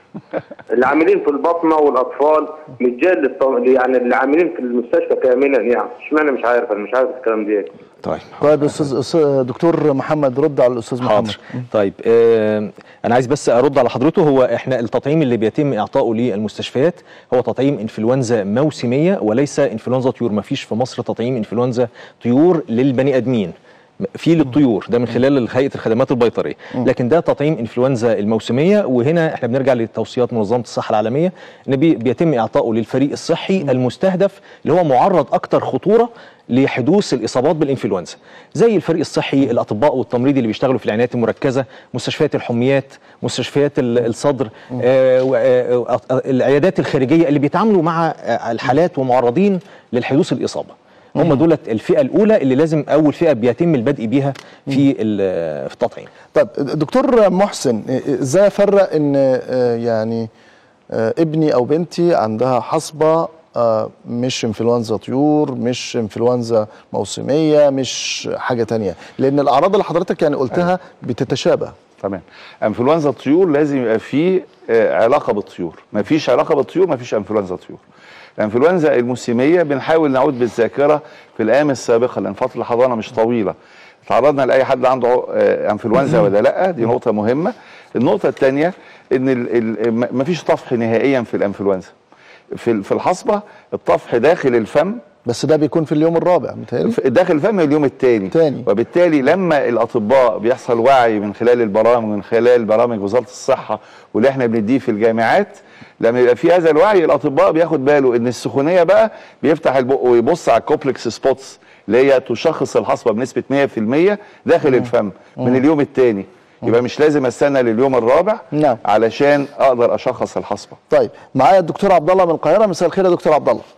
العاملين في البطنه والاطفال مش جاي للطم... يعني العاملين في المستشفى كاملا يعني اشمعنى مش عارف انا مش عارف الكلام ده طيب طيب استاذ أستاذ- دكتور محمد رد على الاستاذ محمد حاضر طيب آه انا عايز بس ارد على حضرته هو احنا التطعيم اللي بيتم اعطائه للمستشفيات هو تطعيم انفلونزا موسميه وليس انفلونزا طيور ما فيش في مصر تطعيم انفلونزا طيور للبني ادمين في للطيور ده من خلال هيئه الخدمات البيطريه لكن ده تطعيم انفلونزا الموسميه وهنا احنا بنرجع لتوصيات منظمه الصحه العالميه ان بي- بيتم اعطائه للفريق الصحي المستهدف اللي هو معرض اكتر خطوره لحدوث الاصابات بالانفلونزا زي الفريق الصحي الاطباء والتمريض اللي بيشتغلوا في العنايات المركزه مستشفيات الحميات مستشفيات ال- الصدر آه، و- آه، آه، العيادات الخارجيه اللي بيتعاملوا مع آه، الحالات ومعرضين للحدوث الاصابه هم دولت الفئه الاولى اللي لازم اول فئه بيتم البدء بيها في ال- في التطعيم طيب دكتور محسن ازاي افرق ان آه، يعني آه، ابني او بنتي عندها حصبه آه، مش انفلونزا طيور مش انفلونزا موسميه مش حاجه تانية لان الاعراض اللي حضرتك يعني قلتها بتتشابه تمام انفلونزا الطيور لازم يبقى فيه آه، علاقه بالطيور ما فيش علاقه بالطيور ما فيش انفلونزا طيور الانفلونزا الموسميه بنحاول نعود بالذاكره في الايام السابقه لان فتره الحضانه مش طويله تعرضنا لاي حد عنده آه، انفلونزا ولا لا دي نقطه مهمه النقطه الثانيه ان ما فيش طفح نهائيا في الانفلونزا في في الحصبه الطفح داخل الفم بس ده بيكون في اليوم الرابع متهيألي داخل الفم اليوم الثاني تاني. وبالتالي لما الاطباء بيحصل وعي من خلال البرامج من خلال برامج وزاره الصحه واللي احنا بنديه في الجامعات لما يبقى في هذا الوعي الاطباء بياخد باله ان السخونيه بقى بيفتح البق ويبص على الكوبلكس سبوتس اللي هي تشخص الحصبه بنسبه 100% داخل الفم من اليوم الثاني يبقى مش لازم استنى لليوم الرابع نعم علشان اقدر اشخص الحصبه طيب معايا الدكتور عبد الله من القاهره مساء الخير يا دكتور عبد الله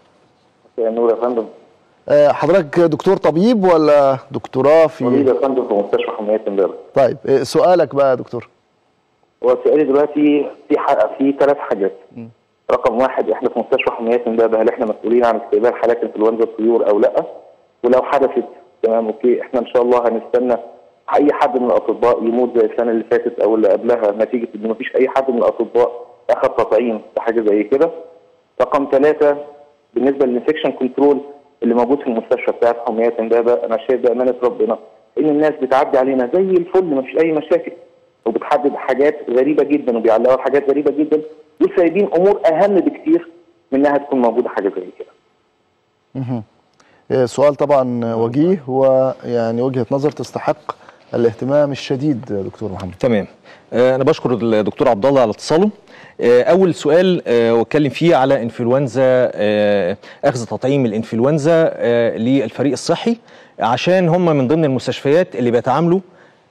يا نور يا فندم آه، حضرتك دكتور طبيب ولا دكتوراه طبيب في يا فندم في مستشفى حماية امبارح طيب آه، سؤالك بقى يا دكتور هو سؤالي دلوقتي في حق في ثلاث حاجات رقم واحد احنا في مستشفى حماية امبارح هل احنا مسؤولين عن استقبال حالات انفلونزا الطيور او لا ولو حدثت تمام اوكي احنا ان شاء الله هنستنى اي حد من الاطباء يموت زي السنه اللي فاتت او اللي قبلها نتيجه ان مفيش اي حد من الاطباء اخذ تطعيم في حاجه زي كده رقم ثلاثه بالنسبه للانفكشن كنترول اللي موجود في المستشفى بتاعت حماية امبابه انا شايف بامانه ربنا ان الناس بتعدي علينا زي الفل مفيش اي مشاكل وبتحدد حاجات غريبه جدا وبيعلقوا حاجات غريبه جدا وسايبين امور اهم بكتير من انها تكون موجوده حاجه زي كده مهم. آه، سؤال طبعا وجيه ويعني وجهه نظر تستحق الاهتمام الشديد يا دكتور محمد تمام آه، انا بشكر الدكتور عبد الله على اتصاله آه، اول سؤال آه، واتكلم فيه على انفلونزا آه، اخذ تطعيم الانفلونزا آه، للفريق الصحي عشان هم من ضمن المستشفيات اللي بيتعاملوا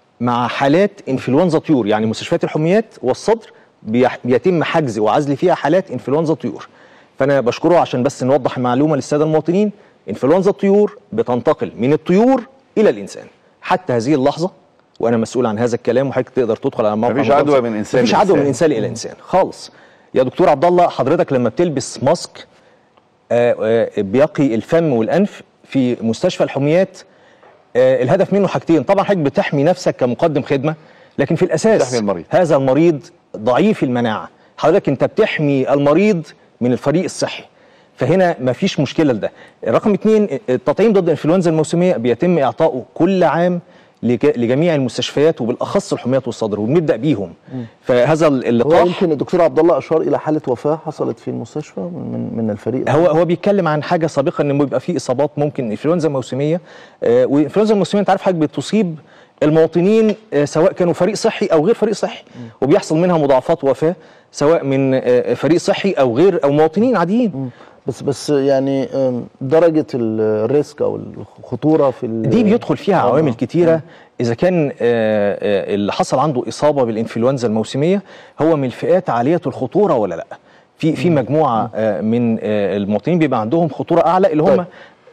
مع حالات انفلونزا طيور يعني مستشفيات الحميات والصدر بيح- بيتم حجز وعزل فيها حالات انفلونزا طيور فانا بشكره عشان بس نوضح المعلومه للساده المواطنين انفلونزا الطيور بتنتقل من الطيور الى الانسان حتى هذه اللحظه وانا مسؤول عن هذا الكلام وحضرتك تقدر تدخل على موقع مفيش منظمة- عدوى من إنسان مفيش عدوى من لإنسان. انسان الى انسان خالص يا دكتور عبد الله حضرتك لما بتلبس ماسك آه، آه، بيقي الفم والانف في مستشفى الحميات آه، الهدف منه حاجتين طبعا حضرتك بتحمي نفسك كمقدم خدمه لكن في الاساس بتحمي المريض. هذا المريض ضعيف المناعه حضرتك انت بتحمي المريض من الفريق الصحي فهنا مفيش مشكله لده رقم اتنين التطعيم ضد الانفلونزا الموسميه بيتم اعطائه كل عام لج- لجميع المستشفيات وبالاخص الحميات والصدر وبنبدا بيهم فهذا ال- هو اللقاح يمكن الدكتور عبد الله اشار الى حاله وفاه حصلت في المستشفى من من الفريق هو هو بيتكلم عن حاجه سابقه ان بيبقى في اصابات ممكن انفلونزا موسميه آه والانفلونزا الموسميه انت عارف حضرتك بتصيب المواطنين آه سواء كانوا فريق صحي او غير فريق صحي وبيحصل منها مضاعفات وفاه سواء من آه فريق صحي او غير او مواطنين عاديين بس بس يعني آم، درجه الريسك او الخطوره في ال- دي بيدخل فيها آه. عوامل كتيره اذا كان آه، آه، اللي حصل عنده اصابه بالانفلونزا الموسميه هو من الفئات عاليه الخطوره ولا لا في في مجموعه آه، من آه، المواطنين بيبقى عندهم خطوره اعلى اللي هم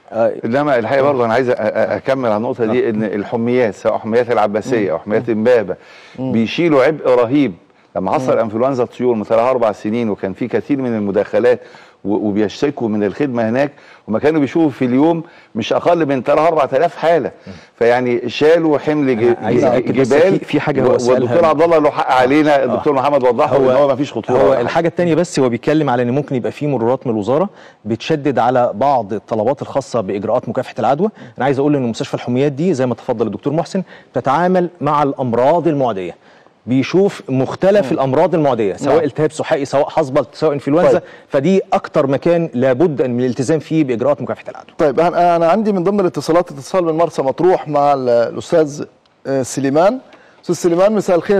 انما الحقيقه برضه انا عايز أ- أ- اكمل على النقطه دي ان الحميات سواء حميات العباسيه او حميات امبابه بيشيلوا عبء رهيب لما حصل انفلونزا الطيور من ثلاث اربع سنين وكان في كثير من المداخلات و- وبيشتكوا من الخدمه هناك وما كانوا بيشوفوا في اليوم مش اقل من 3 4000 حاله فيعني شالوا حمل ج- عايز أأكد بس جبال في- في حاجة هو و- سألها. والدكتور عبد الله له حق علينا الدكتور محمد وضحه ان هو ما فيش خطوره هو ولا حاجة. الحاجه الثانيه بس هو بيتكلم على ان ممكن يبقى في مرورات من الوزاره بتشدد على بعض الطلبات الخاصه باجراءات مكافحه العدوى انا عايز اقول ان مستشفى الحميات دي زي ما تفضل الدكتور محسن تتعامل مع الامراض المعديه بيشوف مختلف الامراض المعديه سواء نعم. التهاب سحائي سواء حصبه سواء انفلونزا طيب. فدي اكتر مكان لابد من الالتزام فيه باجراءات مكافحه العدوى طيب انا أنا عندي من ضمن الاتصالات اتصال من مرسى مطروح مع ال- الاستاذ آه، سليمان استاذ سليمان مساء الخير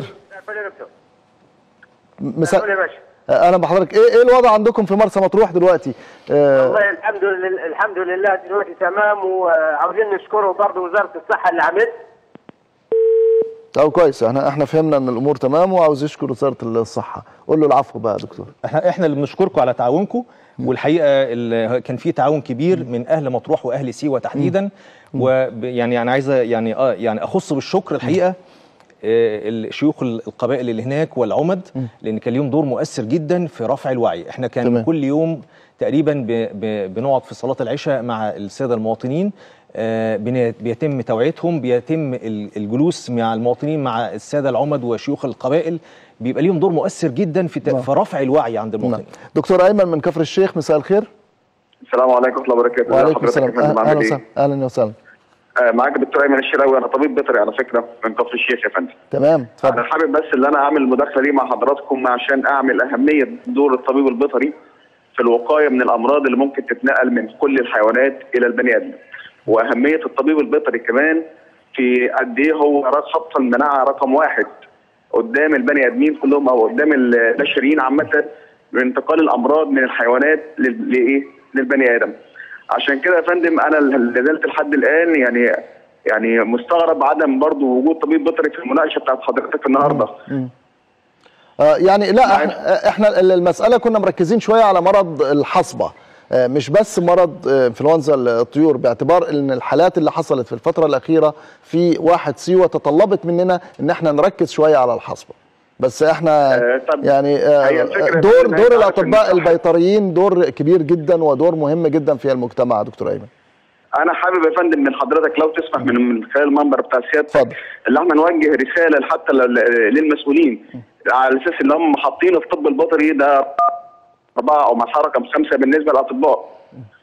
مساء يا باشا آه، اهلا بحضرتك ايه ايه الوضع عندكم في مرسى مطروح دلوقتي آه، والله الحمد لله الحمد لله دلوقتي تمام وعاوزين نشكره برضه وزاره الصحه اللي عملت طب كويس احنا احنا فهمنا ان الامور تمام وعاوز يشكر وزاره الصحه قول له العفو بقى يا دكتور احنا احنا اللي بنشكركم على تعاونكم والحقيقه ال- كان في تعاون كبير من اهل مطروح واهل سيوه تحديدا ويعني انا عايز يعني اه يعني اخص بالشكر الحقيقه آه، الشيوخ ال- القبائل اللي هناك والعمد لان كان ليهم دور مؤثر جدا في رفع الوعي احنا كان تمام. كل يوم تقريبا ب- ب- بنقعد في صلاه العشاء مع الساده المواطنين آه، بن- بيتم توعيتهم بيتم ال- الجلوس مع المواطنين مع الساده العمد وشيوخ القبائل بيبقى ليهم دور مؤثر جدا في ت- نعم. في رفع الوعي عند المواطنين دكتور ايمن من كفر الشيخ مساء الخير السلام عليكم ورحمه الله وبركاته وعليكم حضرتك السلام يا فندم أه- عامل اهلا ايه؟ وسهلا اهلا وسهلا آه، معاك الدكتور ايمن الشراوي انا طبيب بيطري على فكره من كفر الشيخ يا فندم تمام انا حابب بس ان انا اعمل المداخله دي مع حضراتكم عشان اعمل اهميه دور الطبيب البيطري في الوقايه من الامراض اللي ممكن تتنقل من كل الحيوانات الى البني ادم واهميه الطبيب البيطري كمان في قد ايه هو خط المناعه رقم واحد قدام البني ادمين كلهم او قدام البشريين عامه من انتقال الامراض من الحيوانات لل- لايه؟ للبني ادم. عشان كده يا فندم انا لا زلت لحد الان يعني يعني مستغرب عدم برضو وجود طبيب بيطري في المناقشه بتاعت حضرتك النهارده. مم. آه، يعني لا احنا, احنا المساله كنا مركزين شويه على مرض الحصبه آه، مش بس مرض آه، انفلونزا الطيور باعتبار ان الحالات اللي حصلت في الفتره الاخيره في واحد سيوه تطلبت مننا ان احنا نركز شويه على الحصبه بس احنا يعني آه، هي الفكرة دور إن دور أنت عارف الاطباء إن- البيطريين دور كبير جدا ودور مهم جدا في المجتمع يا دكتور ايمن انا حابب يا فندم من حضرتك لو تسمح من من خلال المنبر بتاع سيادتك اللي احنا نوجه رساله حتى لل- للمسؤولين على اساس ان هم حاطين الطب البيطري ده اربعه او مسار رقم خمسه بالنسبه للاطباء.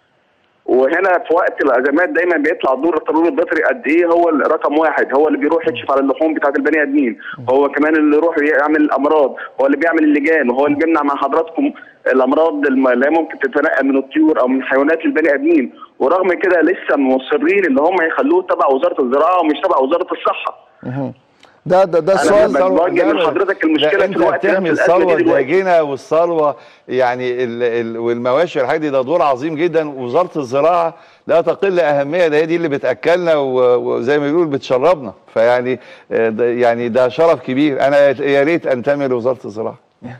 وهنا في وقت الازمات دايما بيطلع دور الطبيب البيطري قد ايه هو رقم واحد هو اللي بيروح يكشف على اللحوم بتاعت البني ادمين هو كمان اللي يروح يعمل الامراض هو اللي بيعمل اللجان وهو اللي بيمنع مع حضراتكم الامراض الم- اللي هي ممكن تتنقل من الطيور او من حيوانات البني ادمين ورغم كده لسه مصرين ان هم يخلوه تبع وزاره الزراعه ومش تبع وزاره الصحه مهم. ده ده ده أنا السؤال بوجه من حضرتك المشكله لا في انت الوقت ده بتحمي في الازمه الثروه دي دلوقتي الداجنه والثروه يعني ال ال والمواشي والحاجات دي ده دور عظيم جدا وزاره الزراعه لا تقل اهميه ده هي دي اللي بتاكلنا و- وزي ما بيقولوا بتشربنا فيعني آه، ده يعني ده شرف كبير انا يا ريت انتمي لوزاره الزراعه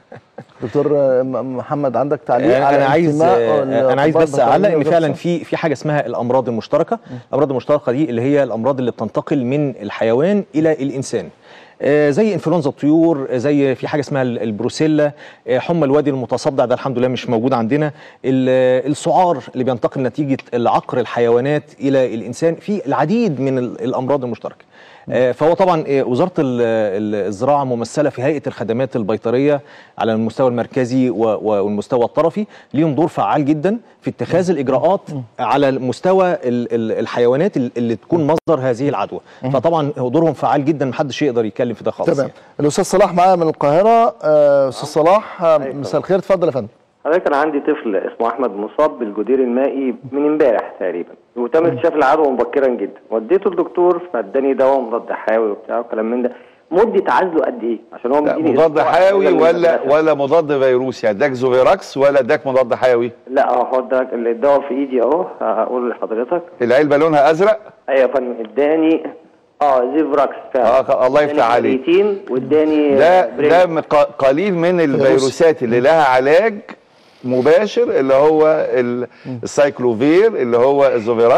دكتور آه، م- محمد عندك تعليق آه، على انا عايز انتماء آه، انا عايز الأطباء بس اعلق ان البيطريين فعلا وزارة في في حاجه اسمها الامراض المشتركه الامراض المشتركه دي اللي هي الامراض اللي بتنتقل من الحيوان الى الانسان آه، زي انفلونزا الطيور آه، زي في حاجه اسمها ال- البروسيلا آه، حمى الوادي المتصدع ده الحمد لله مش موجود عندنا ال- آه، السعار اللي بينتقل نتيجه العقر الحيوانات الى الانسان في العديد من ال- الامراض المشتركه آه، فهو طبعا آه، وزاره ال- ال- الزراعه ممثله في هيئه الخدمات البيطريه على المستوى المركزي و- و- والمستوى الطرفي ليهم دور فعال جدا في اتخاذ الاجراءات على مستوى ال- ال- الحيوانات ال- اللي تكون مصدر هذه العدوى فطبعا هو دورهم فعال جدا محدش يقدر يتكلم في ده خالص تمام الاستاذ صلاح معايا من القاهره آه، استاذ صلاح آه، مساء الخير اتفضل يا فندم حضرتك انا عندي طفل اسمه احمد مصاب بالجدير المائي من امبارح تقريبا وتم اكتشاف العدوى مبكرا جدا وديته الدكتور فاداني دواء مضاد حيوي وبتاع وكلام من ده مده عزله قد ايه عشان هو لا مديني مضاد أسبوع حيوي أجازة من ولا المدرسة. ولا مضاد فيروسي يعني اداك زوفيراكس ولا اداك مضاد حيوي لا هو ده الدواء في ايدي اهو هقول لحضرتك العلبه لونها ازرق ايوه يا فندم اداني اه زيفراكس فعلا اه الله يفتح اداني عليك كرياتين واداني ده بريل. ده من ق- قليل من الفيروسات اللي لها علاج مباشر اللي هو ال- السايكلوفير اللي هو الزوفيراكس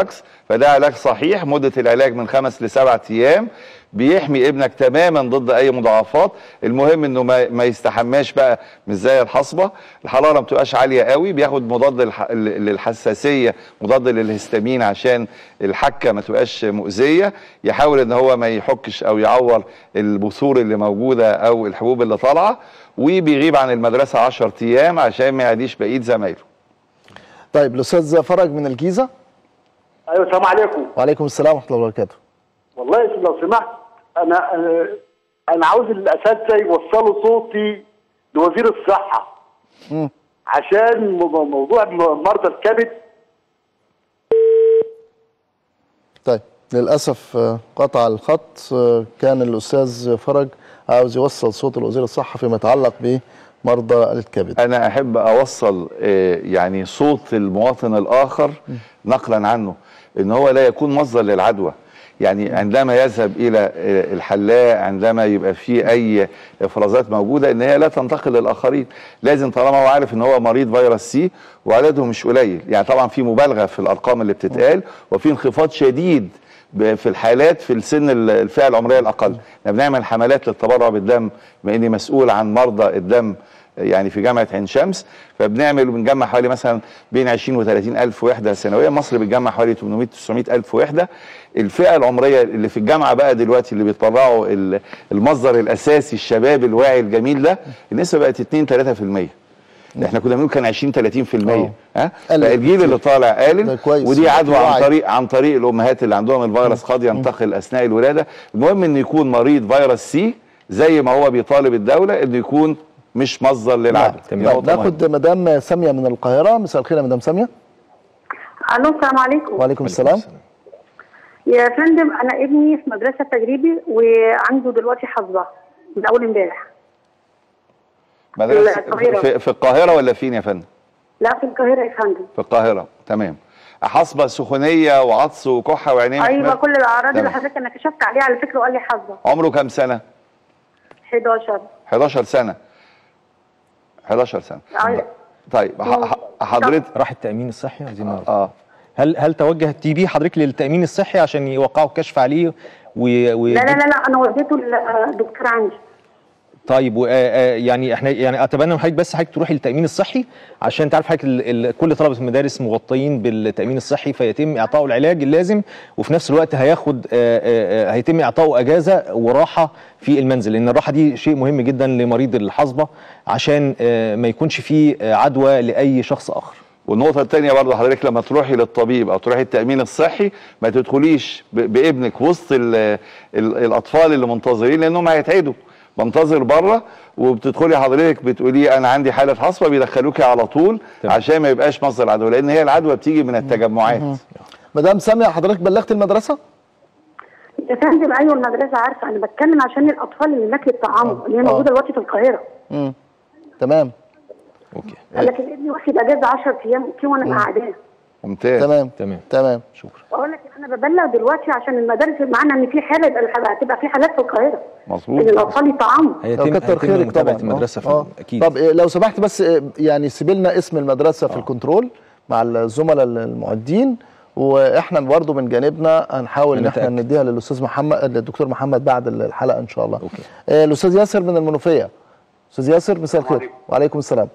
فده علاج صحيح مده العلاج من خمس لسبعة ايام بيحمي ابنك تماما ضد اي مضاعفات المهم انه ما, ما يستحماش بقى مش زي الحصبه الحراره ما بتبقاش عاليه قوي بياخد مضاد الح- للحساسيه مضاد للهستامين عشان الحكه ما تبقاش مؤذيه يحاول ان هو ما يحكش او يعور البثور اللي موجوده او الحبوب اللي طالعه وبيغيب عن المدرسه 10 ايام عشان ما يعديش بقيه زمايله طيب الاستاذ فرج من الجيزه ايوه السلام عليكم وعليكم السلام ورحمه الله وبركاته والله يا سيدي لو سمحت انا آه، انا عاوز الاساتذه يوصلوا صوتي لوزير الصحه مم. عشان مو- موضوع م- مرضى الكبد طيب للاسف آه، قطع الخط آه، كان الاستاذ فرج عاوز يوصل صوت الوزير الصحه فيما يتعلق بمرضى الكبد انا احب اوصل آه، يعني صوت المواطن الاخر نقلا عنه ان هو لا يكون مصدر للعدوى يعني عندما يذهب الى آه، الحلاق عندما يبقى في اي افرازات موجوده ان هي لا تنتقل للاخرين لازم طالما هو عارف ان هو مريض فيروس سي وعدده مش قليل يعني طبعا في مبالغه في الارقام اللي بتتقال وفي انخفاض شديد ب- في الحالات في السن ال- الفئه العمريه الاقل احنا بنعمل حملات للتبرع بالدم بما اني مسؤول عن مرضى الدم يعني في جامعه عين شمس فبنعمل وبنجمع حوالي مثلا بين 20 و 30 الف وحده سنويا مصر بتجمع حوالي 800 900 الف وحده الفئه العمريه اللي في الجامعه بقى دلوقتي اللي بيتبرعوا ال- المصدر الاساسي الشباب الواعي الجميل ده النسبه بقت 2 3% احنا كنا بنقول كان 20 30% ها قلت فالجيل اللي طالع قالل كويس. ودي عدوى عن وعي. طريق عن طريق الامهات اللي عندهم الفيروس قد ينتقل اثناء الولاده المهم انه يكون مريض فيروس سي زي ما هو بيطالب الدوله انه يكون مش مصدر للعدوى دي طيب نقطة مهمة. ناخد مدام ساميه من القاهره مساء الخير يا مدام ساميه الو السلام عليكم وعليكم السلام يا فندم انا ابني في مدرسه تجريبي وعنده دلوقتي حظه من اول امبارح مدرسه القاهرة. في, في القاهره ولا فين يا فندم لا في القاهره يا فندم في القاهره تمام حصبه سخونيه وعطس وكحه وعينيه ايوه محمر. كل الاعراض اللي تمام. حضرتك انا كشفت عليها على فكره وقال لي حظه عمره كام سنه 11 11 سنه 11 سنه أيوة. طيب ح- ح- حضرتك راح التامين الصحي عايزين نعرف اه هل هل توجه التي بي حضرتك للتامين الصحي عشان يوقعوا الكشف عليه و... و... لا لا لا لا انا وديته للدكتور عندي طيب و... آه، آه، يعني احنا يعني اتمنى من حضرتك بس حضرتك تروحي للتامين الصحي عشان تعرف حضرتك ال... ال... كل طلبه المدارس مغطيين بالتامين الصحي فيتم اعطائه العلاج اللازم وفي نفس الوقت هياخد آه، آه، آه، هيتم اعطائه اجازه وراحه في المنزل لان الراحه دي شيء مهم جدا لمريض الحصبه عشان آه، ما يكونش فيه آه، عدوى لاي شخص اخر والنقطة التانية برضه حضرتك لما تروحي للطبيب أو تروحي التأمين الصحي ما تدخليش ب- بابنك وسط ال ال الأطفال اللي منتظرين لأنهم هيتعدوا بنتظر بره وبتدخلي حضرتك بتقولي أنا عندي حالة حصبة بيدخلوكي على طول عشان ما يبقاش مصدر عدوى لأن هي العدوى بتيجي من التجمعات مدام ساميه حضرتك بلغت المدرسه يا فندم ايوه المدرسه عارفه انا بتكلم عشان الاطفال اللي هناك للطعام اللي هي موجوده دلوقتي في القاهره امم تمام لكن ابني واخد اجازه 10 ايام اوكي وانا مقعداه ممتاز تمام تمام تمام شكرا بقول لك انا ببلغ دلوقتي عشان المدارس معانا ان في حاله يبقى الح- هتبقى في حالات في القاهره مظبوط ان الاطفال يطعموا لو كتر خيرك طبعا المدرسه آه. آه. طب إيه، لو سمحت بس إيه، يعني سيبي لنا اسم المدرسه في الكنترول مع الزملاء المعدين واحنا برضه من جانبنا هنحاول ان احنا هنتأكد. نديها للاستاذ محمد للدكتور محمد بعد الحلقه ان شاء الله أوكي. الاستاذ ياسر من المنوفيه استاذ ياسر مساء الخير وعليكم السلام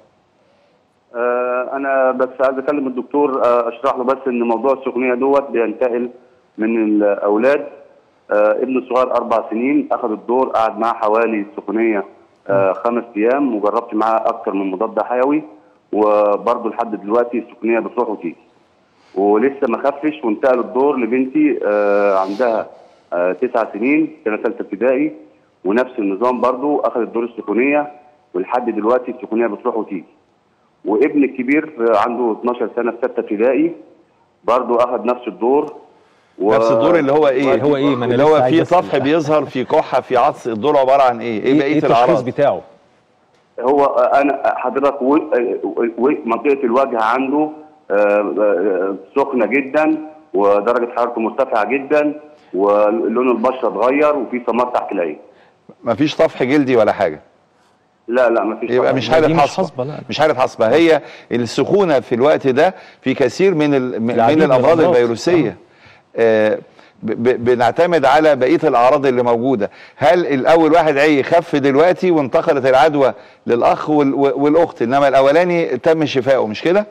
آه، انا بس عايز اكلم الدكتور آه، اشرح له بس ان موضوع السخونيه دوت بينتقل من الاولاد آه، ابن الصغير اربع سنين اخذ الدور قعد معاه حوالي السخونيه آه، خمس ايام وجربت معاه اكتر من مضاد حيوي وبرضه لحد دلوقتي السخونيه بتروح وتيجي ولسه ما خفش وانتقل الدور لبنتي آه، عندها آه، تسع سنين سنه ثالثه ابتدائي ونفس النظام برضه اخذ الدور السخونيه ولحد دلوقتي السخونيه بتروح وتيجي وابن الكبير عنده 12 سنه في سته ابتدائي برضه اخذ نفس الدور و... نفس الدور اللي هو ايه اللي هو إيه؟ ما أنا اللي لسه هو عايز فيه أسأل. طفح بيظهر في كحه في عطس الدور عباره عن ايه ايه بقيه الاعراض بتاعه هو انا حضرتك و... و... منطقه الوجه عنده آه، آه، سخنه جدا ودرجه حرارته مرتفعه جدا ولون البشره اتغير وفي سمار تحت العين مفيش طفح جلدي ولا حاجه لا لا مفيش يبقى طبعاً. مش حاله حصبه مش حاله حصبه هي السخونه في الوقت ده في كثير من ال... من العديد من الامراض الأمراض. الفيروسيه آه، ب- ب- بنعتمد على بقيه الاعراض اللي موجوده هل الاول واحد عي خف دلوقتي وانتقلت العدوى للاخ وال- والاخت انما الاولاني تم شفائه مش كده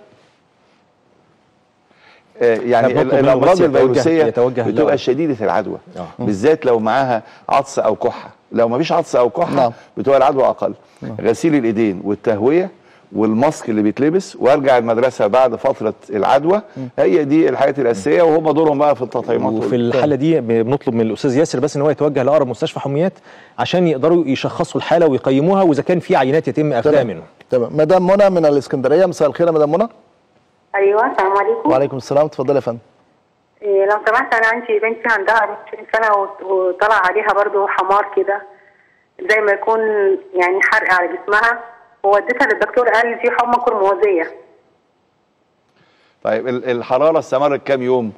آه، يعني طب نطلب ال- منه الامراض بس يتوجه- الفيروسيه يتوجه بتبقى لو- شديده العدوى آه. بالذات لو معاها عطس او كحه لو ما فيش عطس او كحه نعم. بتبقى العدوى اقل غسيل الايدين والتهويه والماسك اللي بيتلبس وارجع المدرسه بعد فتره العدوى هي دي الحاجات الاساسيه وهم دورهم بقى في التطعيمات وفي الحاله دي بنطلب من الاستاذ ياسر بس ان هو يتوجه لاقرب مستشفى حميات عشان يقدروا يشخصوا الحاله ويقيموها واذا كان في عينات يتم اخذها منه تمام مدام منى من الاسكندريه مساء الخير يا مدام منى ايوه السلام عليكم وعليكم السلام اتفضلي يا فندم إيه لو سمحت انا عندي بنتي عندها 24 سنه وط- وطلع عليها برضو حمار كده زي ما يكون يعني حرق على جسمها ووديتها للدكتور قال في حمى قرمزيه طيب ال- الحراره استمرت كام يوم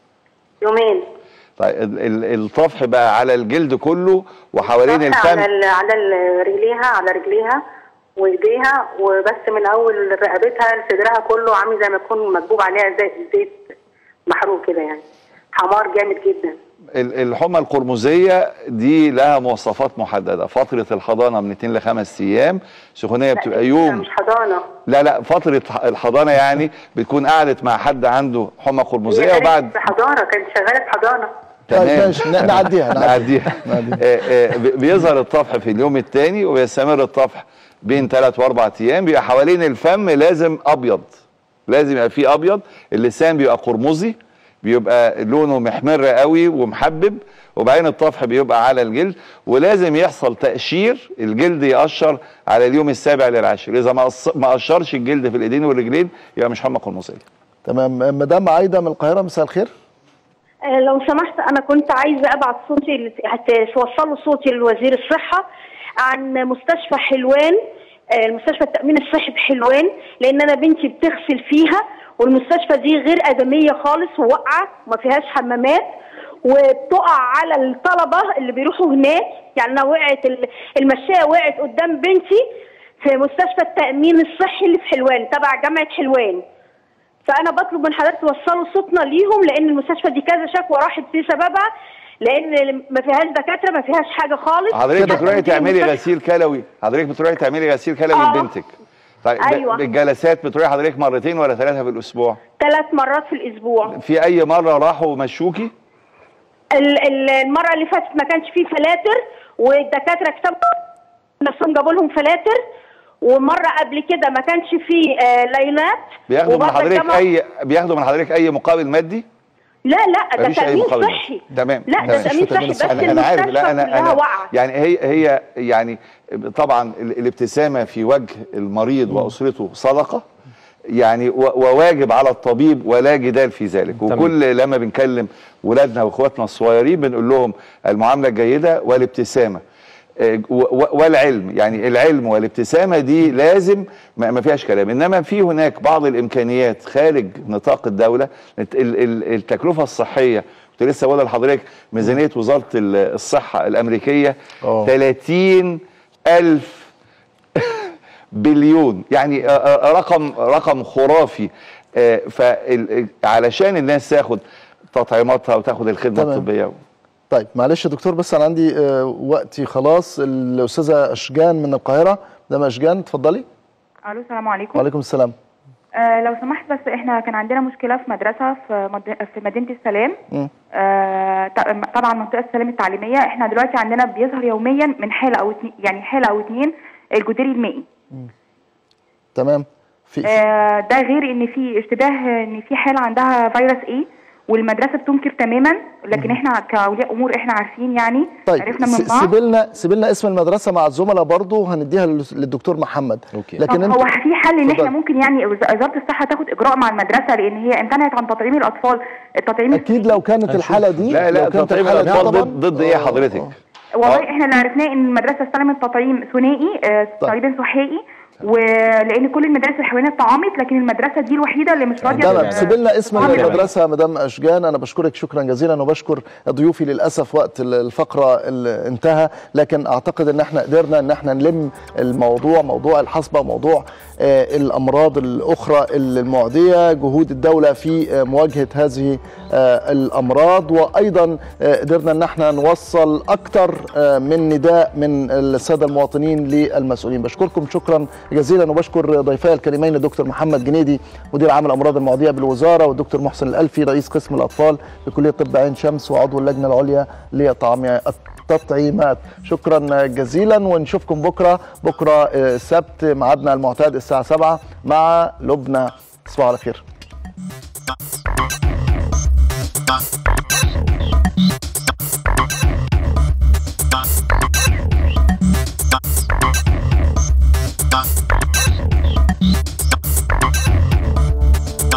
يومين طيب ال- ال- الطفح بقى على الجلد كله وحوالين على الفم ال- على ال- رجليها على رجليها وايديها وبس من اول رقبتها لصدرها كله عامل زي ما يكون مكبوب عليها زي زيت محروق كده يعني حمار جامد جدا ال- الحمى القرمزيه دي لها مواصفات محدده فتره الحضانه من 2 ل 5 ايام سخونيه بتبقى يوم مش حضانه لا لا فتره ح- الحضانه يعني بتكون قعدت مع حد عنده حمى هي قرمزيه كانت وبعد في حضانه كانت شغاله في حضانه طيب ماشي ن- نعديها نعديها آه، آه، بي- بيظهر الطفح في اليوم الثاني ويستمر الطفح بين ثلاث واربع ايام بيبقى حوالين الفم لازم ابيض لازم يبقى فيه ابيض اللسان بيبقى قرمزي بيبقى لونه محمر قوي ومحبب وبعدين الطفح بيبقى على الجلد ولازم يحصل تقشير الجلد يقشر على اليوم السابع للعاشر اذا ما قص- ما قشرش الجلد في الايدين والرجلين يبقى مش حمى قرمزيه تمام مدام عايده من القاهره مساء الخير آه، لو سمحت انا كنت عايزه ابعت صوتي توصلوا صوتي لوزير الصحه عن مستشفى حلوان آه، المستشفى التامين الصحي بحلوان لان انا بنتي بتغسل فيها والمستشفى دي غير ادميه خالص وواقعه وما فيهاش حمامات وبتقع على الطلبه اللي بيروحوا هناك يعني انا وقعت ال- المشايه وقعت قدام بنتي في مستشفى التامين الصحي اللي في حلوان تبع جامعه حلوان فانا بطلب من حضرتك توصلوا صوتنا ليهم لان المستشفى دي كذا شكوى راحت في سببها لان ما فيهاش دكاتره ما فيهاش حاجه خالص حضرتك حتى بتروحي مدير تعملي المستشفى- غسيل كلوي حضرتك بتروحي تعملي غسيل كلوي آه. لبنتك طيب أيوة. ب- الجلسات بتروحي حضرتك مرتين ولا ثلاثه في الاسبوع ثلاث مرات في الاسبوع في اي مره راحوا ومشوكي ال- ال- المره اللي فاتت ما كانش فيه فلاتر والدكاتره كتبوا نفسهم جابوا لهم فلاتر ومره قبل كده ما كانش فيه آه لاينات بياخدوا من وبرضه حضرتك الجامعة- اي بياخدوا من حضرتك اي مقابل مادي لا لا ده مفيش اي تامين مقابل صحي مادي. تمام لا ده تمام. تامين صحي بس انا انا عارف لا انا المستشفى كلها انا واقعه يعني هي هي يعني طبعا ال- الابتسامه في وجه المريض واسرته صدقه يعني و- وواجب على الطبيب ولا جدال في ذلك وكل لما بنكلم ولادنا واخواتنا الصغيرين بنقول لهم المعامله الجيده والابتسامه آه، و- و- والعلم يعني العلم والابتسامه دي لازم ما ما فيهاش كلام انما في هناك بعض الامكانيات خارج نطاق الدوله الت- ال- ال- التكلفه الصحيه كنت لسه بقول لحضرتك ميزانيه وزاره ال- الصحه الامريكيه 30 الف بليون يعني آه، آه، رقم رقم خرافي فعلشان الناس تاخد تطعيماتها وتاخد الخدمه تمام. الطبيه طيب معلش يا دكتور بس انا عندي آه، وقتي خلاص الاستاذه اشجان من القاهره ده اشجان اتفضلي الو السلام عليكم وعليكم السلام آه لو سمحت بس احنا كان عندنا مشكله في مدرسه في مد... في مدينه السلام مم. آه ط- طبعا منطقه السلام التعليميه احنا دلوقتي عندنا بيظهر يوميا من حاله او اتنين يعني حاله او اتنين الجدري المائي تمام في آه ده غير ان في اشتباه ان في حاله عندها فيروس ايه والمدرسه بتنكر تماما لكن احنا كاولياء امور احنا عارفين يعني طيب عرفنا س- من بعض سيبي لنا سيبي لنا اسم المدرسه مع الزملاء برضه هنديها لل- للدكتور محمد لكن لكن طب هو في حل ان احنا اتفضل. ممكن يعني وز- وزاره الصحه تاخد اجراء مع المدرسه لان هي امتنعت عن تطعيم الاطفال التطعيم اكيد لو كانت الحاله دي لا لا لو كانت تطعيم الحالة دي الاطفال طبعاً، ضد ضد ايه حضرتك والله احنا اللي عرفناه ان المدرسه استلمت تطعيم ثنائي آه، تقريبا سحائي ولان كل المدارس الحيوانيه اتطعمت لكن المدرسه دي الوحيده اللي مش راضيه تمام تت- سيب لنا اسم تطعم. المدرسه يا مدام اشجان انا بشكرك شكرا جزيلا وبشكر ضيوفي للاسف وقت الفقره اللي انتهى لكن اعتقد ان احنا قدرنا ان احنا نلم الموضوع موضوع الحصبه موضوع آه، الامراض الاخرى المعديه جهود الدوله في آه، مواجهه هذه آه، الامراض وايضا آه، قدرنا ان احنا نوصل اكتر آه، من نداء من الساده المواطنين للمسؤولين بشكركم شكرا جزيلا وبشكر ضيفي الكريمين الدكتور محمد جنيدي مدير عام الامراض المعديه بالوزاره والدكتور محسن الالفي رئيس قسم الاطفال بكليه طب عين شمس وعضو اللجنه العليا لطعام التطعيمات شكرا جزيلا ونشوفكم بكره بكره آه، السبت ميعادنا المعتاد الساعه 7 مع لبنى تصبحوا على خير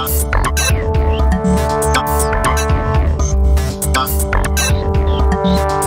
Thank you.